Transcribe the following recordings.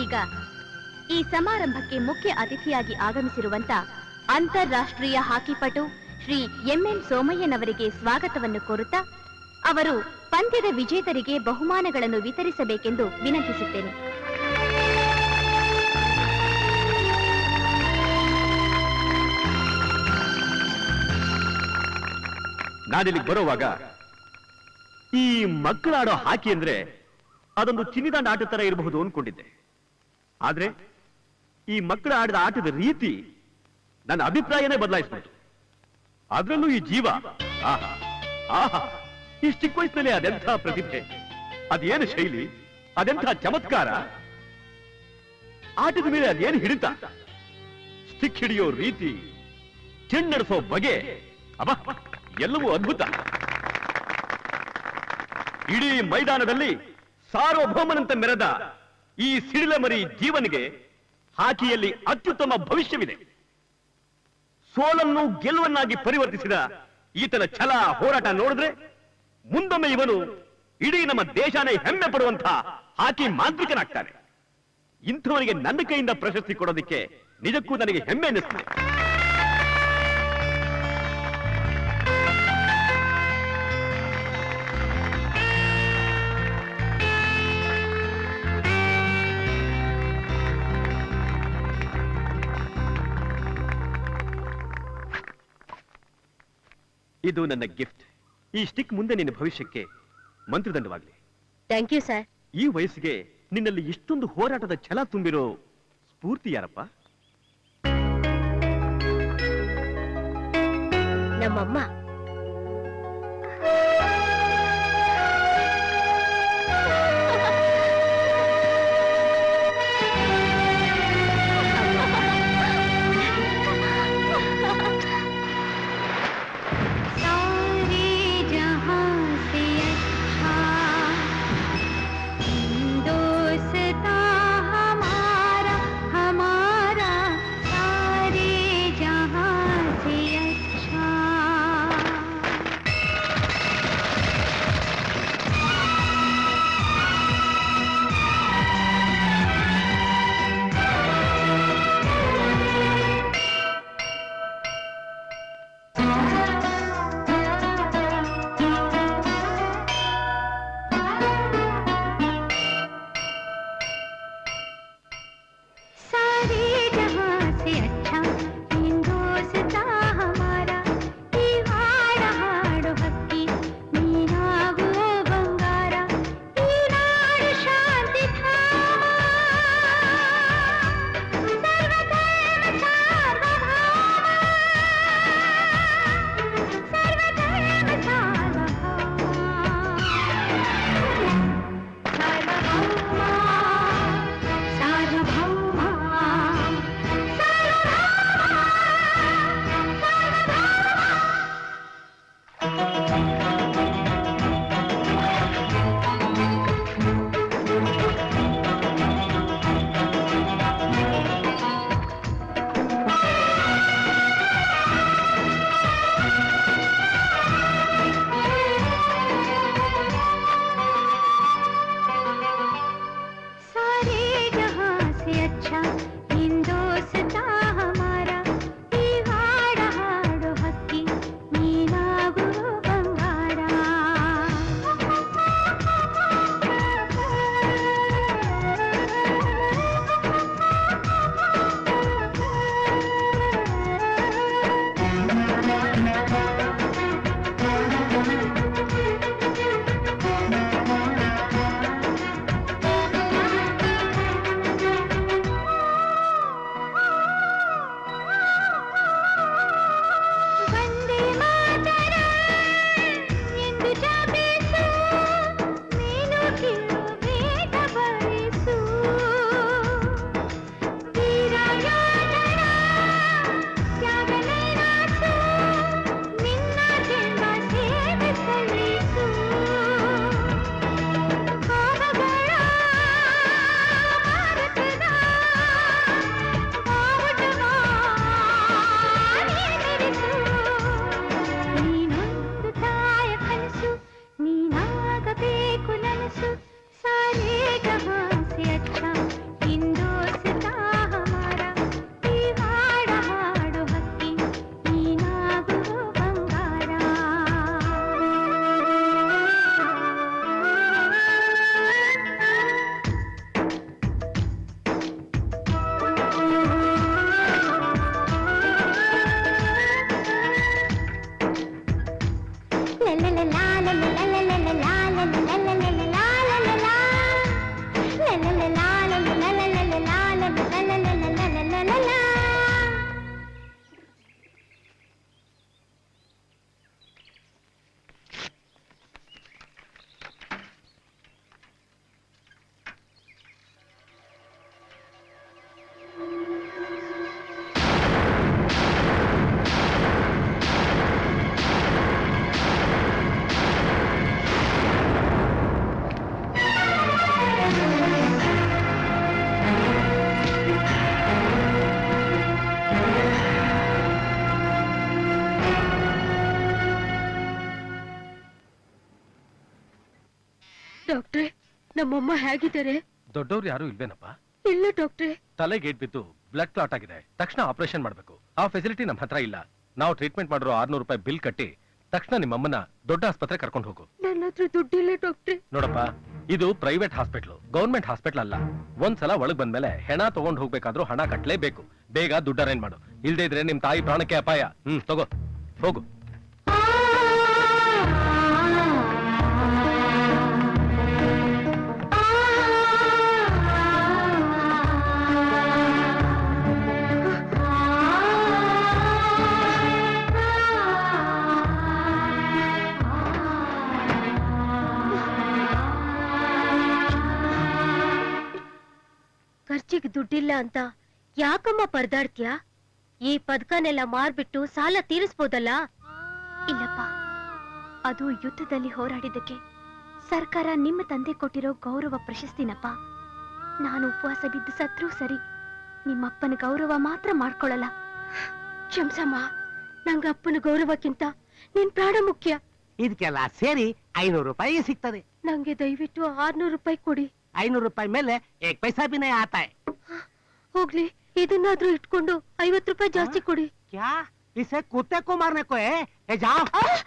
ಈಗ ಈ ಸಮಾರಂಭಕ್ಕೆ ಮುಖ್ಯ ಅತಿಥಿಯಾಗಿ ಆಗಮಿಸಿರುವಂತ ಅಂತಾರಾಷ್ಟ್ರೀಯ ಹಾಕಿಪಟು ಶ್ರೀ ಎಂಎನ್ ಸೋಮಯ್ಯನವರಿಗೆ ಸ್ವಾಗತವನ್ನು ಕೋರುತ್ತಾ ಅವರು ಪಂದ್ಯದ ವಿಜೇತರಿಗೆ ಬಹುಮಾನಗಳನ್ನು ವಿತರಿಸಬೇಕೆಂದು ವಿನಂತಿಸುತ್ತೇನೆ ನಾನಿಲ್ಲಿಗೆ ಬರೋವಾಗ ಈ ಮಕ್ಕಳಾಡೋ ಹಾಕಿ ಅಂದ್ರೆ ಅದೊಂದು ಚಿನ್ನಿದಾಂಡ ಆಟ ತರ ಇರಬಹುದು ಅನ್ಕೊಂಡಿದ್ದೆ ಆದ್ರೆ ಈ ಮಕ್ಕಳು ಆಡಿದ ಆಟದ ರೀತಿ ನನ್ನ ಅಭಿಪ್ರಾಯನೇ ಬದಲಾಯಿಸ್ಬಿಡ್ತು ಅದ್ರಲ್ಲೂ ಈ ಜೀವ ಆಹಾ ಆಹಾ ಈ ಚಿಕ್ಕ ವಯಸ್ಸಿನಲ್ಲಿ ಅದೆಂಥ ಪ್ರತಿಭೆ ಅದೇನು ಶೈಲಿ ಅದೆಂಥ ಚಮತ್ಕಾರ ಆಟದ ಮೇಲೆ ಅದೇನು ಹಿಡಿತ ಸ್ಟಿಕ್ ಹಿಡಿಯೋ ರೀತಿ ಚೆಂಡಡಿಸೋ ಬಗೆ ಅಬ್ಬಾ ಎಲ್ಲವೂ ಅದ್ಭುತ ಇಡೀ ಮೈದಾನದಲ್ಲಿ ಸಾರ್ವಭೌಮನಂತೆ ಮೆರೆದ ಈ ಸಿಡಿಲಮರಿ ಜೀವನಿಗೆ ಹಾಕಿಯಲ್ಲಿ ಅತ್ಯುತ್ತಮ ಭವಿಷ್ಯವಿದೆ ಸೋಲನ್ನು ಗೆಲುವನ್ನಾಗಿ ಪರಿವರ್ತಿಸಿದ ಈತನ ಛಲ ಹೋರಾಟ ನೋಡಿದ್ರೆ ಮುಂದೊಮ್ಮೆ ಇವನು ಇಡೀ ನಮ್ಮ ದೇಶನೇ ಹೆಮ್ಮೆ ಪಡುವಂತ ಹಾಕಿ ಮಾಂತ್ರಿಕನಾಗ್ತಾನೆ ಇಂಥವನಿಗೆ ನನ್ನ ಕೈಯಿಂದ ಪ್ರಶಸ್ತಿ ಕೊಡೋದಕ್ಕೆ ನಿಜಕ್ಕೂ ನನಗೆ ಹೆಮ್ಮೆ ಅನ್ನಿಸ್ತದೆ ಇದು ನನ್ನ ಗಿಫ್ಟ್ ಈ ಸ್ಟಿಕ್ ಮುಂದೆ ನಿನ್ನ ಭವಿಷ್ಯಕ್ಕೆ ಮಂತ್ರದಂಡವಾಗಲಿ ಥ್ಯಾಂಕ್ ಯು ಸರ್ ಈ ವಯಸ್ಸಿಗೆ ನಿನ್ನಲ್ಲಿ ಇಷ್ಟೊಂದು ಹೋರಾಟದ ಛಲ ತುಂಬಿರೋ ಸ್ಫೂರ್ತಿ ಯಾರಪ್ಪ ನಮ್ಮಮ್ಮ सारे जहां से अच्छा दोस्ता हमारा हमारा सारे जहां से अच्छा ಡಾಕ್ಟ್ರೆ ನಮ್ಮಮ್ಮ ಹೇಗಿದ್ದಾರೆ ದೊಡ್ಡವ್ರು ಯಾರು ಇಲ್ವೇನಪ್ಪ ಇಲ್ಲ ಡಾಕ್ಟ್ರೆ ತಲೆಗೆ ಬಿದ್ದು ಬ್ಲಡ್ ಕ್ಲಾಟ್ ಆಗಿದೆ ತಕ್ಷಣ ಆಪರೇಷನ್ ಮಾಡ್ಬೇಕು ಆ ಫೆಸಿಲಿಟಿ ನಮ್ಮ ಹತ್ರ ಇಲ್ಲ ನಾವು ಟ್ರೀಟ್ಮೆಂಟ್ ಮಾಡಿರೋ ಆರ್ನೂರು ರೂಪಾಯಿ ಬಿಲ್ ಕಟ್ಟಿ ತಕ್ಷಣ ನಿಮ್ಮಮ್ಮನ ದೊಡ್ಡ ಆಸ್ಪತ್ರೆ ಕರ್ಕೊಂಡು ಹೋಗು ನನ್ನ ಹತ್ರ ದುಡ್ಡಿಲ್ಲ ಡಾಕ್ಟ್ರೆ ನೋಡಪ್ಪ ಇದು ಪ್ರೈವೇಟ್ ಹಾಸ್ಪಿಟ್ಲು ಗೌರ್ಮೆಂಟ್ ಹಾಸ್ಪಿಟಲ್ ಅಲ್ಲ ಒಂದ್ಸಲ ಒಳಗ್ ಬಂದ್ಮೇಲೆ ಹೆಣ ತಗೊಂಡ್ ಹೋಗ್ಬೇಕಾದ್ರೂ ಹಣ ಕಟ್ಲೇಬೇಕು ಬೇಗ ದುಡ್ಡು ಅರೇಂಜ್ ಮಾಡು ಇಲ್ದೇ ಇದ್ರೆ ನಿಮ್ ತಾಯಿ ಪ್ರಾಣಕ್ಕೆ ಅಪಾಯ ಹ್ಮ್ ತಗೋ ಹೋಗು ಖರ್ಚಿಗೆ ದುಡ್ಡಿಲ್ಲ ಅಂತ ಯಾಕಮ್ಮ ಪರದಾಡ್ತೀಯ ಈ ಪದಕನೆಲ್ಲ ಮಾರ್ಬಿಟ್ಟು ಸಾಲ ತೀರಿಸ್ಬೋದಲ್ಲ ಇಲ್ಲಪ್ಪ ಅದು ಯುದ್ಧದಲ್ಲಿ ಹೋರಾಡಿದ್ದಕ್ಕೆ ಸರ್ಕಾರ ನಿಮ್ಮ ತಂದೆ ಕೊಟ್ಟಿರೋ ಗೌರವ ಪ್ರಶಸ್ತಿನಪ್ಪ ನಾನು ಉಪವಾಸ ಬಿದ್ದು ಸತ್ರೂ ಸರಿ ನಿಮ್ಮಪ್ಪನ ಗೌರವ ಮಾತ್ರ ಮಾಡ್ಕೊಳ್ಳಲ್ಲ ಕ್ಷಮ್ಸಮ್ಮ ನಂಗ ಅಪ್ಪನ ಗೌರವಕ್ಕಿಂತ ನಿನ್ ಪ್ರಾಣ ಮುಖ್ಯ ಇದಕ್ಕೆಲ್ಲ ಸೇರಿ ಐನೂರು ರೂಪಾಯಿ ಸಿಗ್ತದೆ ನಂಗೆ ದಯವಿಟ್ಟು ಆರ್ನೂರು ರೂಪಾಯಿ ಕೊಡಿ ಐನೂರು ರೂಪಾಯಿ ಮೇಲೆ ಏಕ್ ಪೈಸಾ ಬಿ ನೈ ಆತಾ ಹೈ ಹೋಗ್ಲಿ ಇದನ್ನಾದ್ರೂ ಇಟ್ಕೊಂಡು ಐವತ್ತು ರೂಪಾಯಿ ಜಾಸ್ತಿ ಕೊಡಿ क्या इसे कुत्ते को मारने को है ए जाओ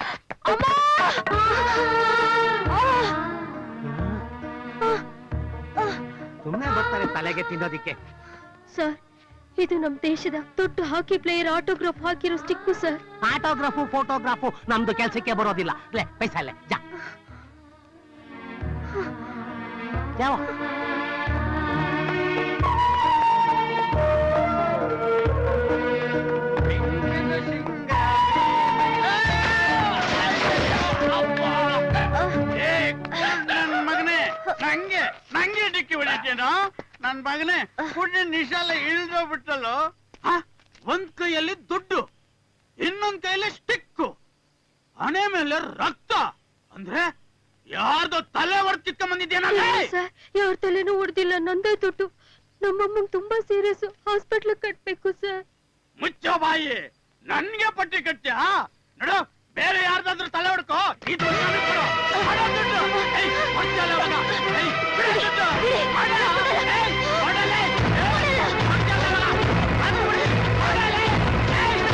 ಸುಮ್ಮನೆ ಬರ್ತಾರೆ ತಲೆಗೆ ತಿನ್ನೋದಿಕ್ಕೆ ಸರ್ ಇದು ನಮ್ ದೇಶದ ದೊಡ್ಡ ಹಾಕಿ ಪ್ಲೇಯರ್ ಆಟೋಗ್ರಾಫ್ ಹಾಕಿರೋ ಸ್ಟಿಕ್ಕು ಸರ್ ಆಟೋಗ್ರಾಫು ಫೋಟೋಗ್ರಾಫು ನಮ್ದು ಕೆಲ್ಸಕ್ಕೆ ಬರೋದಿಲ್ಲ ಲೇ ಪೈಸಾ ಲೇ ಜಾ ಜಾವ ನನ್ ಮಗನೇ ನಂಗೆ ನಂಗೆ ಡಿಕ್ಕಿ ಹೊಡಿತೇನೋ ನನ್ ಮಗನೇ ಪುಣ್ಯ ನಿಶಾಲ ಇಳ್ದೋಗ್ಬಿಟ್ಟಲ್ಲೋ ಹ? ಒಂದ್ ಕೈಯಲ್ಲಿ ದುಡ್ಡು ಇನ್ನೊಂದ್ ಕೈಯಲ್ಲಿ ಸ್ಟಿಕ್ಕು ಹಣೆ ಮೇಲೆ ರಕ್ತ ಅಂದ್ರೆ ಯಾರ್ದೋ ತಲೆ ಹೊರ್ತಿಕ್ಕ ಬಂದಿದ್ದೇನಲ್ಲ ಸರ್ ಯಾರ ತಲೆನೂ ಹೊಡೆದಿಲ್ಲ ನಂದೇ ದುಡ್ಡು ನಮ್ಮಮ್ಮಂಗ್ ತುಂಬಾ ಸೀರಿಯಸ್ ಹಾಸ್ಪಿಟ್ಲ್ ಕಟ್ಬೇಕು ಸರ್ ಮುಚ್ಚೋ ಬಾಯಿ ನನ್ಗೆ ಪಟ್ಟಿ ಕಟ್ಟ್ಯಾ ನೋಡು ಬೇರೆ ಯಾರ್ದಾದ್ರೂ ತಲೆ ಹೊಡ್ಕೋ ಇದು ನನಗ್ ಕೊಡು. ಹಣ ದುಡ್ಡು. ಏಯ್, ಕೊಡ್ತೀಯಲ್ಲ ಇವಾಗ? ಏಯ್, ಬಿಡು ದುಡ್ಡು. ಹಣ. ಏಯ್, ಕೊಡಲೇ. ಏಯ್, ಕೊಡ್ತೀಯಲ್ಲ ಇವಾಗ? ಹಣ ಕೊಡಿ. ಕೊಡಲೇ. ಏಯ್,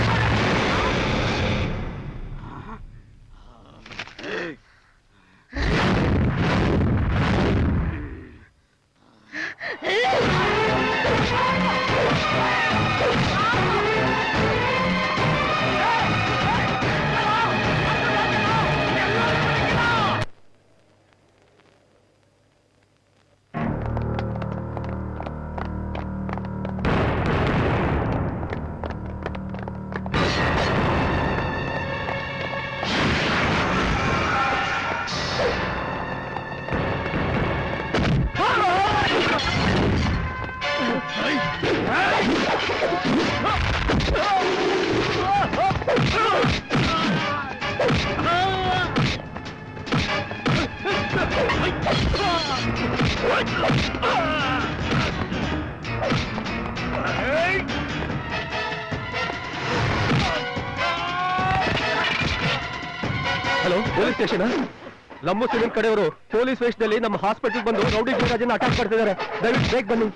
ಹಲೋ ಪೊಲೀಸ್ ಸ್ಟೇಷನ್ ಲಂಬು ಸಿವಿಲ್ ಕಡೆಯವರು ಪೊಲೀಸ್ ವೇಷದಲ್ಲಿ ನಮ್ಮ ಹಾಸ್ಪಿಟಲ್ ಬಂದು ರೌಡಿ ಗುಂಡಾಜನ್ನ ಅಟ್ಯಾಕ್ ಮಾಡ್ತಿದ್ದಾರೆ ದಯವಿಟ್ಟು ಬೇಗ ಬನ್ನಿ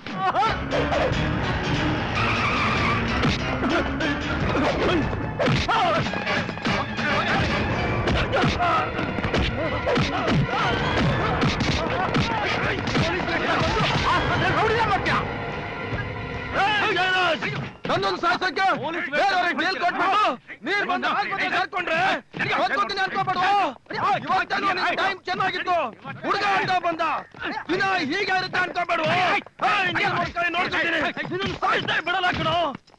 ನನ್ನೊಂದು ಸಾಹಸಕ್ಕೆ ಬೇರೆಯವ್ರಿಗೆ ಜೈಲ್ ಕೊಟ್ಬಿಟ್ಟು ನೀರ್ ಬಂದು ಆಸ್ಪತ್ರೆಗೆ ಸೇರ್ಕೊಂಡ್ರೆ ಹೊತ್ಕೊತೀನಿ ಅನ್ಕೋಬೇಡು ಇವತ್ತೇನೋ ನಿನ್ ಟೈಮ್ ಚೆನ್ನಾಗಿತ್ತು ಹುಡುಗ ಅಂತ ಬಂದ ದಿನ ಹೀಗೆ ಇರುತ್ತೆ ಅನ್ಕೋಬೇಡು ನೀರ್ ಮುಡ್ಕೊಂಡು ನೋಡ್ತಿದ್ದೀನಿ ನಿನ್ನನ್ನು ಸಾಯಿಸ್ದೇ ಬಿಡಲ್ಲ ಕಣೋ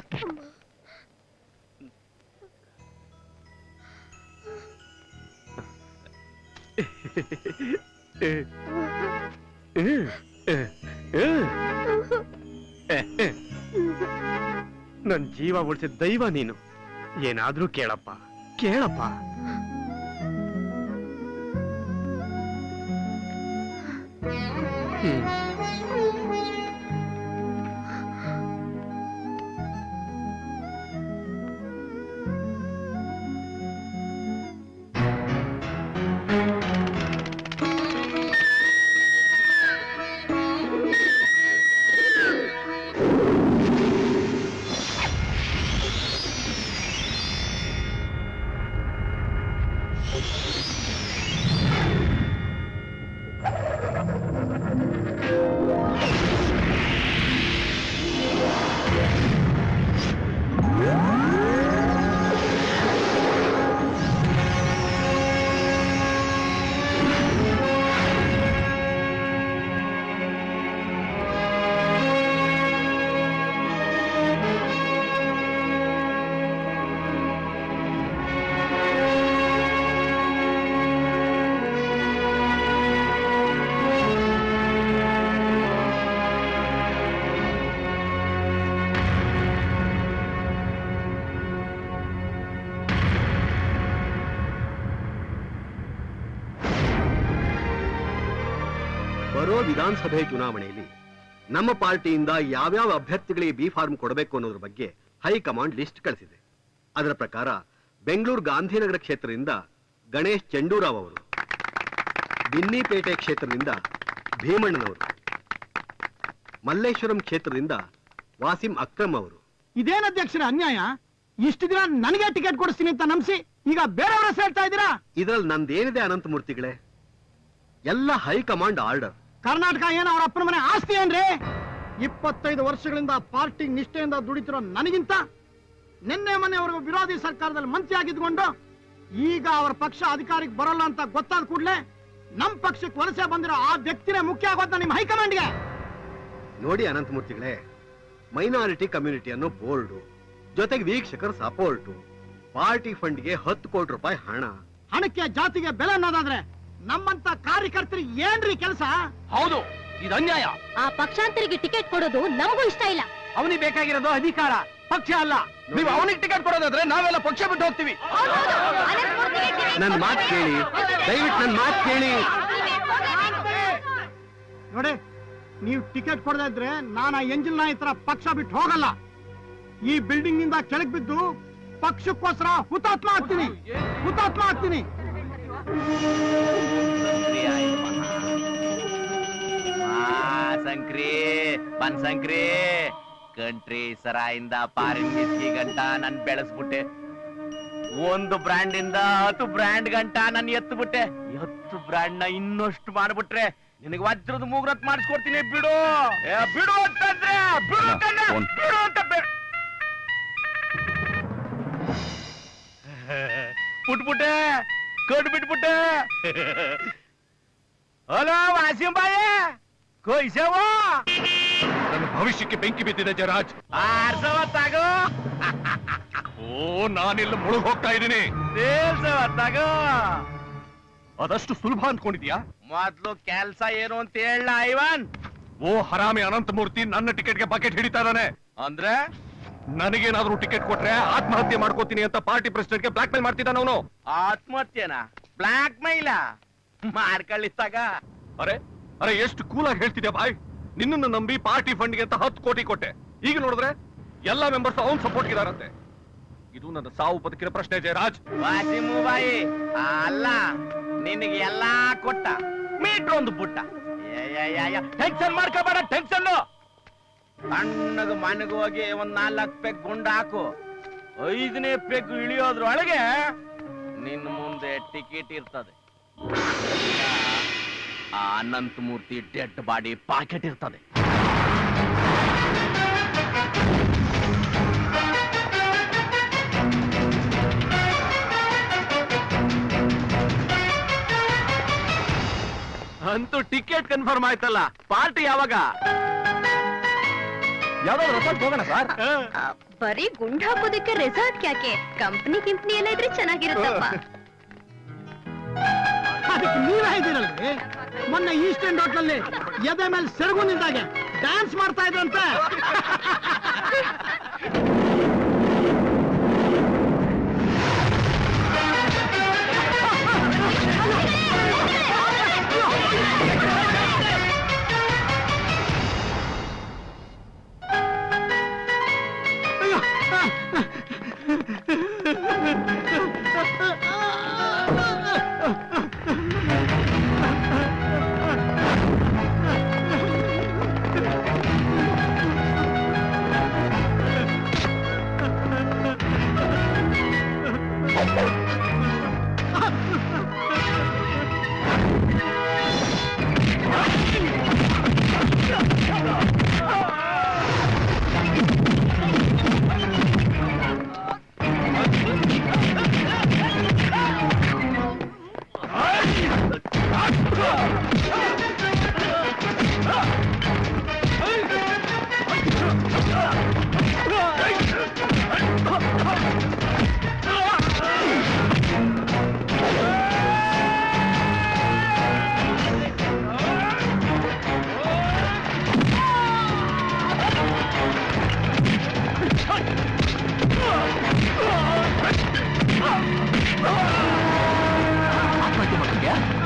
ನನ್ ಜೀವ ಉಳಿಸಿದ ದೈವ ನೀನು ಏನಾದ್ರೂ ಕೇಳಪ್ಪ ಕೇಳಪ್ಪ ಹ್ಮ್. ಬರೋ ವಿಧಾನಸಭೆ ಚುನಾವಣೆಯಲ್ಲಿ ನಮ್ಮ ಪಾರ್ಟಿಯಿಂದ ಯಾವ್ಯಾವ ಅಭ್ಯರ್ಥಿಗಳಿಗೆ ಬಿ ಫಾರ್ಮ್ ಕೊಡಬೇಕು ಅನ್ನೋದ್ರ ಬಗ್ಗೆ ಹೈಕಮಾಂಡ್ ಲಿಸ್ಟ್ ಕಳಿಸಿದೆ ಅದರ ಪ್ರಕಾರ ಬೆಂಗಳೂರು ಗಾಂಧಿನಗರ ಕ್ಷೇತ್ರದಿಂದ ಗಣೇಶ್ ಚೆಂಡೂರಾವ್ ಅವರು ಬಿನ್ನಿಪೇಟೆ ಕ್ಷೇತ್ರದಿಂದ ಭೀಮಣ್ಣನವರು ಮಲ್ಲೇಶ್ವರಂ ಕ್ಷೇತ್ರದಿಂದ ವಾಸಿಂ ಅಕ್ರಮ್ ಅವರು ಇದೇನ್ ಅಧ್ಯಕ್ಷರ ಅನ್ಯಾಯ ಇಷ್ಟು ದಿನ ನನಗೆ ಟಿಕೆಟ್ ಕೊಡಿಸ್ತೀನಿ ಅಂತ ನಂಬಿಸಿ ಈಗ ಬೇರೆಯವರ ಹೇಳ್ತಾ ಇದ್ದೀರಾ ಇದ್ರಲ್ಲಿ ನಂದೇನಿದೆ ಅನಂತಮೂರ್ತಿಗಳೇ ಎಲ್ಲ ಹೈಕಮಾಂಡ್ ಆರ್ಡರ್ ಕರ್ನಾಟಕ ಏನ್ ಅವ್ರ ಅಪ್ಪನ ಮನೆ ಆಸ್ತಿ ಏನ್ರಿ ಇಪ್ಪತ್ತೈದು ವರ್ಷಗಳಿಂದ ಪಾರ್ಟಿ ನಿಷ್ಠೆಯಿಂದ ದುಡಿತಿರೋ ನನಗಿಂತ ನಿನ್ನೆ ಮೊನ್ನೆ ಅವ್ರಿಗೆ ವಿರೋಧಿ ಸರ್ಕಾರದಲ್ಲಿ ಮಂತ್ರಿ ಆಗಿದ್ಕೊಂಡು ಈಗ ಅವರ ಪಕ್ಷ ಅಧಿಕಾರಕ್ಕೆ ಬರಲ್ಲ ಅಂತ ಗೊತ್ತಾದ ಕೂಡಲೇ ನಮ್ ಪಕ್ಷಕ್ಕೆ ವಲಸೆ ಬಂದಿರೋ ಆ ವ್ಯಕ್ತಿನೇ ಮುಖ್ಯ ಆಗೋದ ನಿಮ್ ಹೈಕಮಾಂಡ್ಗೆ ನೋಡಿ ಅನಂತಮೂರ್ತಿಗಳೇ ಮೈನಾರಿಟಿ ಕಮ್ಯುನಿಟಿ ಅನ್ನೋ ಬೋರ್ಡು ಜೊತೆಗೆ ವೀಕ್ಷಕರ ಸಪೋರ್ಟು ಪಾರ್ಟಿ ಫಂಡ್ಗೆ ಹತ್ತು ಕೋಟಿ ರೂಪಾಯಿ ಹಣ ಹಣಕ್ಕೆ ಜಾತಿಗೆ ಬೆಲೆ ಅನ್ನೋದಾದ್ರೆ ನಮ್ಮಂತ ಕಾರ್ಯಕರ್ತರಿಗೆ ಏನ್ರಿ ಕೆಲಸ ಹೌದು ಇದು ಅನ್ಯಾಯ ಆ ಪಕ್ಷಾಂತರಿಗೆ ಟಿಕೆಟ್ ಕೊಡೋದು ನಮಗೂ ಇಷ್ಟ ಇಲ್ಲ ಅವನಿಗೆ ಬೇಕಾಗಿರೋದು ಅಧಿಕಾರ ಪಕ್ಷ ಅಲ್ಲ ನೀವು ಅವನಿಗೆ ಟಿಕೆಟ್ ಕೊಡೋದಾದ್ರೆ ನಾವೆಲ್ಲ ಪಕ್ಷ ಬಿಟ್ಟು ಹೋಗ್ತೀವಿ ನನ್ನ ಮಾತು ಕೇಳಿ ದಯವಿಟ್ಟು ನನ್ನ ಮಾತು ಕೇಳಿ ನೋಡಿ ನೀವು ಟಿಕೆಟ್ ಕೊಡದೇ ಇದ್ರೆ ನಾನು ಆ ಎಂಜಿಲ್ ನಾಯಿ ತರ ಪಕ್ಷ ಬಿಟ್ಟು ಹೋಗಲ್ಲ ಈ ಬಿಲ್ಡಿಂಗ್ ನಿಂದ ಕೆಳಗ್ ಬಿದ್ದು ಪಕ್ಷಕ್ಕೋಸ್ಕರ ಹುತಾತ್ಮ ಆಗ್ತೀನಿ ಹುತಾತ್ಮ ಆಗ್ತೀನಿ ಸಂಕ್ರಿ ಬನ್ಸಂಕ್ರಿ ಕಂಟ್ರಿ ಸರಾಯಿಂದ ಪಾರಿನ್ ಬಿಸ್ಕಿ ಗಂಟ ನನ್ ಬೆಳೆಸ್ಬಿಟ್ಟೆ ಒಂದು ಬ್ರ್ಯಾಂಡ್ ಇಂದ ಹತ್ತು ಬ್ರ್ಯಾಂಡ್ ಗಂಟ ನನ್ ಎತ್ಬಿಟ್ಟೆ ಹತ್ತು ಬ್ರ್ಯಾಂಡ್ ನ ಇನ್ನಷ್ಟು ಮಾಡ್ಬಿಟ್ರೆ ನಿನಗೆ ವಜ್ರದ ಮೂಗ್ರತ್ ಮಾಡಿಸ್ಕೊಡ್ತೀನಿ ಬಿಡು ಏ, ಬಿಡು ಅಂತಂದ್ರೆ ಬಿಡು ಅಂತಂದ್ರೆ ಬಿಡು ಅಂತ ಬೆ- ಬಿಟ್ಬಿಟ್ಟೆ ಕಡ್ ಬಿಟ್ಬಿಟ್ಟೆ ಹಲೋ ವಾಸಿಂ ಬಾಯೇ ಕೊಯ್ಸವ ನನ್ನ ಭವಿಷ್ಯಕ್ಕೆ ಬೆಂಕಿ ಬಿದ್ದಿದೆ ಜರಾಜ್ ಆರ್ಸವ ತಗೋ ಓ ನಾನೆಲ್ಲ ಮುಳುಗ್ ಹೋಗ್ತಾ ಇದ್ದೀನಿ ತೇಲ್ಸವ ತಗೋ ಅದಷ್ಟು ಸುಲಭ ಅಂದ್ಕೊಂಡಿದ್ಯಾ ಮೊದ್ಲು ಕೆಲ್ಸ ಏನು ಅಂತ ಹೇಳ ಐವನ್ ಓ ಹರಾಮಿ ಅನಂತಮೂರ್ತಿ ನನ್ನ ಟಿಕೆಟ್ಗೆ ಬಕೆಟ್ ಹಿಡಿತಾ ಇದ್ದಾನೆ ಅಂದ್ರೆ ನನಗೇನಾದ್ರೂ ಟಿಕೆಟ್ ಕೊಟ್ರೆ ಆತ್ಮಹತ್ಯೆ ಮಾಡ್ಕೋತೀನಿ ಅಂತ ಪಾರ್ಟಿ ಪ್ರೆಸಿಡೆಂಟ್ಗೆ ಬ್ಲಾಕ್ ಮೇಲ್ ಮಾಡ್ತಿದ್ದಾನ ಅವನು ಆತ್ಮಹತ್ಯೆನಾ ಬ್ಲಾಕ್ ಮೈಲ ಮಾಡ್ಕೊಳ್ಳಿ ತಗ ಅರೆ ಅರೆ ಎಷ್ಟು ಕೂಲಾಗಿ ಹೇಳ್ತಿದ್ಯಾ ಬಾಯ್ ನಿನ್ನನ್ನು ನಂಬಿ ಪಾರ್ಟಿ ಫಂಡ್ಗೆ ಅಂತ ಹತ್ತು ಕೋಟಿ ಕೊಟ್ಟೆ ಈಗ ನೋಡಿದ್ರೆ ಎಲ್ಲಾ ಮೆಂಬರ್ಸ್ ಅವನ್ ಸಪೋರ್ಟ್ ಇದಾರಂತೆ ಇದು ನನ್ನ ಸಾವು ಬದುಕಿನ ಪ್ರಶ್ನೆ ಜಯರಾಜ್ ವಾಸಿಮು ಬಾಯಿ ಅಲ್ಲ ನಿನಗೆ ಎಲ್ಲಾ ಕೊಟ್ಟ ಮೀಟ್ರ್ ಒಂದು ಪುಟ್ಟ ಟೆನ್ಷನ್ ಮಾಡ್ಕೋಬೇಡ ಟೆನ್ಷನ್ ತಣ್ಣಗ ಮನೆಗೆ ಹೋಗಿ ಒಂದ್ ನಾಲ್ಕು ಪೆಗ್ ಗುಂಡ ಹಾಕು ಐದನೇ ಪೆಗ್ ಇಳಿಯೋದ್ರೊಳಗೆ ನಿನ್ನ ಮುಂದೆ ಟಿಕೆಟ್ ಇರ್ತದೆ ಆ Anantha Murthy dead body pocket ಇರ್ತದೆ ಅಂತೂ ಟಿಕೆಟ್ ಕನ್ಫರ್ಮ್ ಆಯ್ತಲ್ಲ ಪಾರ್ಟಿ ಯಾವಾಗ ಯಾವ್ದಾದ್ರು ರೆಸಾರ್ಟ್ ಹೋಗೋಣ ಸರ್ ಬರೀ ಗುಂಡ್ ಹಾಕೋದಕ್ಕೆ ರೆಸಾರ್ಟ್ ಯಾಕೆ ಕಂಪ್ನಿ ಕಿಂಪ್ನಿ ಎಲ್ಲ ಇದ್ರೆ ಚೆನ್ನಾಗಿರುತ್ತಪ್ಪ ಅದಕ್ಕೆ ನೀವೇ ಇದ್ದೀರಲ್ರಿ ಮೊನ್ನೆ ಈಸ್ಟ್ ಎಂಡ್ ಹೋಟ್ಲಲ್ಲಿ ಎದೆ ಮೇಲೆ ಸೆರಗು ನಿಂತಾಗೆ ಡ್ಯಾನ್ಸ್ ಮಾಡ್ತಾ ಇದ್ರಂತೆ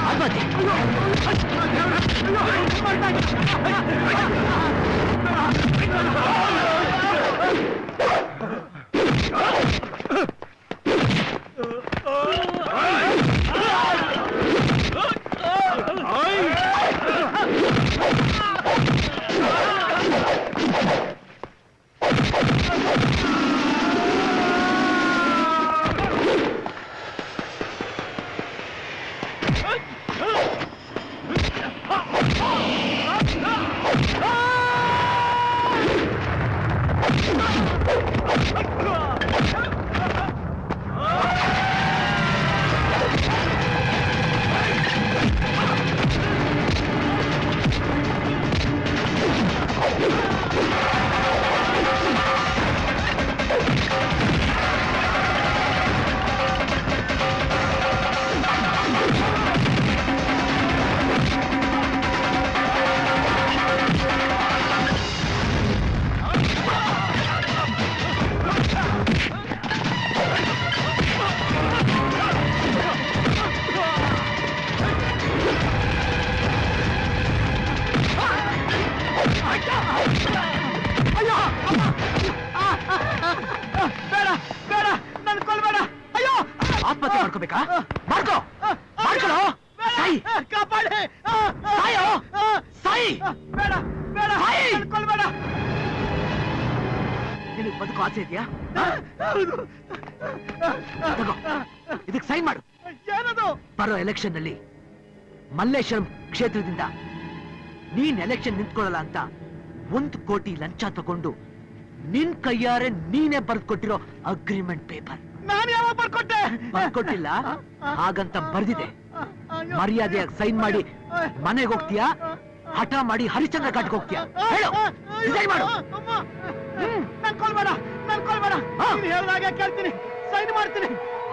ಬೇಡ ಬೇಡ ನನ್ ಕೊಲ್ಬೇಡ ಅಯ್ಯೋ ಆತ್ಮಹತ್ಯೆ ಮಾಡ್ಕೋಬೇಕಾ ಮಾಡ್ಕೋ ಮಾಡ್ಕೊಳ್ಳೋ ಸಾಯಿ ಕಾಪಾಡಿ ಸಾಯೋ ಸಾಯಿ ಬೇಡ ಬೇಡ ಸಾಯಿ! ನನ್ ಕೊಲ್ಬೇಡ ನಿನಗೆ ಬದುಕು ಆಸೆ ಇದೆಯಾ ಹೌದು ತಗೋ ಇದಕ್ಕೆ ಸೈನ್ ಮಾಡು ಏನದು ಬರೋ ಎಲೆಕ್ಷನ್ ನಲ್ಲಿ ಮಲ್ಲೇಶ್ವರಂ ಕ್ಷೇತ್ರದಿಂದ ನೀನ್ ಎಲೆಕ್ಷನ್ ನಿಂತ್ಕೊಳ್ಳಲ್ಲ ಅಂತ ಒಂದು ಕೋಟಿ ಲಂಚ ತಗೊಂಡು ನಿನ್ ಕೈಯಾರೆ ನೀನೇ ಬರ್ದ್ಕೊಟ್ಟಿರೋ ಅಗ್ರಿಮೆಂಟ್ ಪೇಪರ್ ನಾನು ಯಾವಾಗ ಬರ್ಕೊಟ್ಟೆ ಬರ್ಕೊಟ್ಟಿಲ್ಲ ಹಾಗಂತ ಬರ್ದಿದೆ ಮರ್ಯಾದೆಯಾಗಿ ಸೈನ್ ಮಾಡಿ ಮನೆಗೆ ಹೋಗ್ತೀಯಾ ಹಠ ಮಾಡಿ ಹರಿಶ್ಚಂದ್ರ ಘಾಟ್ಗೆ ಹೋಗ್ತೀಯಾ ಹೇಳು ಡಿಸೈಡ್ ಮಾಡು ನನ್ ಕೊಲ್ಬೇಡ ನನ್ ಕೊಲ್ಬೇಡ ಹಾ. ನೀನ್ ಹೇಳ್ದಾಗೆ ಕೇಳ್ತೀನಿ ಸೈನ್ ಮಾಡ್ತೀನಿ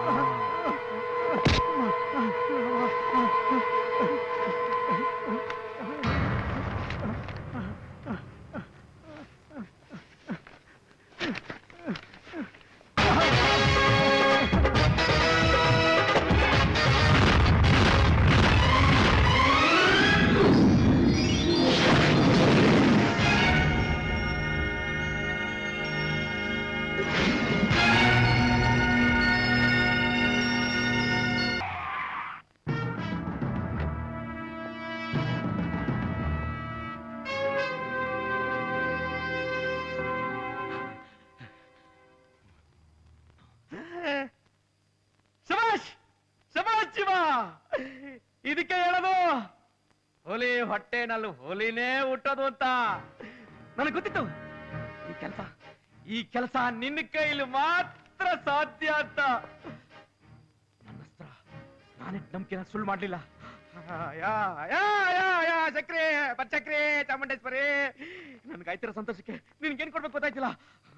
ಶಬಾಷ್ ಶಬಾಷ್ ಶಿವ ಇದಕ್ಕೆ ಹೇಳೋದು ಹುಲಿ ಹೊಟ್ಟೆನಲ್ಲಿ ಹುಲಿನೇ ಹುಟ್ಟೋದು ಅಂತ ನನಗೆ ಗೊತ್ತಿತ್ತು ಈ ಕೆಲಸ ಈ ಕೆಲಸ ನಿನ್ನ ಕೈಲಿ ಮಾತ್ರ ಸಾಧ್ಯ ಅಂತ ನನ್ನ ಅಸ್ತ್ರ ನಾನೇ ನಂಬಿಕೆನ ಸುಳ್ಳು ಮಾಡ್ಲಿಲ್ಲ ಯಾ ಯಾ ಯಾ ಯಾ ಚಕ್ರಿ ಬಚ್ಚಕ್ರಿ ಚಾಮುಂಡೇಶ್ವರಿ ನನ್ಗಾಯ್ತಿರೋ ಸಂತೋಷಕ್ಕೆ ನಿನ್ಗೇನ್ ಕೊಡ್ಬೇಕು ಗೊತ್ತಾಯ್ತಿಲ್ಲ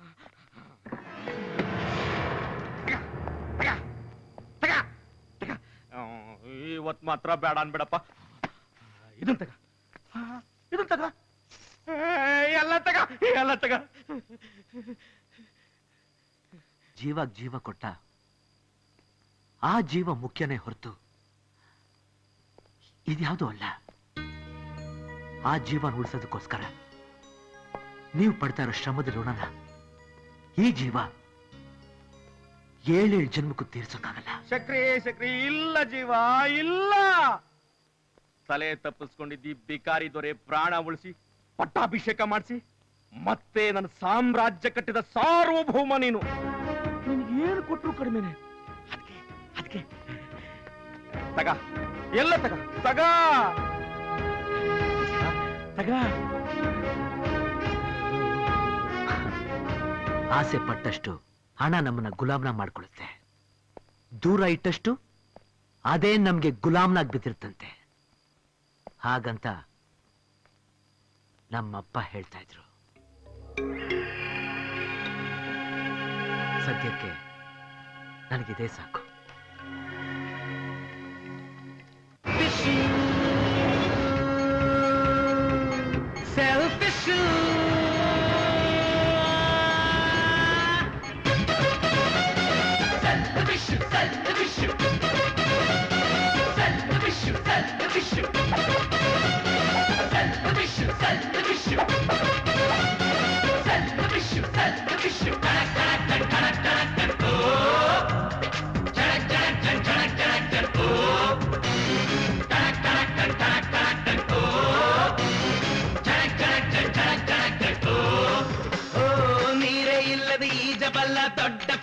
ತಗ, ತಗ, ತಗ. ಆ, ಇವತ್ ಮಾತ್ರ ಬೇಡ ಅನ್ಬೇಡಪ್ಪ ಇದನ್ ತಗ ಆ, ಇದನ್ ತಗ ಏ, ಎಲ್ಲ ತಗ ಎಲ್ಲ ತಗ ಜೀವ ಜೀವ ಕೊಟ್ಟ ಆ ಜೀವ ಮುಖ್ಯನೇ ಹೊರತು ಇದ್ಯಾವುದೂ ಅಲ್ಲ ಆ ಜೀವನ ಉಳಿಸೋದಕ್ಕೋಸ್ಕರ ನೀವು ಪಡ್ತಾ ಇರೋ ಶ್ರಮದ ಋಣನ ಈ ಜೀವ ಏಳೇಳು ಜನ್ಮಕ್ಕೂ ತೀರ್ಸೋಕ್ಕಾಗಲ್ಲ ಸಕ್ರಿ ಸಕ್ರಿ ಇಲ್ಲ ಜೀವ ಇಲ್ಲ ತಲೆ ತಪ್ಪಿಸ್ಕೊಂಡಿದ್ದಿ ಬಿಕಾರಿ ದೊರೆ ಪ್ರಾಣ ಉಳಿಸಿ ಪಟ್ಟಾಭಿಷೇಕ ಮಾಡಿಸಿ ಮತ್ತೆ ನನ್ನ ಸಾಮ್ರಾಜ್ಯ ಕಟ್ಟಿದ ಸಾರ್ವಭೌಮ ನೀನು ಏನು ಕೊಟ್ರು ಕಡಿಮೆನೆ ಅದಕ್ಕೆ ಅದಕ್ಕೆ ತಗ ಎಲ್ಲ ತಗ ತಗ ತಗ ಆಸೆ ಪಟ್ಟಷ್ಟು ಹಣ ನಮ್ಮನ್ನ ಗುಲಾಮ್ನ ಮಾಡ್ಕೊಳ್ಳುತ್ತೆ ದೂರ ಇಟ್ಟಷ್ಟು ಅದೇ ನಮ್ಗೆ ಗುಲಾಮ್ನಾಗ್ ಬಿದ್ದಿರ್ತಂತೆ ಹಾಗಂತ ನಮ್ಮಪ್ಪ ಹೇಳ್ತಾ ಇದ್ರು ಸದ್ಯಕ್ಕೆ ನನಗಿದೇ ಸಾಕು Selfish, selfish, selfish, selfish,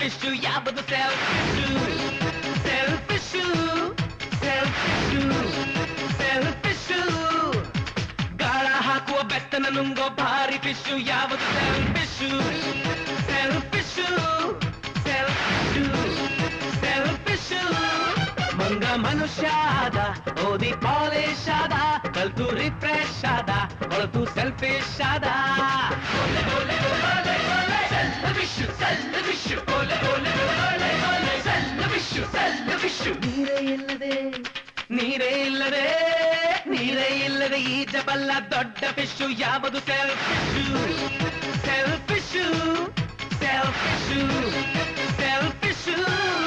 selfish ಯಾವುದು ಸೆಲ್ಫಿಶು ಸೆಲ್ಫಿಶು ಸೆಲ್ಫಿಶು ಸೆಲ್ಫಿಶು ಗಾಳ ಹಾಕುವ ಬೆತ್ತನ ನುಂಗೋ ಭಾರಿ ಫಿಶು ಯಾವುದು ಸೆಲ್ಫಿಶು ಸೆಲ್ಫಿಶು ಸೆಲ್ಫಿಶು ಸೆಲ್ಫಿಶು ಮಂಗ ಮನುಷ್ಯ ಆದ ಓದಿ ಪಾಲಿಶ್ ಆದ ಕಲ್ತು ರಿಫ್ರೆಶ್ ಆದ ಹೊಳತು ಸೆಲ್ಫಿಶ್ ಆದ ಓಲೆ, ಓಲೆ, ಓಲೆ, ಓಲೆ, selfish, selfish, ಓಲೆ, ಓಲೆ, ಓಲೆ, ಓಲೆ, selfish, selfish. ನೀರೇ ಇಲ್ಲದೆ ನೀರೇ ಇಲ್ಲದೆ ನೀರೇ ಇಲ್ಲದೆ ಈಜಬಲ್ಲ ದೊಡ್ಡ ಫಿಶು ಯಾವುದು ಸೆಲ್ಫಿಶು ಸೆಲ್ಫಿಶು ಸೆಲ್ಫಿಶು ಸೆಲ್ಫಿಶು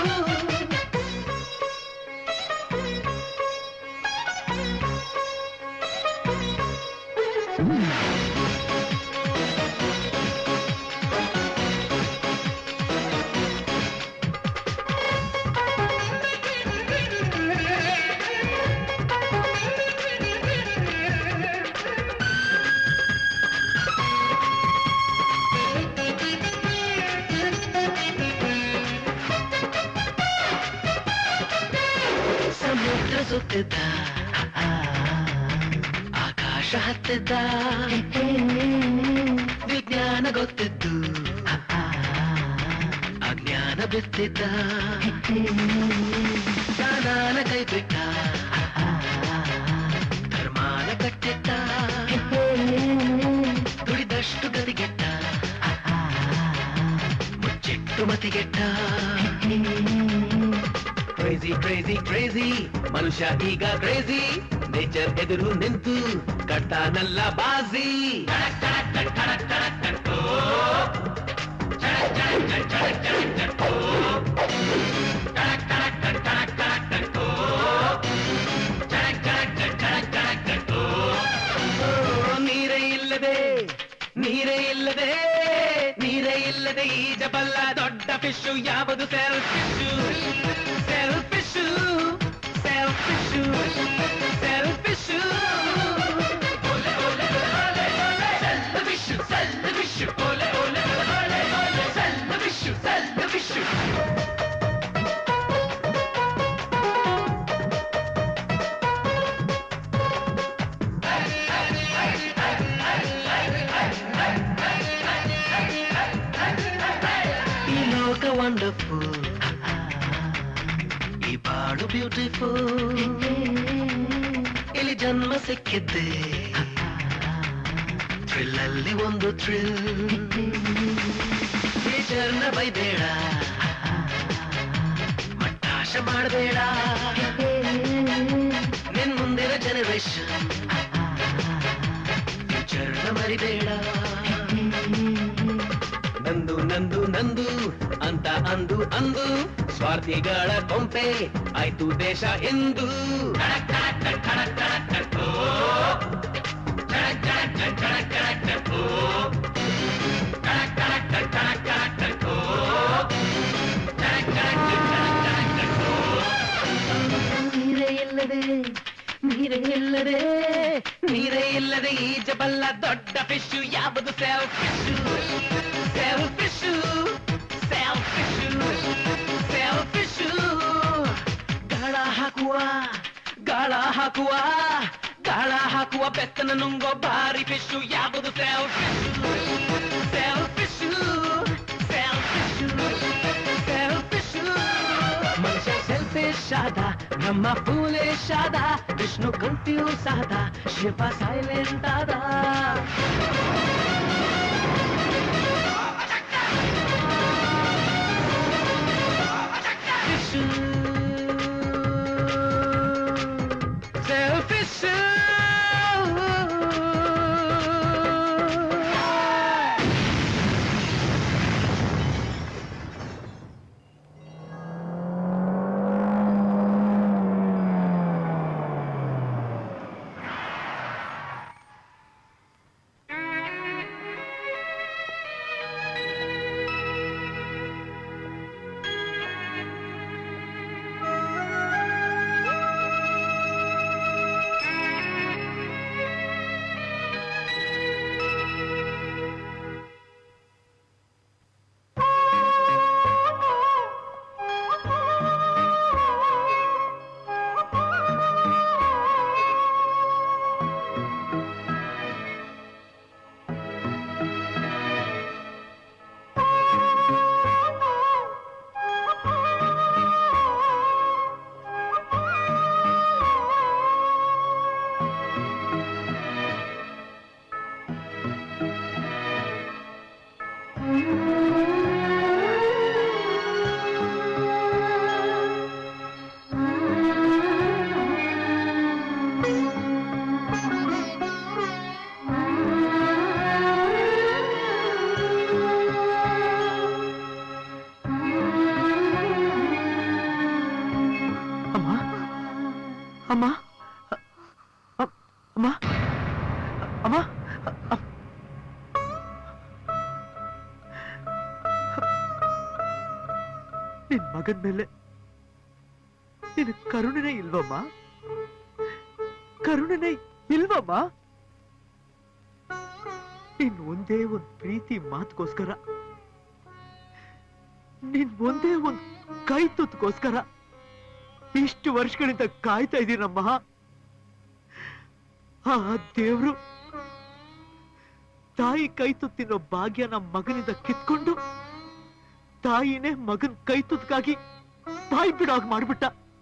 ಸಮುದ್ರ ಸುತ್ತಿದ್ದ ಆಕಾಶ ಹತ್ತಿದ್ದ ವಿಜ್ಞಾನ ಗೊತ್ತಿದ್ದು ಅಜ್ಞಾನ ಬಿತ್ತಿದ್ದ ದಾನಾನ ಕೈ ಬಿಟ್ಟ ಧರ್ಮಾನ ಕಟ್ಟಿದ್ದ ದುಡಿದಷ್ಟು ಗತಿಗೆಟ್ಟ ಮುಚ್ಚಿಟ್ಟು ಮತಿಗೆಟ್ಟ ಕ್ರೇಜಿ ಕ್ರೇಜಿ ಕ್ರೇಜಿ ಮನುಷ್ಯ ಈಗ ಕ್ರೇಜಿ ನೇಚರ್ ಎದುರು ನಿಂತು ಕಟ್ಟಾನಲ್ಲ ಬಾಜಿ ಟಣಕ್ ಟಣಕ್ ಟಣಕ್ ಟಣಕ್ ಟಣಕ್ ಟಣಕ್ ಓ. ಟಣಕ್ ಟಣಕ್ ಟಣಕ್ ಟಣಕ್ ಟಣಕ್ ಟಣಕ್ ಓ. ಟಣಕ್ ಟಣಕ್ ಟಣಕ್ ಟಣಕ್ ಟಣಕ್ ಟಣಕ್ ಓ. ಟಣಕ್ ಟಣಕ್ ಟಣಕ್ ಟಣಕ್ ಟಣಕ್ ಟಣಕ್ ಓ. ಓ, ನೀರೇ ಇಲ್ಲದೆ ನೀರೇ ಇಲ್ಲದೆ ನೀರೇ ಇಲ್ಲದೆ ಈಜಬಲ್ಲ ದೊಡ್ಡ ಫಿಶು ಯಾವುದು ಸೆಲ್ಫಿಶು ಸೆಲ್ಫಿಶು ಸೆಲ್ಫಿಶು ಸೆಲ್ಫಿಶು ಓಲೆ ಓಲೆ ಓಲೆ ಓಲೆ ಸೆಲ್ಫಿಶು ಸೆಲ್ಫಿಶು ಓಲೆ ಓಲೆ ಓಲೆ ಓಲೆ ಸೆಲ್ಫಿಶು ಸೆಲ್ಫಿಶು ಈ ಲೋಕ ವಂಡರ್ಫುಲ್ ಈ ಬಾಳು ಬ್ಯೂಟಿಫುಲ್ ಇಲ್ಲಿ ಜನ್ಮ ಸಿಕ್ಕಿದ್ದೆ ಥ್ರಿಲ್ ಅಲ್ಲಿ ಒಂದು ಥ್ರಿಲ್ ಟೀಚರ್ನ ಬೈಬೇಡ ಮಟ್ಟಾಶ ಮಾಡಬೇಡ ನಿನ್ ಮುಂದಿನ ಜನರೇಷನ್ ಫ್ಯೂಚರ್ನ ಮರಿಬೇಡ ನಂದು ನಂದು ನಂದು ಅಂತ ಅಂದು ಅಂದು ಸ್ವಾರ್ಥಿಗಳ ಕೊಂಪೆ ಆಯ್ತು ದೇಶ ಎಂದು ಟಣಕ್ ಟಣಕ್ ಟಣಕ್ ಟಣಕ್ ಟಣಕ್ ಟಣಕ್ ಓ. ಟಣಕ್ ಟಣಕ್ ಟಣಕ್ ಟಣಕ್ ಟಣಕ್ ಟಣಕ್ ಓ. ಟಣಕ್ ಟಣಕ್ ಟಣಕ್ ಟಣಕ್ ಟಣಕ್ ಟಣಕ್ ಓ. ಟಣಕ್ ಟಣಕ್ ಟಣಕ್ ಟಣಕ್ ಟಣಕ್ ಟಣಕ್ ಓ. ನೀರೇ ಇಲ್ಲದೆ ನೀರೇ ಇಲ್ಲದೆ ನೀರೇ ಇಲ್ಲದೆ ಈಜಬಲ್ಲ ದೊಡ್ಡ ಫಿಶು ಯಾವುದು ಸೆಲ್ಫಿಶು ಸೆಲ್ಫಿಶು ಸೆಲ್ಫಿಶು ಸೆಲ್ಫಿಶು ಗಾಳ ಹಾಕುವ ಗಾಳ ಹಾಕುವ ಗಾಳ ಹಾಕುವ ಬೆತ್ತನ ನುಂಗೋ ಭಾರಿ ಫಿಶು ಯಾವುದು ಸೆಲ್ಫಿಶು ಸೆಲ್ಫಿಶು ಸೆಲ್ಫಿಶು ಸೆಲ್ಫಿಶು ಮನುಷ್ಯ ಸೆಲ್ಫಿಶ್ ಆದ ನಮ್ಮ ಫೂಲಿಶ್ ಆದ ವಿಷ್ಣು ಕನ್ಫ್ಯೂಸ್ ಆದ ಶಿವ ಸೈಲೆಂಟ್ ಆದ Selfish. ಅಮ್ಮ ಅಮ್ಮ ಅ- ಅಮ್ಮ ಅಮ್ಮ ಅ- ನಿನ್ ಮಗನ್ ಮೇಲೆ ನಿನ್ ಕರುಣೆನೇ ಇಲ್ವಮ್ಮ ಕರುಣೆನೇ ಇಲ್ವಮ್ಮ ನಿನ್ ಒಂದೇ ಒಂದ್ ಪ್ರೀತಿ ಮಾತುಗೋಸ್ಕರ ನಿನ್ ಒಂದೇ ಒಂದ್ ಕೈ ತುತ್ತಗೋಸ್ಕರ ಇಷ್ಟು ವರ್ಷಗಳಿಂದ ಕಾಯ್ತಾ ಇದ್ದೀನಮ್ಮ ಆ ದೇವ್ರು ತಾಯಿ ಕೈ ತುತ್ತಿನೋ ಭಾಗ್ಯನ ಮಗನಿಂದ ಕಿತ್ಕೊಂಡು ತಾಯಿನೇ ಮಗನ್ ಕೈ ತುತ್ಗಾಗಿ ಬಾಯಿ ಬಿಡೋಗ್ ಮಾಡ್ಬಿಟ್ಟ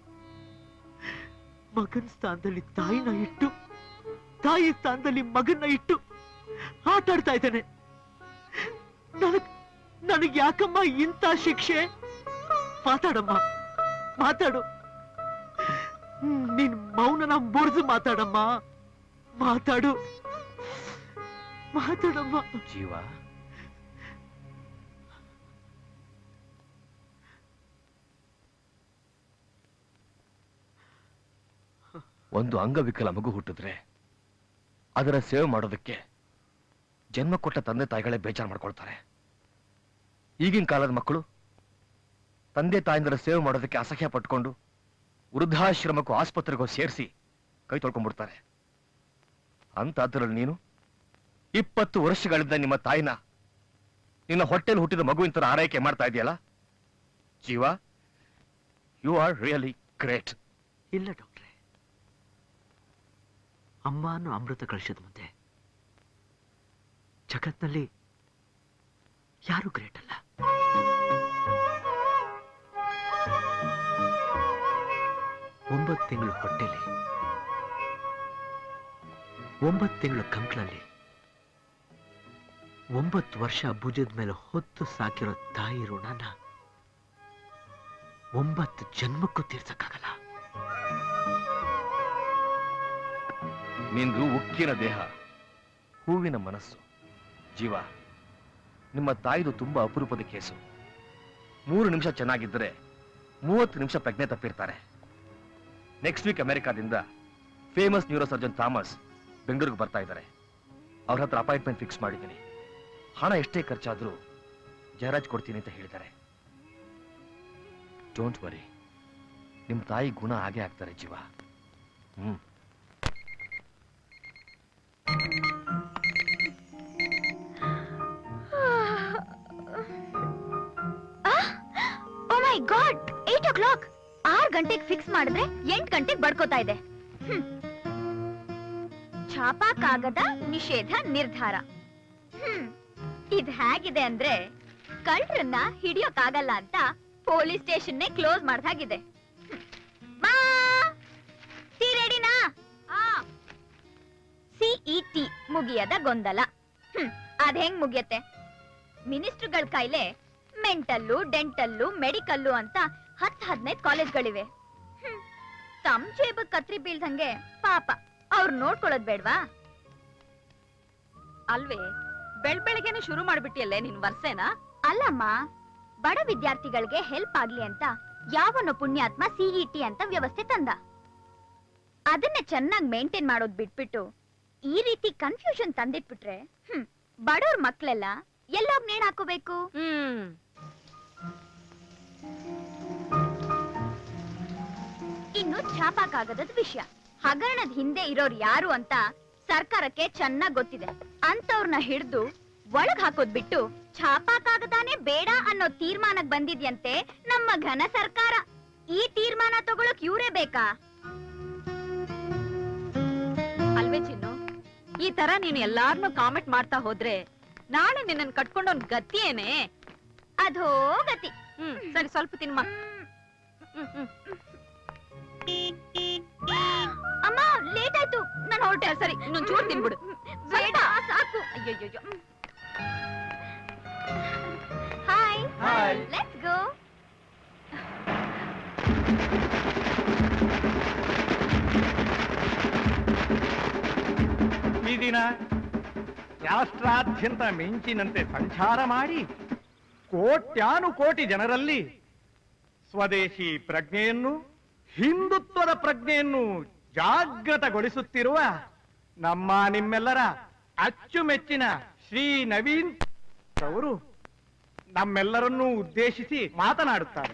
ಮಗನ್ ಸ್ಥಾನದಲ್ಲಿ ತಾಯಿನ ಇಟ್ಟು ತಾಯಿ ಸ್ಥಾನದಲ್ಲಿ ಮಗನ್ನ ಇಟ್ಟು ಆಟ ಆಡ್ತಾ ಇದ್ದಾನೆ ನನಗ್ ನನಗ್ ಯಾಕಮ್ಮ ಇಂಥ ಶಿಕ್ಷೆ ಮಾತಾಡಮ್ಮ ಮಾತಾಡು ಹ್ಮ್, ನಿನ್ ಮೌನನ ಮುರಿದು ಮಾತಾಡಮ್ಮ ಮಾತಾಡು ಮಾತಾಡಮ್ಮ ಜೀವ ಒಂದು ಅಂಗವಿಕಲ ಮಗು ಹುಟ್ಟಿದ್ರೆ ಅದರ ಸೇವೆ ಮಾಡೋದಕ್ಕೆ ಜನ್ಮ ಕೊಟ್ಟ ತಂದೆ ತಾಯಿಗಳೇ ಬೇಜಾರು ಮಾಡ್ಕೊಳ್ತಾರೆ ಈಗಿನ ಕಾಲದ ಮಕ್ಕಳು ತಂದೆ ತಾಯಿಂದರ ಸೇವೆ ಮಾಡೋದಕ್ಕೆ ಅಸಹ್ಯ ಪಟ್ಕೊಂಡು ವೃದ್ಧಾಶ್ರಮಕ್ಕೂ ಆಸ್ಪತ್ರೆಗೂ ಸೇರಿಸಿ ಕೈ ತೊಳ್ಕೊಂಡ್ಬಿಡ್ತಾರೆ ಅಂತದ್ರಲ್ಲಿ ನೀನು ಇಪ್ಪತ್ತು ವರ್ಷಗಳಿಂದ ನಿಮ್ಮ ತಾಯಿನ ನಿನ್ನ ಹೊಟ್ಟೆಲಿ ಹುಟ್ಟಿದ ಮಗುವಿನ ತರ ಆರೈಕೆ ಮಾಡ್ತಾ ಇದೆಯಲ್ಲ ಜೀವ ಯು ಆರ್ ರಿಯಲಿ ಗ್ರೇಟ್ ಇಲ್ಲ ಡಾಕ್ಟ್ರೆ ಅಮ್ಮ ಅನ್ನೋ ಅಮೃತ ಕಳಿಸಿದ ಮುಂದೆ ಜಗತ್ನಲ್ಲಿ ಯಾರು ಗ್ರೇಟ್ ಅಲ್ಲ ಒಂಬತ್ತು ತಿಂಗಳು ಹೊಟ್ಟೆಲಿ ಒಂಬತ್ತು ತಿಂಗಳು ಕಂಕ್ಳಲ್ಲಿ ಒಂಬತ್ತು ವರ್ಷ ಭುಜದ ಮೇಲೆ ಹೊತ್ತು ಸಾಕಿರೋ ತಾಯಿ ಋಣನ ಒಂಬತ್ತು ಜನ್ಮಕ್ಕೂ ತೀರ್ಸಕ್ಕಾಗಲ್ಲ ನಿಂದು ಉಕ್ಕಿನ ದೇಹ ಹೂವಿನ ಮನಸ್ಸು ಜೀವ ನಿಮ್ಮ ತಾಯಿದು ತುಂಬಾ ಅಪರೂಪದ ಕೇಸು ಮೂರು ನಿಮಿಷ ಚೆನ್ನಾಗಿದ್ದರೆ ಮೂವತ್ತು ನಿಮಿಷ ಪ್ರಜ್ಞೆ ತಪ್ಪಿರ್ತಾರೆ ನೆಕ್ಸ್ಟ್ ವೀಕ್ ಅಮೆರಿಕಾದಿಂದ ಫೇಮಸ್ ನ್ಯೂರೋ ಸರ್ಜನ್ ಥಾಮಸ್ ಬೆಂಗಳೂರಿಗೆ ಬರ್ತಾ ಇದ್ದಾರೆ ಅವ್ರ ಹತ್ರ ಅಪಾಯಿಂಟ್ಮೆಂಟ್ ಫಿಕ್ಸ್ ಮಾಡಿದ್ದೀನಿ ಹಣ ಎಷ್ಟೇ ಖರ್ಚಾದ್ರೂ ಜಯರಾಜ್ ಕೊಡ್ತೀನಿ ಅಂತ ಹೇಳಿದ್ದಾರೆ ಡೋಂಟ್ ವರಿ ನಿಮ್ಮ ತಾಯಿ ಗುಣ ಹಾಗೆ ಆಗ್ತಾರೆ ಜೀವ hmm oh my god eight o'clock ಆರ್ ಗಂಟೆಗೆ ಫಿಕ್ಸ್ ಮಾಡಿದ್ರೆ ಎಂಟ್ ಗಂಟೆಗೆ ಬಡ್ಕೋತಾ ಇದೆ ಹ್ಮ್. ಛಾಪಾಕಾಗದ ನಿಷೇಧ ನಿರ್ಧಾರ ಹ್ಮ್ ಇದ್ ಹೇಗಿದೆ ಅಂದ್ರೆ ಕಳ್ರನ್ನ ಹಿಡಿಯೋಕ್ಕಾಗಲ್ಲ ಅಂತ ಪೊಲೀಸ್ ಸ್ಟೇಷನ್ನೇ ಕ್ಲೋಸ್ ಮಾಡ್ದಾಗಿದೆ ಹ್ಮ್. ಮಾ ಟೀ ರೆಡಿನಾ ಸಿಇಟಿ ಮುಗಿಯದ ಗೊಂದಲ ಹ್ಮ್ ಅದ್ ಹೆಂಗ್ ಮುಗಿಯತ್ತೆ ಮಿನಿಸ್ಟರ್ಗಳ ಕೈಲೆ ಮೆಂಟಲ್ಲು ಡೆಂಟಲ್ಲು ಮೆಡಿಕಲ್ಲು ಅಂತ ಹತ್ ಹದಿನೈದು ಕಾಲೇಜ್ಗಳಿವೆ ಹ್ಮ್. ತಮ್ ಜೇಬ ಕತ್ರಿ ಬೀಳ್ದಂಗೆ ಪಾಪ ಅವ್ರು ನೋಡ್ಕೊಳ್ಳೋದ್ ಬೇಡ್ವಾ ಅಲ್ವೇ ಬೆಳ್ ಬೆಳಗ್ಗೆನೆ ಶುರು ಮಾಡ್ಬಿಟ್ಟಿಯಲ್ಲೇ ನಿನ್ ವರ್ಷೇನಾ ಅಲ್ಲಮ್ಮ ಬಡ ವಿದ್ಯಾರ್ಥಿಗಳಿಗೆ ಹೆಲ್ಪ್ ಆಗ್ಲಿ ಅಂತ ಯಾವನೋ ಪುಣ್ಯಾತ್ಮ ಸಿಇಟಿ ಅಂತ ವ್ಯವಸ್ಥೆ ತಂದ ಅದನ್ನ ಚೆನ್ನಾಗಿ ಮೇಂಟೈನ್ ಮಾಡೋದ್ ಬಿಟ್ಬಿಟ್ಟು ಈ ರೀತಿ ಕನ್ಫ್ಯೂಷನ್ ತಂದಿಟ್ಬಿಟ್ರೆ ಹ್ಮ್ ಬಡವ್ರ ಮಕ್ಳೆಲ್ಲ ಎಲ್ಲೋಗ್ ನೇಣ್ ಹಾಕೋಬೇಕು ಹ್ಮ್ ಇನ್ನು ಛಾಪಾಕಾಗದದ ವಿಷಯ ಹಗರಣದ ಹಿಂದೆ ಇರೋರು ಯಾರು ಅಂತ ಸರ್ಕಾರಕ್ಕೆ ಚೆನ್ನಾಗ್ ಗೊತ್ತಿದೆ ಅಂತವ್ರನ್ನ ಹಿಡಿದು ಒಳಗ್ ಹಾಕೋದ್ ಬಿಟ್ಟು ಛಾಪಾಕಾಗದಾನೆ ಬೇಡ ಅನ್ನೋ ತೀರ್ಮಾನಕ್ ಬಂದಿದ್ಯಂತೆ ನಮ್ಮ ಘನ ಸರ್ಕಾರ ಈ ತೀರ್ಮಾನ ತಗೊಳಕ್ ಇವ್ರೇ ಬೇಕಾ ಅಲ್ವೇ ಚಿನ್ನು ಈ ತರ ನೀನು ಎಲ್ಲಾರ್ನು ಕಾಮೆಂಟ್ ಮಾಡ್ತಾ ಹೋದ್ರೆ ನಾಳೆ ನಿನ್ನನ್ ಕಟ್ಕೊಂಡೋನ್ ಗತಿಯೇನೆ ಅದೋ ಗತಿ ಹ್ಮ್ ಸರಿ ಸ್ವಲ್ಪ ತಿನ್ಮ ಹ್ಮ್ ಹ್ಮ್ ಅಮ್ಮ ಲೇಟ್ ಆಯ್ತು ನಾನು ಹೊರಟೆ ಸರಿ ಇನ್ನೊಂದ್ ಚೂರ್ ತಿನ್ಬಿಡು ಬೇಡ ಸಾಕು ಅಯ್ಯಯ್ಯೋ ಹಾಯ್ Hi. ಲೆಟ್ಸ್ ಗೋ ಈ ದಿನ ರಾಷ್ಟ್ರಾದ್ಯಂತ ಮಿಂಚಿನಂತೆ ಸಂಚಾರ ಮಾಡಿ ಕೋಟ್ಯಾನುಕೋಟಿ ಜನರಲ್ಲಿ ಸ್ವದೇಶಿ ಪ್ರಜ್ಞೆಯನ್ನು ಹಿಂದುತ್ವದ ಪ್ರಜ್ಞೆಯನ್ನು ಜಾಗೃತಗೊಳಿಸುತ್ತಿರುವ ನಮ್ಮ ನಿಮ್ಮೆಲ್ಲರ ಅಚ್ಚುಮೆಚ್ಚಿನ ಶ್ರೀ ನವೀನ್ ಅವರು ನಮ್ಮೆಲ್ಲರನ್ನೂ ಉದ್ದೇಶಿಸಿ ಮಾತನಾಡುತ್ತಾರೆ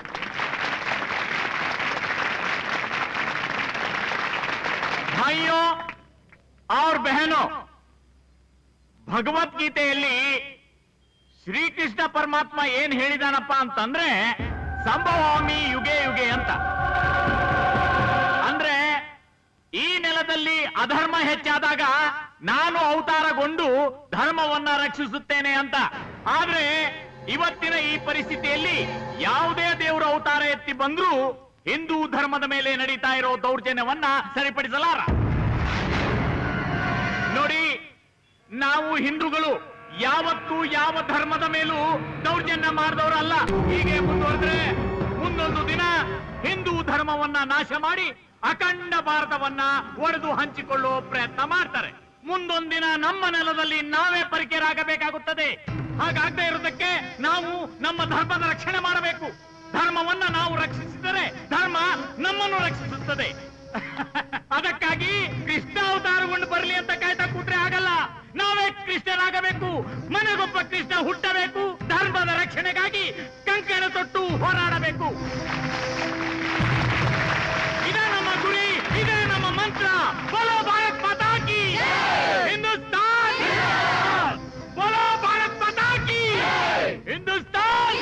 ಭಾಯಿಯೋ ಅವ್ರ ಬಹನೋ ಭಗವದ್ಗೀತೆಯಲ್ಲಿ ಶ್ರೀಕೃಷ್ಣ ಪರಮಾತ್ಮ ಏನ್ ಹೇಳಿದಾನಪ್ಪ ಅಂತಂದ್ರೆ ಸಂಭವಾಮಿ ಯುಗೆ ಯುಗೆ ಅಂತ ಅಂದ್ರೆ ಈ ನೆಲದಲ್ಲಿ ಅಧರ್ಮ ಹೆಚ್ಚಾದಾಗ ನಾನು ಅವತಾರಗೊಂಡು ಧರ್ಮವನ್ನ ರಕ್ಷಿಸುತ್ತೇನೆ ಅಂತ ಆದ್ರೆ ಇವತ್ತಿನ ಈ ಪರಿಸ್ಥಿತಿಯಲ್ಲಿ ಯಾವುದೇ ದೇವರ ಅವತಾರ ಎತ್ತಿ ಬಂದ್ರೂ ಹಿಂದೂ ಧರ್ಮದ ಮೇಲೆ ನಡೀತಾ ಇರೋ ದೌರ್ಜನ್ಯವನ್ನ ಸರಿಪಡಿಸಲಾರ ನೋಡಿ ನಾವು ಹಿಂದೂಗಳು ಯಾವತ್ತೂ ಯಾವ ಧರ್ಮದ ಮೇಲೂ ದೌರ್ಜನ್ಯ ಮಾಡಿದವರಲ್ಲ ಹೀಗೆ ಮುಂದುವರೆದ್ರೆ ಮುಂದೊಂದು ದಿನ ಹಿಂದೂ ಧರ್ಮವನ್ನ ನಾಶ ಮಾಡಿ ಅಖಂಡ ಭಾರತವನ್ನ ಒಡೆದು ಹಂಚಿಕೊಳ್ಳುವ ಪ್ರಯತ್ನ ಮಾಡ್ತಾರೆ ಮುಂದೊಂದಿನ ನಮ್ಮ ನೆಲದಲ್ಲಿ ನಾವೇ ಪರಿಕೆರಾಗಬೇಕಾಗುತ್ತದೆ ಹಾಗಾಗದೇ ಇರೋದಕ್ಕೆ ನಾವು ನಮ್ಮ ಧರ್ಮದ ರಕ್ಷಣೆ ಮಾಡಬೇಕು ಧರ್ಮವನ್ನ ನಾವು ರಕ್ಷಿಸಿದರೆ ಧರ್ಮ ನಮ್ಮನ್ನು ರಕ್ಷಿಸುತ್ತದೆ ಅದಕ್ಕಾಗಿ ಕೃಷ್ಣ ಅವತಾರಗೊಂಡು ಬರಲಿ ಅಂತ ಕಾಯ್ತಾ ಕೂತ್ರೆ ಆಗಲ್ಲ ನಾವೇ ಕೃಷ್ಣರಾಗಬೇಕು ಮನೆಗೊಬ್ಬ ಕೃಷ್ಣ ಹುಟ್ಟಬೇಕು ಧರ್ಮದ ರಕ್ಷಣೆಗಾಗಿ ಕಂಕಣ ತೊಟ್ಟು ಹೋರಾಡಬೇಕು ಇದೇ ನಮ್ಮ ಗುರಿ ಇದೇ ನಮ್ಮ ಮಂತ್ರ ಬೋಲೋ ಭಾರತ್ ಮಾತಾ ಕಿ ಹಿಂದೂಸ್ತಾನ್ ಬೋಲೋ ಭಾರತ್ ಮಾತಾ ಕಿ ಹಿಂದೂಸ್ತಾನ್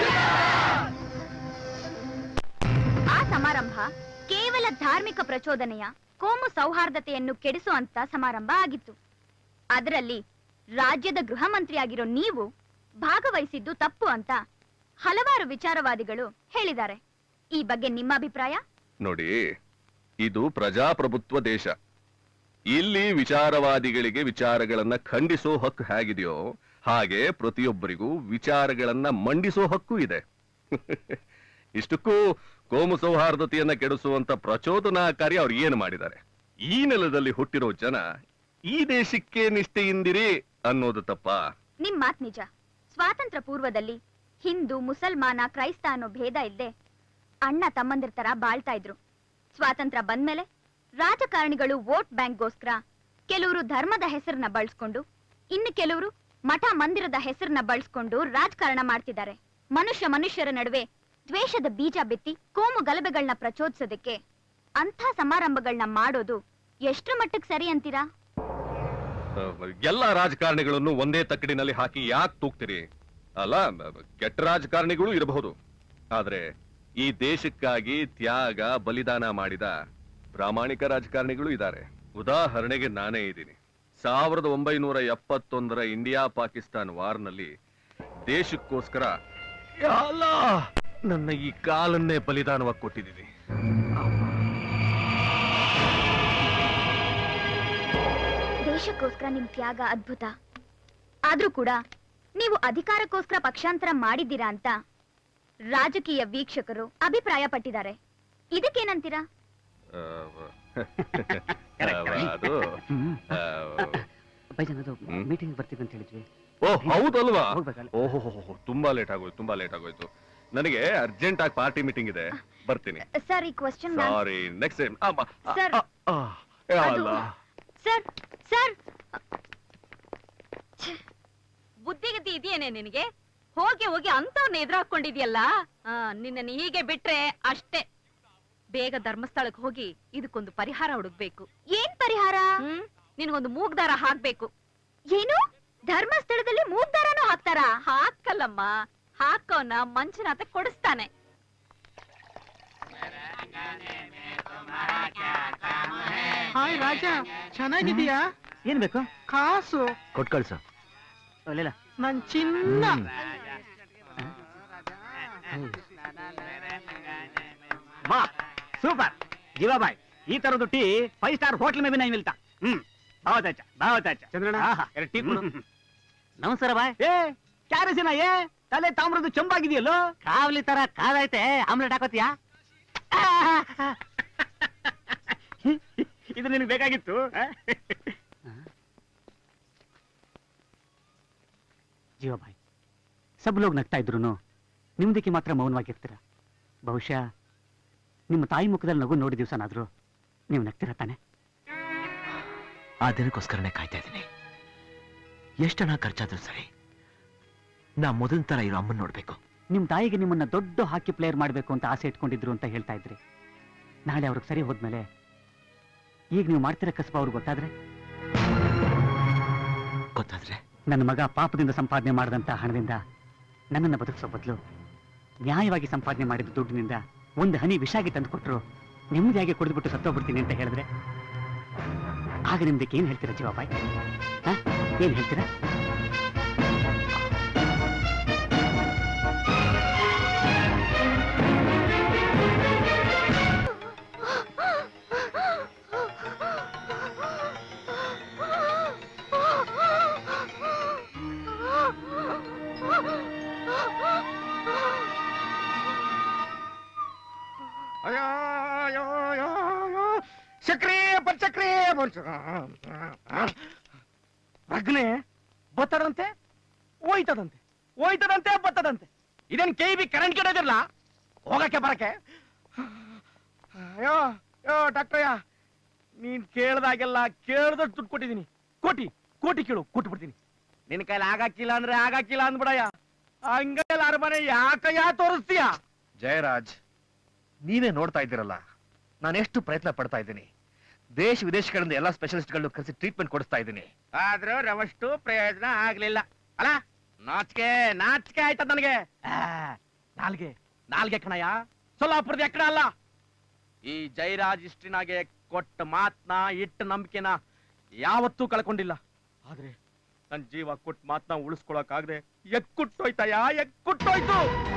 ಆ ಸಮಾರಂಭ ಕೇವಲ ಧಾರ್ಮಿಕ ಪ್ರಚೋದನೆಯ ಕೋಮು ಸೌಹಾರ್ದತೆಯನ್ನು ಕೆಡಿಸುವಂತ ಸಮಾರಂಭ ಆಗಿತ್ತು ಅದರಲ್ಲಿ ರಾಜ್ಯದ ಗೃಹ ಮಂತ್ರಿಯಾಗಿರೋ ನೀವು ಭಾಗವಹಿಸಿದ್ದು ತಪ್ಪು ಅಂತ ಹಲವಾರು ವಿಚಾರವಾದಿಗಳು ಹೇಳಿದ್ದಾರೆ ಈ ಬಗ್ಗೆ ನಿಮ್ಮ ಅಭಿಪ್ರಾಯ ನೋಡಿ ಇದು ಪ್ರಜಾಪ್ರಭುತ್ವ ದೇಶ ಇಲ್ಲಿ ವಿಚಾರವಾದಿಗಳಿಗೆ ವಿಚಾರಗಳನ್ನ ಖಂಡಿಸೋ ಹಕ್ಕು ಹೇಗಿದೆಯೋ ಹಾಗೆ ಪ್ರತಿಯೊಬ್ಬರಿಗೂ ವಿಚಾರಗಳನ್ನ ಮಂಡಿಸೋ ಹಕ್ಕು ಇದೆ ಇಷ್ಟಕ್ಕೂ ಕೋಮು ಸೌಹಾರ್ದತೆಯನ್ನ ಕೆಡಿಸುವಂತ ಪ್ರಚೋದನಾಕಾರಿ ಅವ್ರು ಏನು ಮಾಡಿದ್ದಾರೆ ಈ ನೆಲದಲ್ಲಿ ಹುಟ್ಟಿರೋ ಜನ ಈ ದೇಶಕ್ಕೆ ನಿಷ್ಠೆಯಿಂದಿರಿ ಅನ್ನೋದು ತಪ್ಪಾ ನಿಮ್ ಮಾತ್ ನಿಜ ಸ್ವಾತಂತ್ರ್ಯ ಪೂರ್ವದಲ್ಲಿ ಹಿಂದೂ ಮುಸಲ್ಮಾನ ಕ್ರೈಸ್ತ ಅನ್ನೋ ಭೇದ ಇಲ್ದೆ ಅಣ್ಣ ತಮ್ಮಂದಿರ ತರ ಬಾಳ್ತಾ ಇದ್ರು ಸ್ವಾತಂತ್ರ್ಯ ಬಂದ್ಮೇಲೆ ರಾಜಕಾರಣಿಗಳು ವೋಟ್ ಬ್ಯಾಂಕ್ಗೋಸ್ಕರ ಕೆಲವರು ಧರ್ಮದ ಹೆಸರನ್ನ ಬಳಸ್ಕೊಂಡು ಇನ್ನು ಕೆಲವರು ಮಠ ಮಂದಿರದ ಹೆಸರನ್ನ ಬಳಸ್ಕೊಂಡು ರಾಜಕಾರಣ ಮಾಡ್ತಿದ್ದಾರೆ ಮನುಷ್ಯ ಮನುಷ್ಯರ ನಡುವೆ ದ್ವೇಷದ ಬೀಜ ಬಿತ್ತಿ ಕೋಮು ಗಲಭೆಗಳನ್ನ ಪ್ರಚೋದಿಸೋದಕ್ಕೆ ಅಂಥ ಸಮಾರಂಭಗಳನ್ನ ಮಾಡೋದು ಎಷ್ಟ್ರ ಮಟ್ಟಕ್ಕೆ ಸರಿ ಅಂತೀರಾ ಅಹ್, ಎಲ್ಲ ರಾಜಕಾರಣಿಗಳನ್ನು ಒಂದೇ ತಕ್ಕಡಿನಲ್ಲಿ ಹಾಕಿ ಯಾಕೆ ತೂಗ್ತೀರಿ ಅಲ್ಲ ಬ- ಕೆಟ್ಟ ರಾಜಕಾರಣಿಗಳು ಇರಬಹುದು ಆದ್ರೆ ಈ ದೇಶಕ್ಕಾಗಿ ತ್ಯಾಗ ಬಲಿದಾನ ಮಾಡಿದ ಪ್ರಾಮಾಣಿಕ ರಾಜಕಾರಣಿಗಳು ಇದ್ದಾರೆ ಉದಾಹರಣೆಗೆ ನಾನೇ ಇದ್ದೀನಿ ಸಾವಿರದ ಒಂಬೈನೂರ ಎಪ್ಪತ್ತೊಂದರ ಇಂಡಿಯಾ ಪಾಕಿಸ್ತಾನ್ ವಾರ್ನಲ್ಲಿ ದೇಶಕ್ಕೋಸ್ಕರ ಎಲ್ಲ ನನ್ನ ಈ ಕಾಲನ್ನೇ ಬಲಿದಾನವಾಗಿ ಕೊಟ್ಟಿದ್ದೀನಿ ದೇಶಕ್ಕೋಸ್ಕರ ನಿಮ್ ತ್ಯಾಗ ಅದ್ಭುತ ಆದ್ರೂ ಕೂಡ ನೀವು ಅಧಿಕಾರಕ್ಕೋಸ್ಕರ ಪಕ್ಷಾಂತರ ಮಾಡಿದ್ದೀರಾ ಅಂತ ರಾಜಕೀಯ ವೀಕ್ಷಕರು ಅಭಿಪ್ರಾಯ ಪಟ್ಟಿದ್ದಾರೆ ಇದಕ್ಕೇನಂತೀರಾ ಅಹ್, ಅಹ್, ಅದು ಅಹ್, ಬೈಜನ್ ಅದು ಹ್ಮ್. ಮೀಟಿಂಗ್ ಬರ್ತೀವಿ ಅಂತ ಹೇಳಿದ್ವಿ ಓ ಹೌದಲ್ವಾ ಹೋಗ್ಬೇಕಲ್ಲ? ಓಹೋ ತುಂಬಾ ಲೇಟ್ ಆಗೋಯ್ತು ತುಂಬಾ ಲೇಟ್ ಆಗೋಯ್ತು ನನಗೆ ಅರ್ಜೆಂಟ್ ಆಗಿ ಪಾರ್ಟಿ ಮೀಟಿಂಗ್ ಇದೆ ಬರ್ತೀನಿ ಸರ್ ಈ question sorry next time sir ಅದು- ಸರ್ ಸರ್ ಬುದ್ಧಿಗತಿ ಇದೆಯೇನೆ ನಿನಗೆ ಹೋಗಿ ಹೋಗಿ ಅಂತವ್ನ ಎದುರಾಕೊಂಡಿದ್ಯಲ್ಲ ನಿನ್ನನ್ನು ಹೀಗೆ ಬಿಟ್ರೆ ಅಷ್ಟೇ ಬೇಗ ಧರ್ಮಸ್ಥಳಕ್ಕೆ ಹೋಗಿ ಇದಕ್ಕೊಂದು ಪರಿಹಾರ ಹುಡುಕ್ಬೇಕು ಏನ್ ಪರಿಹಾರ ಹ್ಮ್ ನಿನಗೊಂದು ಮೂಗ್ದಾರ ಹಾಕ್ಬೇಕು ಏನು ಧರ್ಮಸ್ಥಳದಲ್ಲಿ ಮೂಗ್ದಾರನೂ ಹಾಕ್ತಾರಾ ಹಾಕಲ್ಲಮ್ಮ ಹಾಕೋನ ಮಂಜುನಾಥ ಕೊಡಿಸ್ತಾನೆ ಹಾಯ್ ರಾಜ ಚೆನ್ನಾಗಿದೀಯಾ ಏನ್ ಬೇಕು ಕಾಸು ಕೊಟ್ ಕಳ್ಸು ಒಳ್ಳೆಲ್ಲ ನನ್ ಚಿನ್ನ ವಾ ಸೂಪರ್ ಜೀವಾಬಾಯ್ ಈ ತರದ್ದು ಟೀ ಫೈವ್ ಸ್ಟಾರ್ ಹೋಟ್ಲ್ ಮೇ नहीं मिलता ಹ್ಮ್ बहुत अच्छा बहुत अच्छा ಚಂದ್ರಣ್ಣ, ಆಹಾ, ಎರಡು ಟೀ ಕೊಡು ನಮಸ್ಕಾರ ಬಾಯ್ ಏ ಕ್ಯಾರಸಿನ ಏ ತಲೆ ತಾಮ್ರದ್ದು ಚಂಬಾಗಿದೆಯಲ್ಲೋ ಕಾವಲಿ ತರ ಕಾದೈತೆ ಆಮ್ಲೆಟ್ ಹಾಕೋತಿಯಾ ಇದು ನಿನಗೆ ಬೇಕಾಗಿತ್ತು ಆ? ಜೀವ ಬಾಯ್ ಸಬ್ ಲೋಗ್ ನಗ್ತಾ ಇದ್ರು ನಿಮ್ದಕ್ಕೆ ಮಾತ್ರ ಮೌನವಾಗಿರ್ತೀರ ಬಹುಶಃ ನಿಮ್ಮ ತಾಯಿ ಮುಖದಲ್ಲಿ ನಗು ನೋಡಿ ದಿವಸನಾದ್ರೂ ನೀವು ನಗ್ತಿರ ತಾನೆ ಆ ದಿನಕ್ಕೋಸ್ಕರನೇ ಕಾಯ್ತಾ ಇದ್ದೀನಿ ಎಷ್ಟನ ಖರ್ಚಾದ್ರೂ ಸರಿ ನಾ ಮೊದಲ ತರ ಇರೋ ಅಮ್ಮನ್ ನೋಡ್ಬೇಕು ನಿಮ್ಮ ತಾಯಿಗೆ ನಿಮ್ಮನ್ನ ದೊಡ್ಡ ಹಾಕಿ ಪ್ಲೇಯರ್ ಮಾಡಬೇಕು ಅಂತ ಆಸೆ ಇಟ್ಕೊಂಡಿದ್ರು ಅಂತ ಹೇಳ್ತಾ ಇದ್ರಿ ನಾಳೆ ಅವ್ರಿಗೆ ಸರಿ ಹೋದ್ಮೇಲೆ ಈಗ ನೀವು ಮಾಡ್ತಿರೋ ಕಸಬ ಅವ್ರಿಗೆ ಗೊತ್ತಾದ್ರೆ ಗೊತ್ತಾದ್ರೆ ನನ್ನ ಮಗ ಪಾಪದಿಂದ ಸಂಪಾದನೆ ಮಾಡಿದಂತ ಹಣದಿಂದ ನನ್ನನ್ನು ಬದುಕಿಸೋ ಬದಲು ನ್ಯಾಯವಾಗಿ ಸಂಪಾದನೆ ಮಾಡಿದ ದುಡ್ಡಿನಿಂದ ಒಂದು ಹನಿ ವಿಷಾಗಿ ತಂದು ಕೊಟ್ಟರು ನೆಮ್ಮದಿಯಾಗಿ ಕುಡಿದ್ಬಿಟ್ಟು ಸತ್ತೋಗ್ಬಿಡ್ತೀನಿ ಅಂತ ಹೇಳಿದ್ರೆ ಆಗ ನಿಮ್ದಕ್ಕೆ ಏನ್ ಹೇಳ್ತೀರಾ ಜೀವಾಬಾಯ್ ಹಾ ಏನ್ ಹೇಳ್ತೀರಾ ಅಯ್ಯೋ ಅಯ್ಯೋ ಅಯ್ಯೋ ಅಯ್ಯೋ ಚಕ್ರಿ ಪಂಚಕ್ರಿ ಪ್ರಜ್ಞೆ ಬತ್ತದಂತೆ ಹೋಯ್ತದಂತೆ ಹೋಯ್ತದಂತೆ ಬತ್ತದಂತೆ ಇದೇನ್ ಕೆ ಬಿ ಕರೆಂಟ್ ಕೆಡೋದಿಲ್ಲ ಹೋಗಕ್ಕೆ ಬರಕ್ಕೆ ಅಯ್ಯೋ ಅಯ್ಯೋ ಡಾಕ್ಟ್ರಯ್ಯ ನೀನ್ ಕೇಳ್ದಾಗೆಲ್ಲ ಕೇಳ್ದಷ್ಟು ದುಡ್ಡು ಕೊಟ್ಟಿದ್ದೀನಿ ಕೋಟಿ ಕೋಟಿ ಕೇಳು ಕೊಟ್ಟು ಬಿಡ್ತೀನಿ ನಿನ್ ಕೈಲಿ ಆಗಾಕಿಲ್ಲ ಅಂದ್ರೆ ಆಗಾಕಿಲ್ಲ ಅಂದ್ಬಿಡಯ್ಯ ಹಂಗೆಲ್ಲ ಅರಮನೆ ಯಾಕಯ್ಯ ತೋರಿಸ್ತೀಯ ಜಯರಾಜ್ ನೀವೇ ನೋಡ್ತಾ ಇದ್ದೀರಲ್ಲ ನಾನು ಎಷ್ಟು ಪ್ರಯತ್ನ ಪಡ್ತಾ ಇದ್ದೀನಿ ದೇಶ ವಿದೇಶಗಳಿಂದ ಎಲ್ಲ ಸ್ಪೆಷಲಿಸ್ಟ್ಗಳನ್ನು ಕರೆಸಿ ಟ್ರೀಟ್ಮೆಂಟ್ ಕೊಡಿಸ್ತಾ ಇದ್ದೀನಿ ಆದ್ರೂ ರವಷ್ಟು ಪ್ರಯೋಜನ ಆಗ್ಲಿಲ್ಲ ಅಲ್ಲ ನಾಚಿಕೆ ನಾಚಿಕೆ ಆಯ್ತದ ನನಗೆ ಆ, ನಾಲ್ಗೆ ನಾಲ್ಗೆ ಕಣಯ್ಯ ಸೊಲ್ಲಾಪುರದ ಎಕ್ಕಡ ಅಲ್ಲ ಈ ಜೈರಾಜ್ ಇಷ್ಟಿನಾಗೆ ಕೊಟ್ಟ ಮಾತ್ನ ಇಟ್ಟ ನಂಬಿಕೆನ ಯಾವತ್ತೂ ಕಳ್ಕೊಂಡಿಲ್ಲ ಆದ್ರೆ ನನ್ ಜೀವ ಕೊಟ್ಟ ಮಾತ್ನ ಉಳಿಸ್ಕೊಳಕ್ಕಾಗದೆ ಎಕ್ಕುಟ್ಟೋಯ್ತಯ್ಯ ಎಕ್ಕುಟ್ಟೋಯ್ತು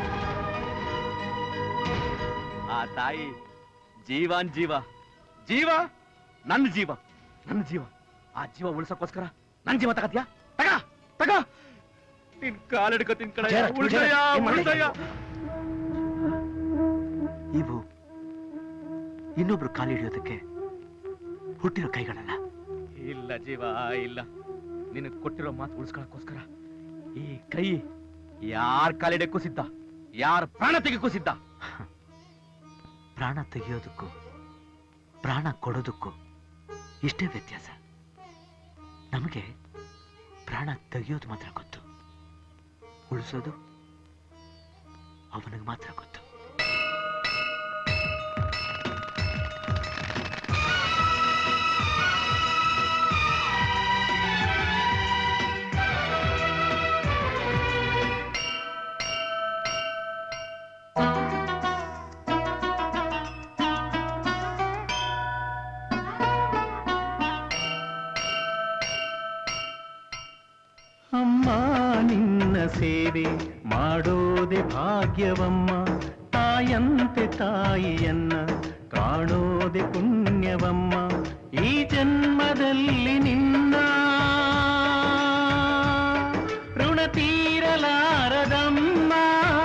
ಆ ತಾಯಿ ಜೀವಾನ್ ಜೀವ ಜೀವ ನನ್ನ ಜೀವ ನನ್ನ ಜೀವ ಆ ಜೀವ ಉಳಿಸಕ್ಕೋಸ್ಕರ ನನ್ ಜೀವ ತಗತ್ಯಾ ತಗ ತಗ ನಿನ್ ಕಾಲಿಡ್ಕೊತೀನಿ ಕಣ ಜಯರಾಜ್, ಉಳಿಸಯ್ಯ ಜಯರಾಜ್, ಏನ್ ಮಾಡ್ತಾ ಉಳಿಸಯ್ಯ ಇವು ಇನ್ನೊಬ್ರು ಕಾಲಿಡಿಯೋದಕ್ಕೆ ಹುಟ್ಟಿರೋ ಕೈಗಳಲ್ಲ ಇಲ್ಲ ಜೀವ ಇಲ್ಲ ನಿನಗ್ ಕೊಟ್ಟಿರೋ ಮಾತು ಉಳಿಸ್ಕೊಳಕ್ಕೋಸ್ಕರ ಈ ಕೈ ಯಾರ್ ಕಾಲಿಡಕ್ಕೂ ಸಿದ್ಧ ಯಾರ ಪ್ರಾಣ ತೆಗೆಕ್ಕೂ ಸಿದ್ಧ ಪ್ರಾಣ ತೆಗೆಯೋದಕ್ಕೂ ಪ್ರಾಣ ಕೊಡೋದಕ್ಕೂ ಇಷ್ಟೇ ವ್ಯತ್ಯಾಸ ನಮಗೆ ಪ್ರಾಣ ತೆಗೆಯೋದು ಮಾತ್ರ ಗೊತ್ತು ಉಳಿಸೋದು ಅವನಿಗೆ ಮಾತ್ರ ಗೊತ್ತು ಅಮ್ಮ ನಿನ್ನ ಸೇವೆ ಮಾಡೋದೆ ಭಾಗ್ಯವಮ್ಮ ತಾಯಂತೆ ತಾಯಿಯನ್ನ ಕಾಣೋದೆ ಪುಣ್ಯವಮ್ಮ ಈ ಜನ್ಮದಲ್ಲಿ ನಿನ್ನ ಋಣ ತೀರಲಾರದಮ್ಮ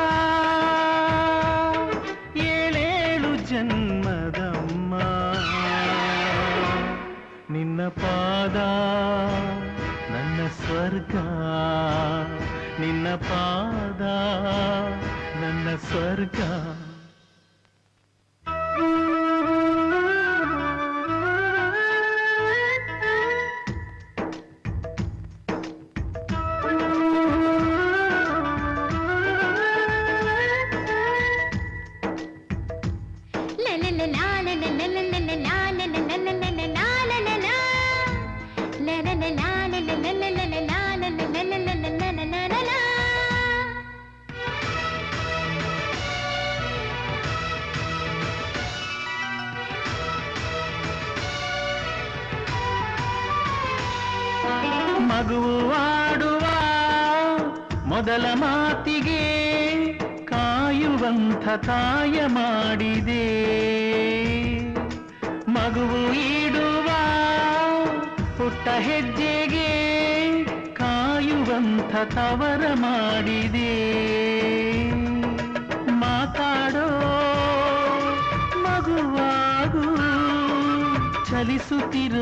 ಏಳೇಳು ಜನ್ಮದಮ್ಮ ನಿನ್ನ ಪಾದ ನನ್ನ ಸ್ವರ್ಗ ನಿನ್ನ ಪಾದ ನನ್ನ ಸ್ವರ್ಗ ಮಗುವು ಆಡುವ ಮೊದಲ ಮಾತಿಗೆ ಕಾಯುವಂಥ ತಾಯ ಮಾಡಿದೆ ಮಗುವು ಇಡುವ ಪುಟ್ಟ ಹೆಜ್ಜೆಗೆ ಕಾಯುವಂಥ ತವರ ಮಾಡಿದೆ ಮಾತಾಡೋ ಮಗುವಾಗು ಚಲಿಸುತ್ತಿರೋ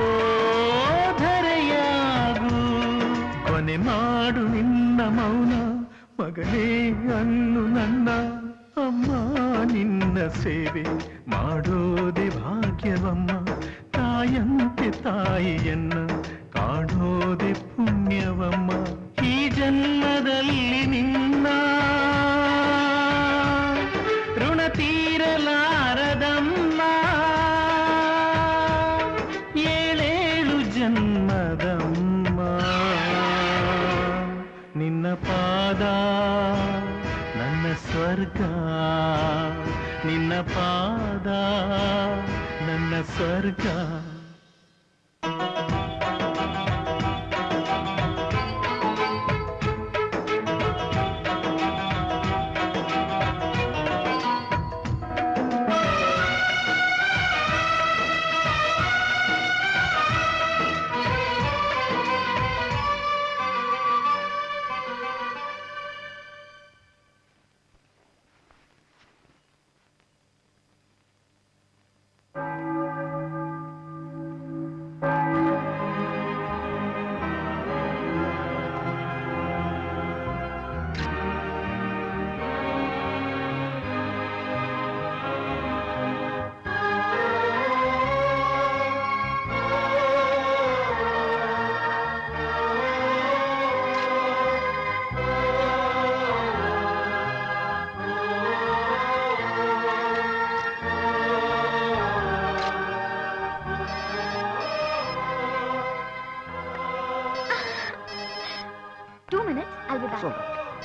ಧರೆಯಾಗು ಕೊನೆ ಮಾಡು ನಿನ್ನ ಮೌನ ಮಗನೇ ಅನ್ನು ನನ್ನ ಅಮ್ಮ ನಿನ್ನ ನಿನ್ನ ಸೇವೆ ಮಾಡೋದೆ ಭಾಗ್ಯವಮ್ಮ ತಾಯಂತೆ ತಾಯಿಯನ್ನ ಕಾಣೋದೆ ಪುಣ್ಯವಮ್ಮ ಈ ಜನ್ಮದಲ್ಲಿ ನಿನ್ನ ಋಣ ತೀರಲಾರದಮ್ಮ ಏಳೇಳು ಜನ್ಮದಮ್ಮ ನಿನ್ನ ಪಾದ ನನ್ನ ಸ್ವರ್ಗ ನಿನ್ನ ಪಾದ ನನ್ನ ಸ್ವರ್ಗ Two minutes, I'll be back.